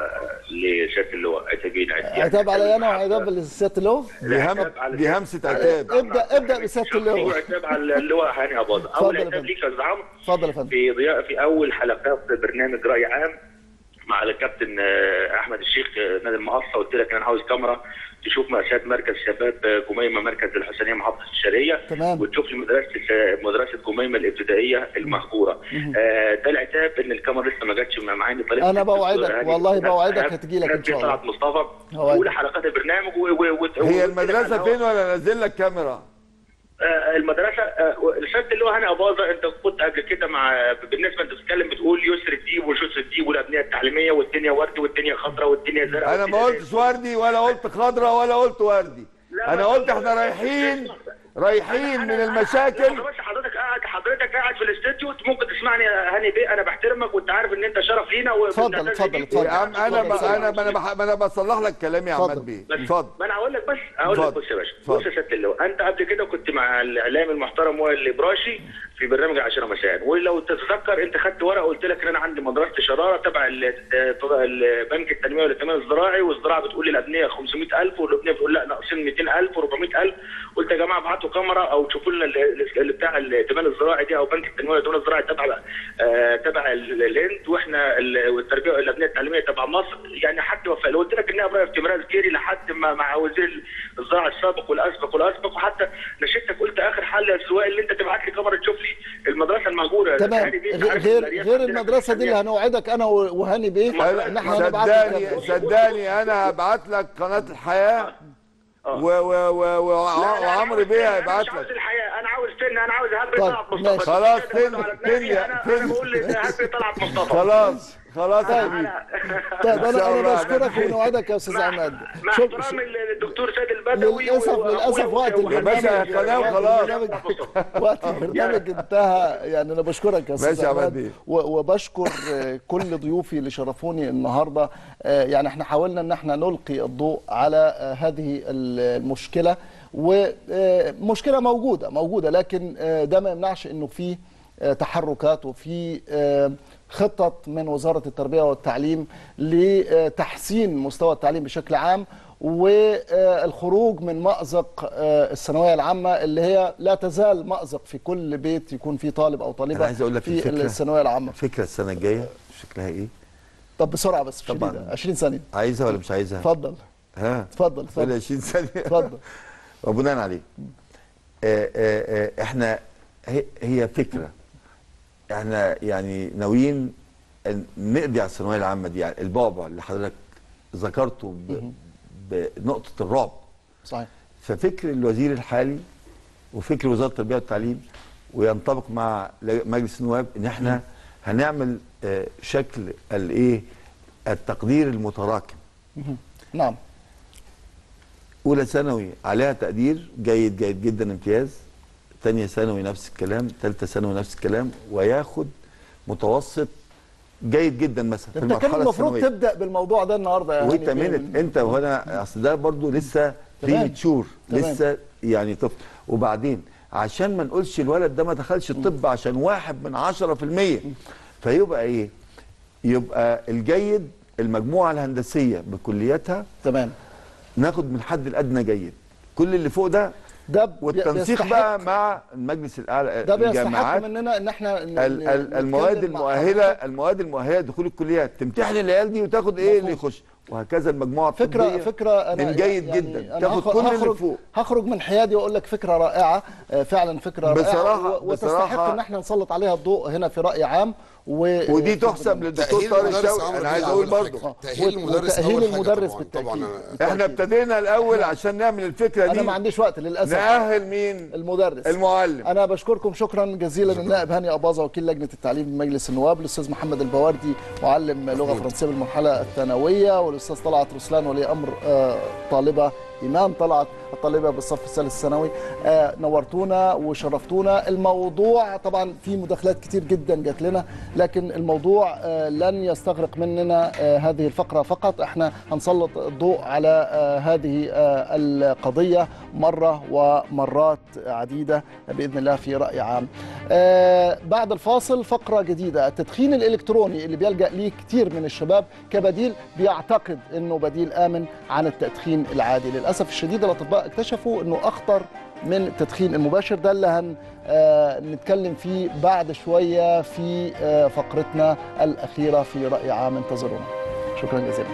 لسياده اللواء عتابين يعني عتاب علي أنا وعتاب لسيادة اللواء دي هم دي همسه عتاب ابدأ ابدأ بسيادة اللواء وعتاب على اللواء هاني اباظه اتفضل اول يا عتاب فندم. ليك يا استاذ عمرو اتفضل يا فندم في ضياء في اول حلقات برنامج راي عام مع الكابتن آه، احمد الشيخ آه، نادي المقصه قلت لك انا عاوز كاميرا تشوف مأساة مركز شباب آه، جميمه مركز الحسينيه محافظه الشرقيه تمام. وتشوف لي مدرسه آه، مدرسه جميمه الابتدائيه المهجوره آه، ده العتاب ان الكاميرا لسه ما جاتش معايا طريق أنا بوعدك والله بوعدك هتجيلك إن شاء الله طلعت مصطفى هوعدك. اولى حلقات البرنامج و- و- و- هي وقلت لك المدرسه على فين ولا نزل لك كاميرا آه، المدرسه آه، الشاب اللي هو هنا اباظه انت كنت قبل كده مع بالنسبه انت بتتكلم بتقول يسر الديب وجسر الديب والابنيه التعليميه والدنيا ورد والدنيا خضراء والدنيا زرقاء انا ما قلتش وردي ولا قلت خضراء ولا قلت وردي انا قلت احنا رايحين رايحين من المشاكل بس حضرتك قاعد حضرتك قاعد في الاستوديو ممكن تسمعني يا هاني بيه انا بحترمك وانت عارف ان انت شرف لينا اتفضل اتفضل اتفضل يا عم انا ب... انا ما انا بح... ما انا بصلح لك كلامي يا عماد بيه اتفضل ما انا هقول لك بس هقول لك اتفضل. بص يا باشا اتفضل. بص يا سياده اللواء انت قبل كده كنت مع الاعلام المحترم وائل الابراشي في برنامج 10 مساء ولو تتذكر انت خدت ورقه قلت لك ان انا عندي مدرسه شراره تبع ال- تبع البنك التنميه والائتمان الزراعي والزراعه بتقول لي الابنيه 500000 والابنيه بتقول لا ناقصين 200000 و400000 قلت يا جماعه ابعتوا كاميرا او شوفوا لنا ال- ال- اللي بتاع الائتمان الزراعي دي او بنك التنميه والائتمان الزراعي تبع آه، تبع ال- الهند واحنا ال- والتربيه الابنيه التعليميه تبع مصر يعني حد وفاء لو قلت لك انها برايه افتمراز كيري لحد ما مع وزير الزراعه السابق والاسبق والاسبق وحتى نشدتك قلت اخر حل يا سواء اللي انت تبعت لي كاميرا تشوف لي المدرسه المهجوره تمام يعني دي أنت غير عارف غير, الأرياف غير عندنا المدرسة دي اللي هنوعدك أنا وهاني بيه إن احنا هنبعت صدقني لك صدقني انا هبعت لك قناه الحياه و و و و وعمرو بيه هيبعت مش عاوز لك الحقيقه انا عاوز سن انا عاوز هبي طيب، طلعت مصطفى ماشي. خلاص، كده سن- على سن دماغي، يا- انا سن. انا بقول لك هبي طلعت مصطفى خلاص خلاص يا طيب. حبيبي طيب إن شاء انا الله. انا بشكرك ونوعدك يا استاذ عماد مع شك- احترامي للدكتور سيد البدوي للاسف و- للاسف و- وقت و- يا باشا البرنامج كلام وقت خلاص. البرنامج- وقت البرنامج انتهى يعني انا بشكرك يا استاذ ماشي يا عماد عماد بيه. و- وبشكر آه، كل ضيوفي اللي شرفوني النهارده آه، يعني احنا حاولنا ان احنا نلقي الضوء على آه، هذه المشكله ومشكله موجوده موجوده لكن آه، ده ما يمنعش انه في آه، تحركات وفي آه، خطط من وزاره التربيه والتعليم لتحسين مستوى التعليم بشكل عام والخروج من مأزق آه، الثانويه العامه اللي هي لا تزال مأزق في كل بيت يكون فيه طالب او طالبه انا عايز اقول لك في الفكره الثانويه العامه الفكره السنه الجايه شكلها ايه طب بسرعه بس طبعاً. شديدة 20 ثانيه عايزها ولا مش عايزها اتفضل ها اتفضل ولا اتفضل 20 ثانيه اتفضل وبناء عليه آه، آه، آه، احنا هي- هي فكره احنا يعني ناويين أن نقضي على الثانويه العامه دي يعني البعبع اللي حضرتك ذكرته ب- بنقطه الرعب صحيح ففكر الوزير الحالي وفكر وزاره التربيه والتعليم وينطبق مع ل- مجلس النواب ان احنا هنعمل آه، شكل الايه التقدير المتراكم نعم اولى ثانوي عليها تقدير جيد جيد جدا امتياز تانية ثانوي نفس الكلام ثالثه ثانوي نفس الكلام وياخد متوسط جيد جدا مثلا في انت كان المرحله المفروض الثانويه تبدا بالموضوع ده النهارده يا وانت هاني. منت انت وهنا اصل ده برضو لسه تمام. بريمتشور تمام. لسه يعني طفل وبعدين عشان ما نقولش الولد ده ما دخلش الطب عشان واحد من عشرة في المية فيبقى ايه يبقى الجيد المجموعة الهندسية بكلياتها تمام ناخد من الحد الادنى جيد كل اللي فوق ده ده والتنسيق بيستحق- بقى مع المجلس الاعلى ده بيستحق الجامعات مننا ان احنا ن- ال- ن- ال- المواد نتكلم مع المؤهله المواد المؤهله لدخول الكليات تمتحن العيال دي وتاخد ايه اللي يخش وهكذا المجموعه فكره الطبية فكره انا من جيد يعني جدا أنا تاخد هخرج- كل اللي هخرج فوق هخرج من حيادي واقول لك فكره رائعه آه، فعلا فكره رائعه بصراحة- و- وتستحق بصراحة- ان احنا نسلط عليها الضوء هنا في راي عام و... ودي تحسب للدكتور تأهيل طارق المدرس شوقي عمرو انا بيه عايز أول اقول حاجة. برضه تأهيل المدرس وتأهيل أول حاجة المدرس طبعاً. بالتأكيد. طبعاً احنا ابتدينا الاول عشان نعمل الفكره دي انا ما عنديش وقت للاسف نأهل مين المدرس المعلم انا بشكركم شكرا جزيلا النائب هاني اباظه وكيل لجنه التعليم بمجلس النواب الاستاذ محمد البواردي معلم لغه فرنسيه بالمرحله الثانويه والاستاذ طلعت رسلان ولي امر آه، طالبه ايمان طلعت الطالبه بالصف الثالث الثانوي آه، نورتونا وشرفتونا الموضوع طبعا في مداخلات كتير جدا جات لنا لكن الموضوع آه، لن يستغرق مننا آه، هذه الفقره فقط احنا هنسلط الضوء على آه، هذه آه، القضيه مره ومرات عديده باذن الله في راي عام آه، بعد الفاصل فقره جديده التدخين الالكتروني اللي بيلجا ليه كتير من الشباب كبديل بيعتقد انه بديل امن عن التدخين العادي للاسف الشديد الاطباء اكتشفوا انه اخطر من التدخين المباشر ده اللي هن آه، نتكلم فيه بعد شويه في آه، فقرتنا الاخيره في راي عام انتظرونا شكرا جزيلا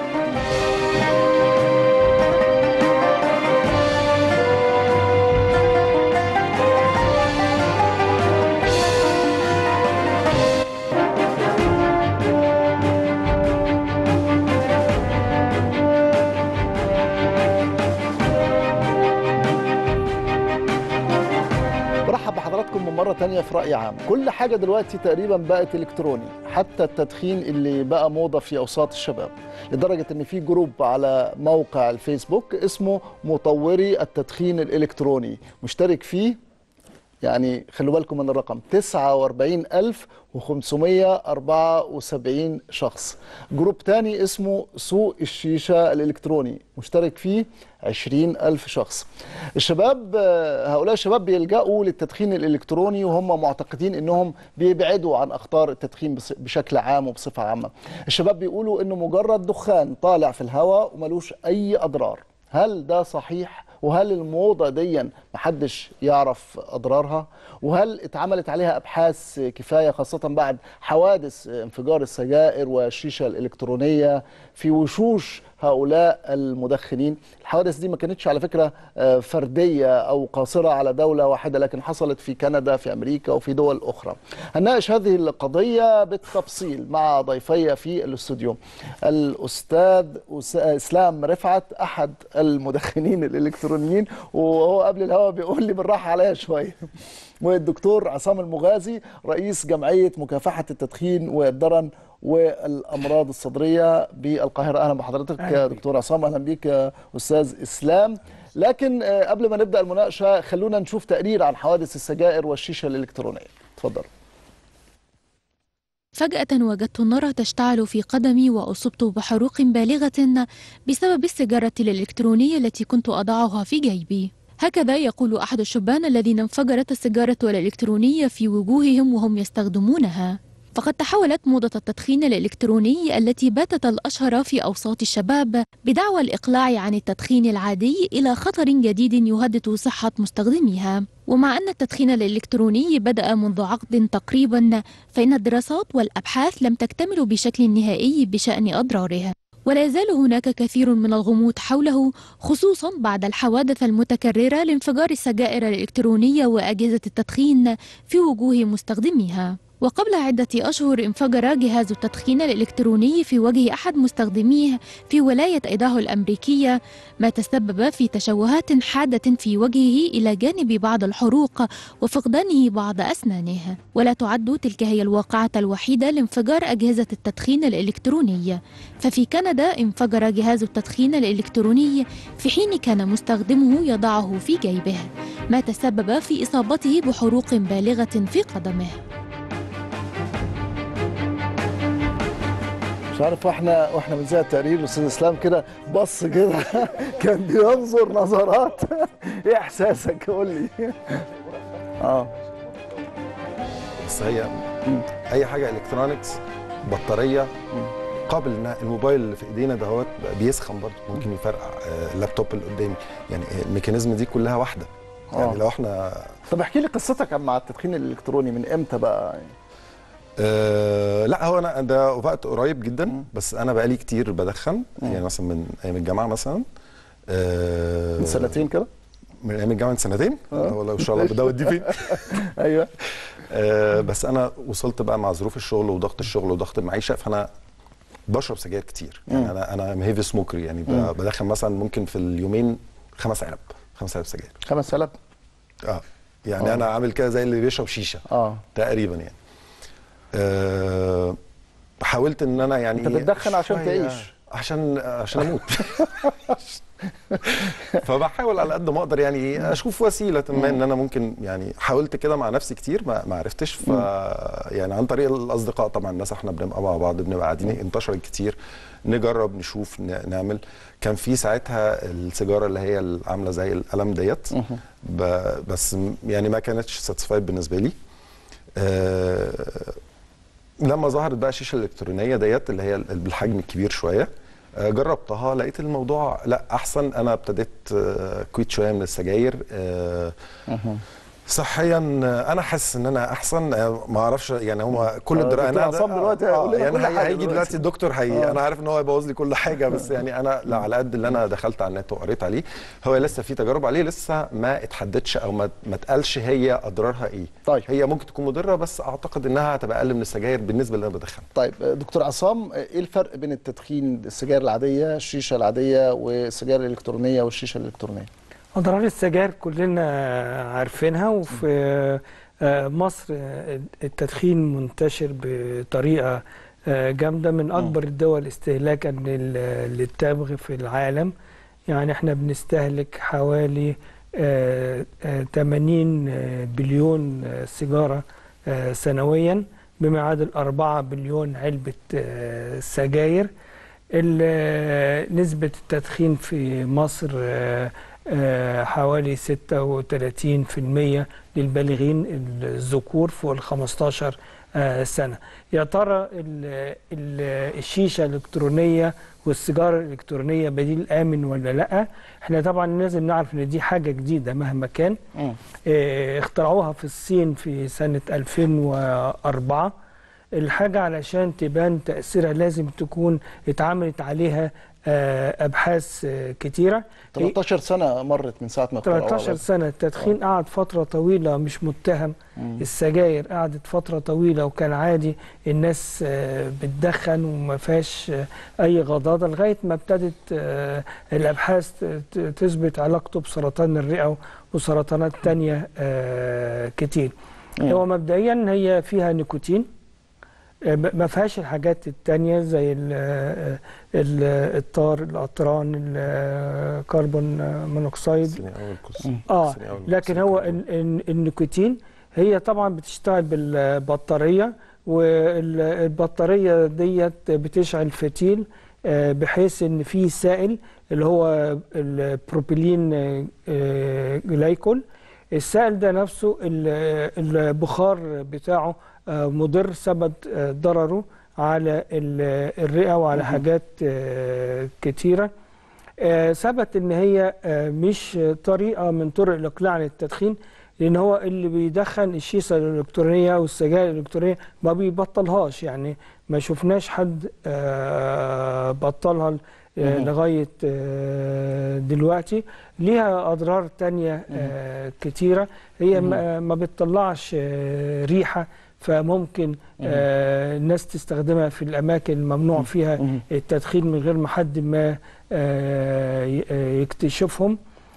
برحب بحضراتكم من مرة تانية في رأي عام كل حاجة دلوقتي تقريبا بقت إلكتروني حتى التدخين اللي بقى موضة في أوساط الشباب لدرجة إن في جروب على موقع الفيسبوك اسمه مطوري التدخين الإلكتروني مشترك فيه يعني خلوا بالكم من الرقم 49574 شخص جروب تاني اسمه سوق الشيشة الإلكتروني مشترك فيه 20000 شخص الشباب آه، هؤلاء الشباب بيلجأوا للتدخين الإلكتروني وهم معتقدين أنهم بيبعدوا عن أخطار التدخين بص- بشكل عام وبصفة عامة الشباب بيقولوا أنه مجرد دخان طالع في الهواء وملوش أي أضرار هل ده صحيح وهل الموضة دي محدش يعرف أضرارها وهل اتعملت عليها أبحاث كفاية خاصة بعد حوادث انفجار السجائر والشيشة الإلكترونية في وشوش هؤلاء المدخنين الحوادث دي ما كانتش على فكرة آه، فردية أو قاصرة على دولة واحدة لكن حصلت في كندا في أمريكا وفي دول أخرى هنناقش هذه القضية بالتفصيل مع ضيفي في الاستوديو الأستاذ أس- إسلام رفعت أحد المدخنين الإلكترونيين وهو قبل الهوا بيقول لي بالراحة عليا شوية والدكتور عصام المغازي رئيس جمعية مكافحة التدخين والدرن والامراض الصدريه بالقاهره اهلا بحضرتك أهلا يا بيك. دكتور عصام اهلا بيك يا استاذ اسلام لكن آه، قبل ما نبدا المناقشه خلونا نشوف تقرير عن حوادث السجائر والشيشه الالكترونيه اتفضل فجأة وجدت النار تشتعل في قدمي وأصبت بحروق بالغة بسبب السيجارة الإلكترونية التي كنت أضعها في جيبي هكذا يقول أحد الشبان الذين انفجرت السيجارة الإلكترونية في وجوههم وهم يستخدمونها فقد تحولت موضة التدخين الإلكتروني التي باتت الأشهر في أوساط الشباب بدعوى الإقلاع عن التدخين العادي إلى خطر جديد يهدد صحة مستخدميها ومع أن التدخين الإلكتروني بدأ منذ عقد تقريبا فإن الدراسات والأبحاث لم تكتمل بشكل نهائي بشأن أضراره ولا يزال هناك كثير من الغموض حوله خصوصا بعد الحوادث المتكررة لانفجار السجائر الإلكترونية وأجهزة التدخين في وجوه مستخدميها وقبل عدة أشهر انفجر جهاز التدخين الإلكتروني في وجه أحد مستخدميه في ولاية إيداهو الأمريكية ما تسبب في تشوهات حادة في وجهه إلى جانب بعض الحروق وفقدانه بعض أسنانه ولا تعد تلك هي الواقعة الوحيدة لانفجار أجهزة التدخين الإلكتروني ففي كندا انفجر جهاز التدخين الإلكتروني في حين كان مستخدمه يضعه في جيبه ما تسبب في إصابته بحروق بالغة في قدمه مش عارف واحنا واحنا بنذاع التقرير الاستاذ اسلام كده بص كده كان بينظر نظرات ايه احساسك قول لي اه بس هي اي حاجه الكترونكس بطاريه قابل ان الموبايل اللي في ايدينا دهوت بيسخن برضه ممكن يفرقع آه، اللابتوب اللي قدامي يعني الميكانيزم دي كلها واحده يعني آه. لو احنا طب احكي لي قصتك مع التدخين الالكتروني من امتى بقى أه لا هو انا ده وقت قريب جدا بس انا بقالي كتير بدخن يعني مثلا من ايام الجامعه مثلا أه من سنتين كده من ايام الجامعه من سنتين آه. والله ان شاء الله ده ودي فين ايوه أه بس انا وصلت بقى مع ظروف الشغل وضغط الشغل وضغط المعيشه فانا بشرب سجاير كتير يعني مم. انا انا هيفي سموكر يعني ب- مم. بدخن مثلا ممكن في اليومين خمس علب خمس علب سجاير خمس علب اه يعني آه. انا عامل كده زي اللي بيشرب شيشه اه تقريبا يعني أه حاولت ان انا يعني انت بتدخن عشان شوية- تعيش عشان عشان اموت فبحاول على قد ما اقدر يعني ايه اشوف وسيله ما ان انا ممكن يعني حاولت كده مع نفسي كتير ما, ما عرفتش ف يعني عن طريق الاصدقاء طبعا الناس احنا بنبقى مع بعض بنبقى قاعدين انتشرت كتير نجرب نشوف ن- نعمل كان في ساعتها السيجاره اللي هي اللي عامله زي القلم ديت ب- بس م- يعني ما كانتش ساتسفايد بالنسبه لي آه، لما ظهرت بقى الشيشه الالكترونيه ديت اللي هي ال- بالحجم الكبير شويه آه، جربتها لقيت الموضوع لا احسن انا ابتديت آه، كويت شويه من السجاير آه، صحيا آه، انا حاسس ان انا احسن آه، ما اعرفش يعني هو كل آه، الدراسه دكتور عصام دلوقتي هيقول لنا يعني كل هي- حاجة هيجي دلوقتي. دلوقتي الدكتور هي آه. انا عارف ان هو هيبوظ لي كل حاجه بس يعني انا لا على قد اللي انا دخلت على النت وقريت عليه هو لسه في تجارب عليه لسه ما اتحددش او ما ما اتقالش هي اضرارها ايه طيب هي ممكن تكون مضره بس اعتقد انها هتبقى اقل من السجاير بالنسبه اللي انا بدخنها طيب دكتور عصام ايه الفرق بين التدخين السجاير العاديه الشيشه العاديه والسجاير الالكترونيه والشيشه الالكترونيه اضرار السجاير كلنا عارفينها وفي آه، مصر آه، التدخين منتشر بطريقه آه، جامده من اكبر الدول استهلاكا لل- للتبغ في العالم يعني احنا بنستهلك حوالي آه، آه، 80 بليون آه، سيجاره آه، سنويا بما يعادل 4 بليون علبه آه، سجاير ال- نسبة التدخين في مصر آه، آه، حوالي 36% للبالغين الذكور فوق ال 15 آه، سنة يا ترى ال- ال- الشيشة الإلكترونية والسيجارة الإلكترونية بديل آمن ولا لأ احنا طبعا لازم نعرف ان دي حاجة جديدة مهما كان آه، اخترعوها في الصين في سنة 2004 الحاجة علشان تبان تأثيرها لازم تكون اتعملت عليها آه، أبحاث آه، كتيرة 13 سنه مرت من ساعه ما اخترعوها 13 بس. سنة التدخين قعد فترة طويلة مش متهم مم. السجاير قعدت فترة طويلة وكان عادي الناس آه، بتدخن وما فيهاش آه، أي غضاضة لغاية ما ابتدت آه، الأبحاث ت- ت- تثبت علاقته بسرطان الرئة وسرطانات تانية آه، كتير مم. هو مبدئيا هي فيها نيكوتين آه، ما ما فيهاش الحاجات التانية زي ال- آه، ال- الطار الأطران الكربون مونوكسيد اه لكن هو ال- ال- النيكوتين هي طبعا بتشتغل بالبطارية والبطارية ديت بتشعل فتيل آه، بحيث ان في سائل اللي هو البروبيلين آه، آه، جلايكول السائل ده نفسه ال- البخار بتاعه آه، مضر ثبت آه، ضرره على ال- الرئة وعلى حاجات آه، كتيرة آه، ثبت ان هي آه، مش طريقة من طرق الاقلاع عن التدخين لان هو اللي بيدخن الشيشه الالكترونيه والسجائر الالكترونيه ما بيبطلهاش يعني ما شفناش حد آه، بطلها آه، مهم. لغايه آه، دلوقتي ليها اضرار تانية آه، كتيره هي ما ما بتطلعش آه، ريحه فممكن آه، الناس تستخدمها في الاماكن الممنوع فيها التدخين من غير ما حد ما آه، ي- آه، يكتشفهم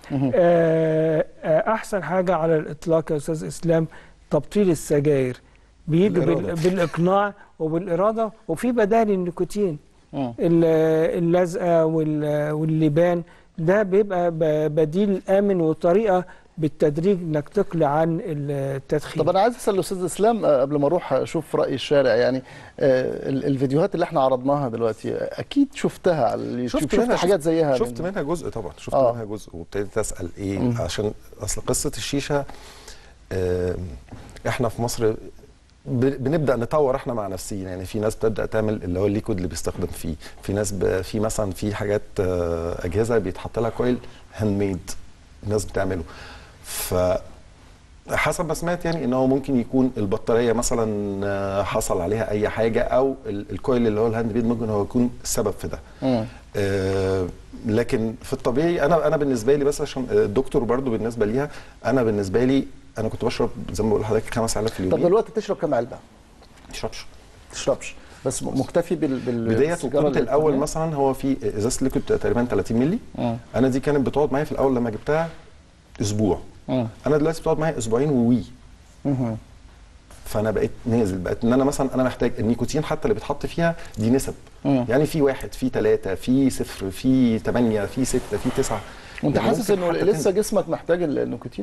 آه، آه، احسن حاجه على الاطلاق يا استاذ اسلام تبطيل السجاير بيجي بال- بالإرادة. بالاقناع وبالاراده وفي بدائل النيكوتين ال- اللزقه وال- واللبان ده بيبقى ب- بديل امن وطريقه بالتدريج انك تقلع عن التدخين طب انا عايز اسال الاستاذ اسلام آه، قبل ما اروح اشوف راي الشارع يعني آه، ال- الفيديوهات اللي احنا عرضناها دلوقتي آه، اكيد شفتها على اليوتيوب شفت منها- حاجات زيها شفت من- منها جزء طبعا شفت آه. آه. منها جزء وابتديت اسال ايه مم. عشان اصل قصه الشيشه آم، احنا في مصر ب- بنبدا نطور احنا مع نفسينا يعني في ناس بتبدا تعمل اللي هو الليكويد اللي بيستخدم فيه في ناس ب... في مثلا في حاجات آه، اجهزه بيتحط لها كويل هاند ميد الناس بتعمله ف حسب ما سمعت يعني ان هو ممكن يكون البطاريه مثلا آه، حصل عليها اي حاجه او ال- الكويل اللي هو الهاند ميد ممكن هو يكون السبب في ده مم. آه، لكن في الطبيعي انا انا بالنسبه لي بس عشان الدكتور برضو بالنسبه ليها انا بالنسبه لي انا كنت بشرب زي ما بقول لحضرتك 5000 في طب اليوم دلوقتي تشرب كام علبه؟ ما تشربش تشربش بس م- مكتفي بال بال بدايه بالسيجارة وكنت الاول الإلكترونية؟ مثلا هو في ازازه ليكويد بتبقى تقريبا 30 مللي مم. انا دي كانت بتقعد معايا في الاول لما جبتها اسبوع مم. انا دلوقتي بتقعد معايا اسبوعين ووي مهم. فانا بقيت نازل بقيت ان انا مثلا انا محتاج النيكوتين حتى اللي بيتحط فيها دي نسب مم. يعني في واحد في ثلاثة في صفر في ثمانية في ستة في تسعة وانت يعني حاسس ممكن انه حتى لسه تنزل. جسمك محتاج ال- النيكوتين؟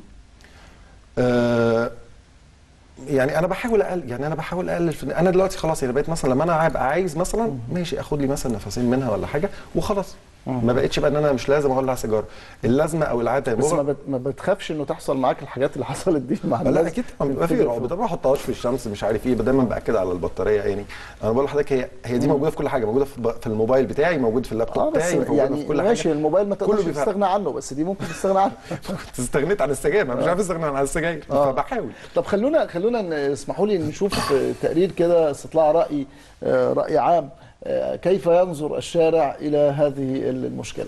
آه يعني انا بحاول اقلل يعني انا بحاول اقلل في انا دلوقتي خلاص يعني بقيت مثلا لما انا هبقى عايز مثلا ماشي اخد لي مثلا نفسين منها ولا حاجه وخلاص ما بقتش بقى ان انا مش لازم اولع سيجاره اللازمه او العاده بس بابا- ما, بت... ما بتخافش انه تحصل معاك الحاجات اللي حصلت دي مع لا الناس اكيد طبعا بيبقى في تفتكر رعب طب ما احطهاش في الشمس مش عارف ايه دايما باكد على البطاريه يعني انا بقول لحضرتك هي هي دي مم. موجوده في كل حاجه موجوده في ب- في الموبايل بتاعي موجود في اللابتوب اه بس بتاعي موجوده يعني في كل ماشي حاجه الموبايل ما تقدرش بيفرق. تستغنى عنه بس دي ممكن تستغنى عنه استغنيت عن السجاير ما مش عارف استغنى عن السجاير آه. فبحاول طب خلونا خلونا ن- اسمحوا لي نشوف آه، تقرير كده استطلاع راي آه، راي عام آه، كيف ينظر الشارع الى هذه المشكله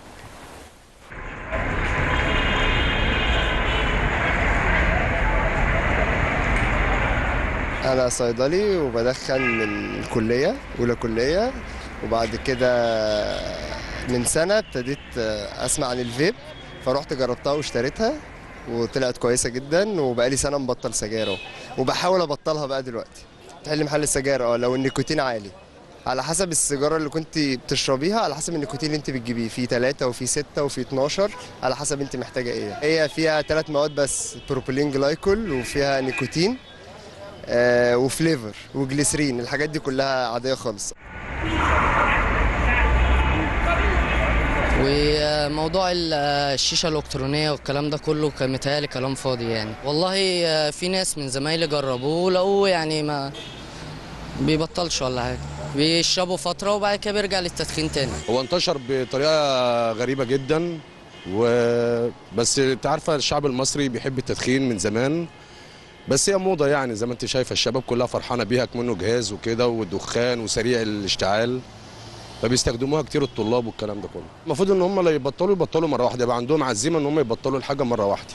انا صيدلي وبدخن من الكليه اولى كليه وبعد كده من سنه ابتديت اسمع عن الفيب فروحت جربتها واشتريتها وطلعت كويسه جدا وبقالي سنه مبطل سجاير اهو وبحاول ابطلها بقى دلوقتي تحل محل السجاير اه لو النيكوتين عالي على حسب السيجاره اللي كنت بتشربيها على حسب النيكوتين اللي انت بتجيبيه في 3 وفي 6 وفي 12 على حسب انت محتاجه ايه هي فيها ثلاث مواد بس بروبيلين جلايكول وفيها نيكوتين آه وفليفر وجليسرين الحاجات دي كلها عاديه خالص وموضوع ال- الشيشة الإلكترونية والكلام ده كله كان متهيألي كلام فاضي يعني والله آه، في ناس من زمايلي جربوه ولقوه يعني ما بيبطلش ولا حاجة بيشربوا فترة وبعد كده بيرجع للتدخين تاني هو انتشر بطريقه غريبه جدا و بس انت عارفه الشعب المصري بيحب التدخين من زمان بس هي موضه يعني زي ما انت شايفه الشباب كلها فرحانه بيها كمنه جهاز وكده ودخان وسريع الاشتعال فبيستخدموها كتير الطلاب والكلام ده كله المفروض ان هم لا يبطلوا يبطلوا مره واحده يبقى عندهم عزيمه ان هم يبطلوا الحاجه مره واحده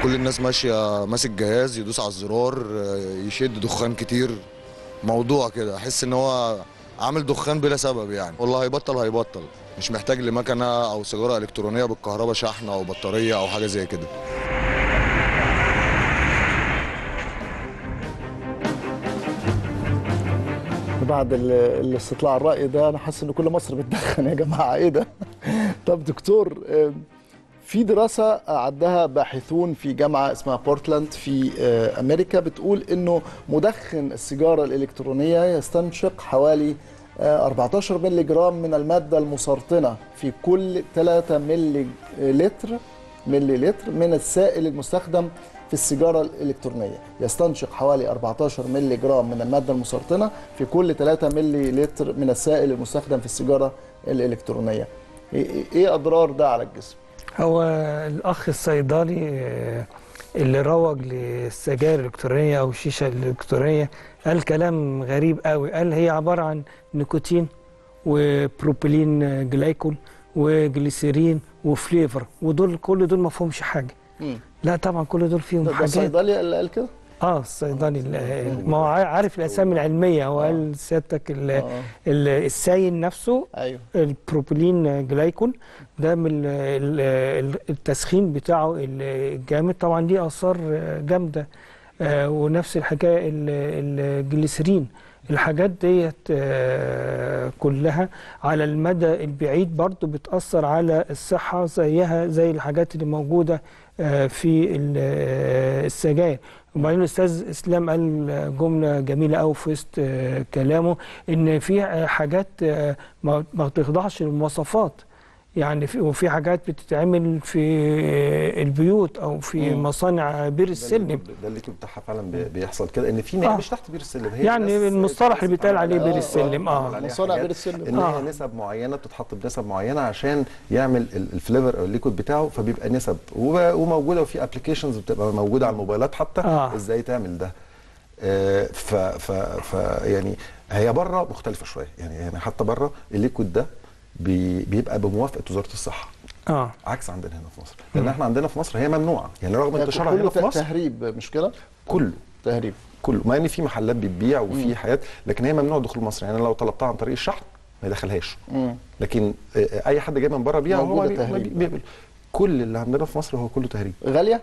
كل الناس ماشيه ماسك جهاز يدوس على الزرار آه، يشد دخان كتير موضوع كده احس ان هو عامل دخان بلا سبب يعني والله هيبطل هيبطل مش محتاج لمكنه او سيجاره الكترونيه بالكهرباء شحن او بطاريه او حاجه زي كده بعد ال- الاستطلاع الرأي ده أنا حاسس إن كل مصر بتدخن يا جماعة إيه ده؟ طب دكتور آه، في دراسة أعدها باحثون في جامعة اسمها بورتلاند في آه، أمريكا بتقول إنه مدخن السيجارة الإلكترونية يستنشق حوالي آه، 14 مللي جرام من المادة المسرطنة في كل 3 مللي لتر ملي لتر من السائل المستخدم في السيجارة الإلكترونية يستنشق حوالي 14 ملي جرام من المادة المسرطنة في كل 3 ملي لتر من السائل المستخدم في السيجارة الإلكترونية إيه إيه أضرار ده على الجسم؟ هو الاخ الصيدلي آه، اللي روج للسجاير الالكترونيه او الشيشه الالكترونيه قال كلام غريب قوي قال هي عباره عن نيكوتين وبروبيلين جلايكول وجليسيرين وفليفر ودول كل دول ما فيهمش حاجه مم. لا طبعا كل دول فيهم ده, ده حاجات الصيدلي اللي قال كده؟ اه الصيدلي ال- ما هو عا- عارف الاسامي العلميه هو قال سيادتك ال- ال- الساين نفسه ايوه البروبيلين جلايكول ده من ال- ال- التسخين بتاعه الجامد طبعا ليه اثار جامده آه، ونفس الحكايه ال- الجليسرين الحاجات ديت آه، كلها على المدى البعيد برضو بتأثر على الصحة زيها زي الحاجات اللي موجودة آه، في ال- آه، السجاير وبعدين الأستاذ إسلام قال جملة جميلة أوي في وسط آه، كلامه إن في آه، حاجات آه، ما ما بتخضعش للمواصفات يعني في وفي حاجات بتتعمل في البيوت او في مم. مصانع بير السلم ده اللي بتاعها فعلا بي- بيحصل كده ان في ناس آه. مش تحت بير السلم هي يعني ناس المصطلح اللي بيتقال عليه بير آه، السلم معمول اه عليها مصانع حاجات بير السلم. ان آه. هي نسب معينه بتتحط بنسب معينه عشان يعمل ال- الفليفر او الليكود بتاعه فبيبقى نسب وب- وموجوده وفي ابلكيشنز بتبقى موجوده على الموبايلات حتى آه. ازاي تعمل ده آه، ف ف ف يعني هي بره مختلفه شويه يعني يعني حتى بره الليكود ده بي بيبقى بموافقه وزاره الصحه اه عكس عندنا هنا في مصر لان مم. احنا عندنا في مصر هي ممنوعه يعني رغم يعني انتشارها كله هنا في ت- مصر تهريب مش كده؟ كله تهريب كله مع ان في محلات بتبيع وفي حاجات لكن هي ممنوع دخول مصر يعني أنا لو طلبتها عن طريق الشحن ما يدخلهاش مم. لكن آه، آه، اي حد جاي من بره بيع هو موجودة بي- ما تهريب. بي- بيقبل كل اللي عندنا في مصر هو كله تهريب غالية؟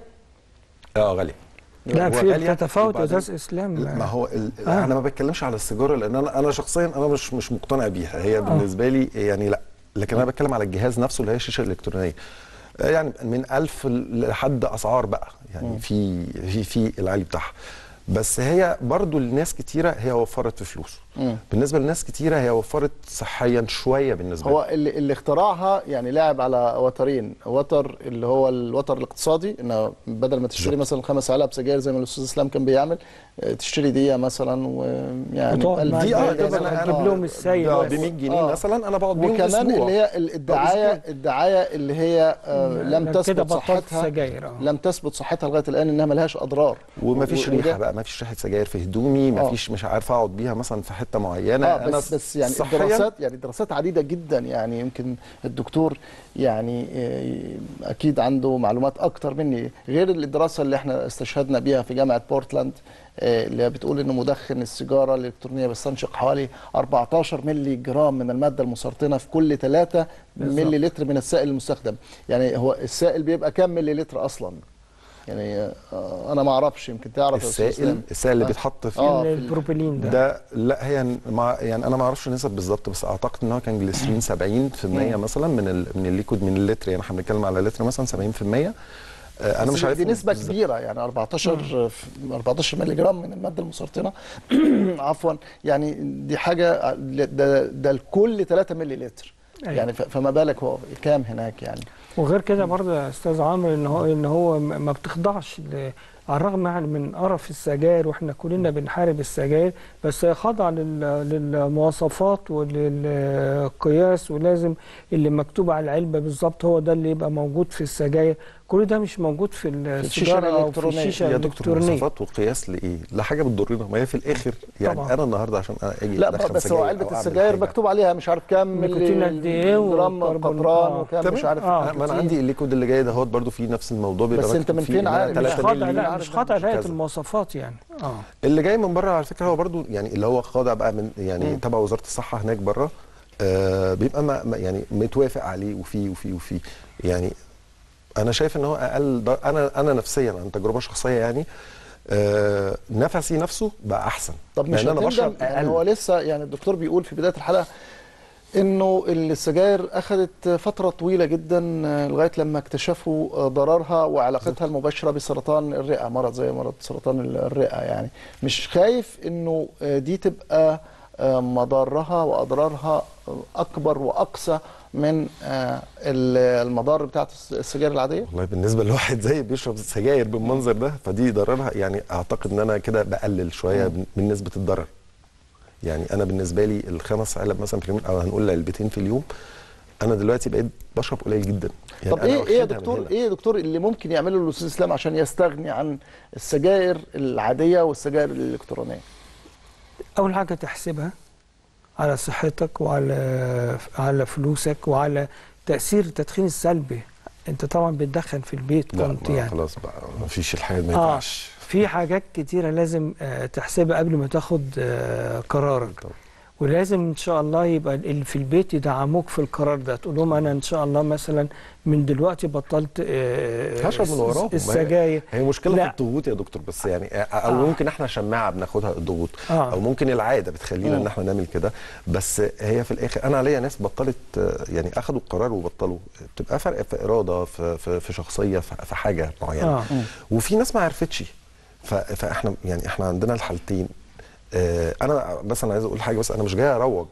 اه غاليه لا هو في غالية تتفاوت يا وبعدين- استاذ اسلام ما هو ال... آه. آه. انا ما بتكلمش على السيجاره لان انا انا شخصيا انا مش مش مقتنع بيها هي بالنسبه لي يعني لا لكن انا بتكلم على الجهاز نفسه اللي هي الشاشه الالكترونيه آه، يعني من 1000 لحد اسعار بقى يعني في في في العالي بتاعها بس هي برضو لناس كتيره هي وفرت في فلوس مم. بالنسبه لناس كتيره هي وفرت صحيا شويه بالنسبه هو اللي, اللي اخترعها يعني لعب على وترين وتر اللي هو الوتر الاقتصادي انه بدل ما تشتري مثلا خمس علب سجاير زي ما الاستاذ اسلام كان بيعمل آه، تشتري دقيقه مثلا ويعني وتقعد معاك دي اه بقى طبعا مثلاً انا تجيب لهم السيل ب بس. 100 جنيه آه. مثلا انا بقعد بيهم وكمان أسبوع. اللي هي ال- الدعايه الدعايه اللي هي آه لا، لم كده تثبت بطلت صحتها سجاير، آه. لم تثبت صحتها لغايه الان انها ملهاش اضرار ومفيش و- ريحه وده- بقى مفيش ريحه سجاير في هدومي آه. مفيش مش عارف اقعد بيها مثلا في حته معينه اه انا بس بس يعني صحياً- الدراسات يعني دراسات عديده جدا يعني يمكن الدكتور يعني آه، اكيد عنده معلومات اكتر مني غير الدراسه اللي احنا استشهدنا بيها في جامعه بورتلاند آه، اللي بتقول ان مدخن السيجاره الالكترونيه بيستنشق حوالي 14 ملي جرام من الماده المسرطنه في كل 3 بالظبط. ملي لتر من السائل المستخدم يعني هو السائل بيبقى كام ملي لتر اصلا يعني آه، انا ما اعرفش يمكن تعرف يا أستاذ السائل إسلام. السائل اللي آه. بيتحط فيه آه، في ال- البروبيلين ده ده لا هي مع يعني انا ما اعرفش النسب بالظبط بس اعتقد ان هو كان جليسرين 70% مثلا من ال من الليكود من اللتر يعني احنا بنتكلم على لتر مثلا 70% آه، انا بس مش دي- عارف دي نسبة بالظبط. كبيرة يعني 14 في- 14 مللي جرام من المادة المسرطنة عفوا يعني دي حاجة ده ده الكل 3 مللي لتر أيوة. يعني ف- فما بالك هو كام هناك يعني وغير كده برضه يا استاذ عمرو ان هو ان هو م- ما بتخضعش ل- على الرغم يعني من قرف السجاير واحنا كلنا بنحارب السجاير بس هي خاضعه لل- للمواصفات وللقياس ولازم اللي مكتوب على العلبه بالظبط هو ده اللي يبقى موجود في السجاير كل ده مش موجود في السيجاره او في الشيشه يا دكتور الالكترونيه مواصفات وقياس لايه؟ لحاجه بتضرنا ما هي في الاخر يعني طبعاً. انا النهارده عشان أنا اجي لا أدخن بس هو سجاير علبه أو أعمل السجاير حاجة. مكتوب عليها مش عارف كام نيكوتين قد إيه جرام وكربون. قطران آه. وكام مش تمام. عارف آه ما انا نيكوتين. عندي الليكود اللي جاي دهوت برضو فيه نفس الموضوع بيبقى بس أنت مكتوب من فيه فين إنها عارف؟ مش 3 خاضع مللي لا مش خاضع كذا. لهيئه المواصفات يعني اه اللي جاي من بره على فكره هو برضو يعني اللي هو خاضع بقى من يعني مم. تبع وزاره الصحه هناك بره آه بيبقى ما ما- يعني متوافق عليه وفيه وفيه وفيه يعني انا شايف ان هو اقل در... انا انا نفسيا عن تجربه شخصيه يعني آه نفسي نفسه بقى احسن طب مش لأن انا هتندم بشرب يعني اقل هو لسه يعني الدكتور بيقول في بدايه الحلقه انه السجاير اخذت فتره طويله جدا آه، لغايه لما اكتشفوا آه، ضررها وعلاقتها المباشره بسرطان الرئه مرض زي مرض سرطان الرئه يعني مش خايف انه آه، دي تبقى آه، مضارها واضرارها آه، اكبر واقسى من آه، ال- المضار بتاعت السجاير العاديه والله بالنسبه لواحد زي بيشرب سجاير بالمنظر ده فدي ضررها يعني اعتقد ان انا كده بقلل شويه من من نسبه الضرر يعني انا بالنسبه لي الخمس علب مثلا في اليوم او هنقول علبتين في اليوم انا دلوقتي بقيت بشرب قليل جدا يعني طب أنا ايه ايه يا واخدها من دكتور هنا. ايه يا دكتور اللي ممكن يعمله الاستاذ اسلام عشان يستغني عن السجاير العاديه والسجاير الالكترونيه اول حاجه تحسبها على صحتك وعلى على فلوسك وعلى تاثير التدخين السلبي انت طبعا بتدخن في البيت لا كنت ما يعني خلاص بقى ما فيش الحاجه ما اه ينفعش في حاجات كتيره لازم آه تحسبها قبل ما تاخد آه قرارك ولازم ان شاء الله يبقى اللي في البيت يدعموك في القرار ده تقول لهم انا ان شاء الله مثلا من دلوقتي بطلت آه هشرب من وراهم ما هي- السجاير هي مشكله لا. في الضغوط يا دكتور بس يعني او آه. ممكن احنا شماعه بناخدها الضغوط آه. او ممكن العاده بتخلينا مم. ان احنا نعمل كده بس هي في الاخر انا عليا ناس بطلت آه، يعني اخدوا القرار وبطلوا بتبقى فرق في اراده في في, في شخصيه في, في حاجه معينه آه. مم. وفي ناس ما عرفتش ف- فاحنا يعني احنا عندنا الحالتين آه، انا بس انا عايز اقول حاجه بس انا مش جاي اروج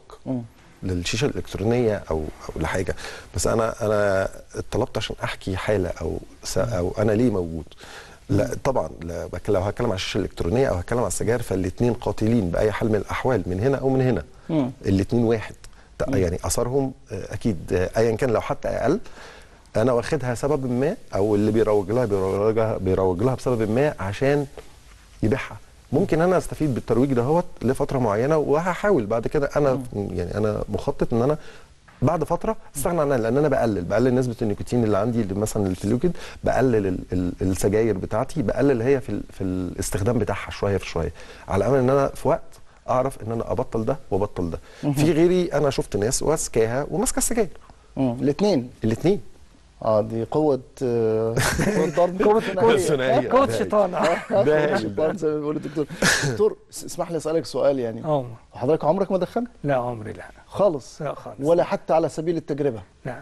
للشيشه الالكترونيه او او لحاجه بس انا انا اتطلبت عشان احكي حاله او س- او انا ليه موجود لا طبعا لا بك- لو هتكلم على الشيشه الالكترونيه او هتكلم على السجاير فالاثنين قاتلين باي حال من الاحوال من هنا او من هنا مم. الاثنين واحد ت- يعني اثرهم آه، اكيد آه، ايا كان لو حتى اقل انا واخدها سبب ما او اللي بيروج لها بيروج لها, بيروج لها بسبب ما عشان يبيعها ممكن انا استفيد بالترويج دهوت لفتره معينه وهحاول بعد كده انا يعني انا مخطط ان انا بعد فتره استغنى عنها لان انا بقلل بقلل نسبه النيكوتين اللي عندي اللي مثلا اللي في الليكيد بقلل ال- ال- السجاير بتاعتي بقلل هي في ال- في الاستخدام بتاعها شويه في شويه على امل ان انا في وقت اعرف ان انا ابطل ده وابطل ده مهم. في غيري انا شفت ناس ماسكاها وماسكه السجاير الاثنين الاثنين اه دي قوة آه، قوة ضرب قوة- قوة ثنائية. قوة ده شيطان آه، ده قوة هايل. شيطان زي ما بيقول الدكتور دكتور اس- اسمح لي اسألك سؤال يعني اه حضرتك عمرك ما دخنت؟ لا عمري لا خالص لا خالص ولا حتى على سبيل التجربة لا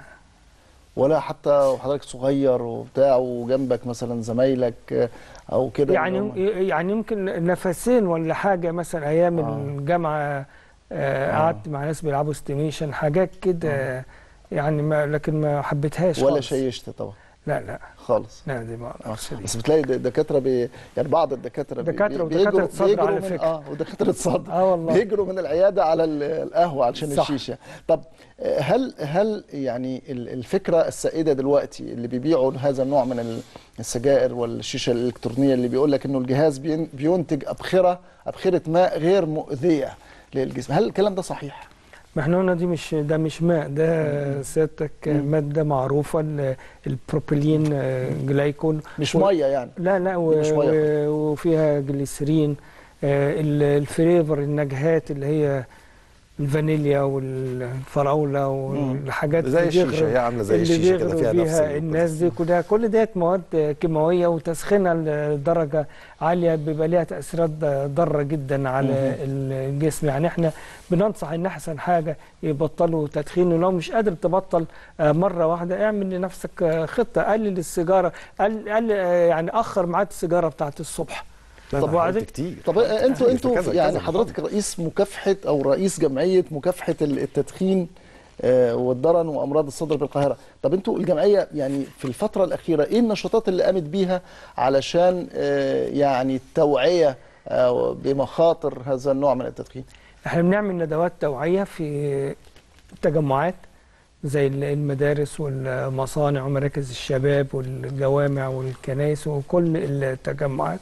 ولا حتى وحضرتك صغير وبتاع وجنبك مثلا زمايلك آه، او كده يعني إنهم- يعني يمكن نفسين ولا حاجه مثلا ايام آه. الجامعه آه قعدت مع ناس بيلعبوا ستيميشن حاجات كده يعني ما لكن ما حبيتهاش ولا خالص. شيشت طبعا لا لا خالص لا دي ما اعرفش دي بس بتلاقي د- دكاتره بي يعني بعض الدكاتره بي- دكاترة بي- ودكاترة بيجروا- صدر بيجروا على من- فكرة. اه ودكاتره صدر اه والله بيجروا من العياده على ال- القهوه علشان صح. الشيشه طب آه، هل هل يعني ال- الفكره السائده دلوقتي اللي بيبيعوا هذا النوع من ال- السجائر والشيشه الالكترونيه اللي بيقول لك انه الجهاز بين- بينتج ابخره ابخره ماء غير مؤذيه للجسم هل الكلام ده صحيح ما احنا قلنا دي مش ده مش ماء ده سيادتك ماده معروفه ال- البروبيلين آه، جلايكول مش و- ميه يعني لا لا و... دي مش مية. و... وفيها جليسرين آه، ال- الفليفر النكهات اللي هي الفانيليا والفراوله والحاجات زي اللي الشيشة، بيغروا- هي عاملة زي اللي الشيشة كده بيغروا فيها نفس بيها ال- الناس دي كلها كل ديت مواد كيماويه وتسخينها لدرجه عاليه بيبقى ليها تاثيرات ضاره جدا على مهم. الجسم يعني احنا بننصح ان احسن حاجه يبطلوا تدخين ولو مش قادر تبطل آه، مره واحده اعمل لنفسك آه، خطه قلل السيجاره قل قل آه، يعني اخر ميعاد السيجاره بتاعت الصبح طب وبعدين كتير طب انتوا كذا- انتوا كذا يعني محاضرة. حضرتك رئيس مكافحه او رئيس جمعيه مكافحه التدخين آه، والدرن وامراض الصدر بالقاهره طب انتوا الجمعيه يعني في الفتره الاخيره ايه النشاطات اللي قامت بيها علشان آه، يعني التوعيه آه، بمخاطر هذا النوع من التدخين احنا بنعمل ندوات توعيه في تجمعات زي ال- المدارس والمصانع ومراكز الشباب والجوامع والكنائس وكل التجمعات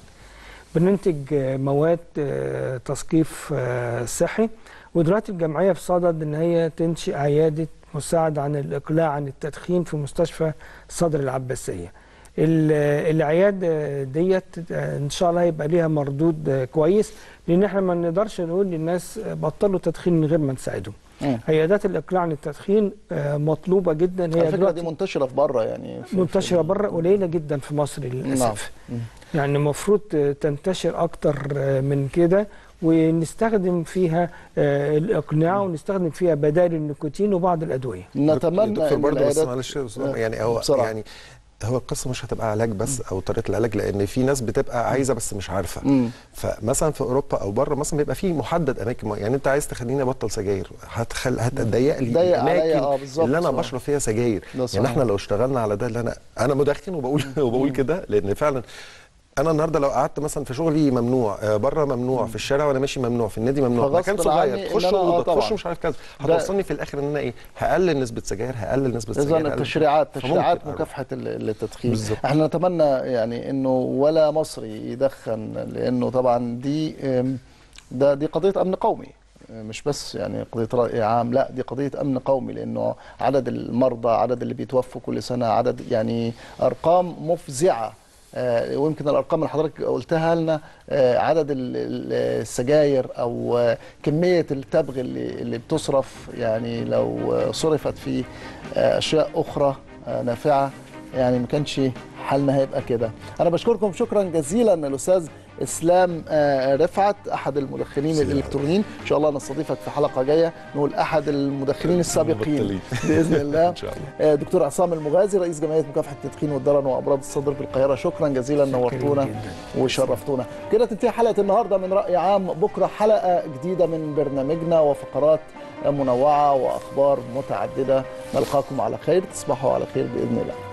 بننتج آه، مواد آه، تثقيف آه، صحي ودلوقتي الجمعيه في صدد ان هي تنشئ عياده مساعده عن الاقلاع عن التدخين في مستشفى صدر العباسيه. ال- العياده ديت آه، ان شاء الله هيبقى ليها مردود آه، كويس لان احنا ما نقدرش نقول للناس آه، بطلوا تدخين من غير ما نساعدهم. مم. عيادات الاقلاع عن التدخين آه، مطلوبه جدا هي على فكره دلوقتي دي منتشره في بره يعني في منتشره بره قليله جدا في مصر للاسف نعم. يعني المفروض تنتشر اكتر من كده ونستخدم فيها آه، الاقناع ونستخدم فيها بدائل النيكوتين وبعض الادويه نتمنى دكتور ان برضه بس العيادات معلش يا أستاذ، آه، يعني هو بسرعة. يعني هو القصه مش هتبقى علاج بس او طريقه العلاج لان في ناس بتبقى عايزه بس مش عارفه مم. فمثلا في اوروبا او بره مثلا بيبقى في محدد اماكن معينة. يعني انت عايز تخليني ابطل سجاير هتخل... هتضيق لي ضيق عليا، الاماكن آه، بالظبط، اللي انا صح. بشرب فيها سجاير ده صحيح. يعني احنا لو اشتغلنا على ده اللي انا انا مدخن وبقول وبقول كده لان فعلا انا النهارده لو قعدت مثلا في شغلي ممنوع آه، بره ممنوع في الشارع وانا ماشي ممنوع في النادي ممنوع فغصب مكان عني صغير إن تخش أنا- آه، اوضه طبعاً. تخش مش عارف كذا ده- هتوصلني في الاخر ان انا ايه هقلل نسبه سجاير هقلل نسبه سجاير اذا هقلل- التشريعات فممكن تشريعات أروح. مكافحه ال- التدخين بالظبط. احنا نتمنى يعني انه ولا مصري يدخن لانه طبعا دي ام، ده دي قضيه امن قومي مش بس يعني قضيه راي عام لا دي قضيه امن قومي لانه عدد المرضى عدد اللي بيتوفوا كل سنه عدد يعني ارقام مفزعه آه، ويمكن الارقام اللي حضرتك قلتها لنا آه، عدد ال- ال- السجاير او آه، كميه التبغ اللي اللي بتصرف يعني لو آه، صرفت في آه، اشياء اخرى آه، نافعه يعني ما كانش حالنا هيبقى كده انا بشكركم شكرا جزيلا الاستاذ اسلام آه، رفعت احد المدخنين الالكترونيين ان شاء الله نستضيفك في حلقه جايه نقول احد المدخنين السابقين المبطلين. باذن الله إن شاء الله. آه، دكتور عصام المغازي رئيس جمعيه مكافحه التدخين والدرن وامراض الصدر بالقاهره شكرا جزيلا نورتونا وشرفتونا كده تنتهي حلقه النهارده من راي عام بكره حلقه جديده من برنامجنا وفقرات منوعه واخبار متعدده نلقاكم على خير تصبحوا على خير باذن الله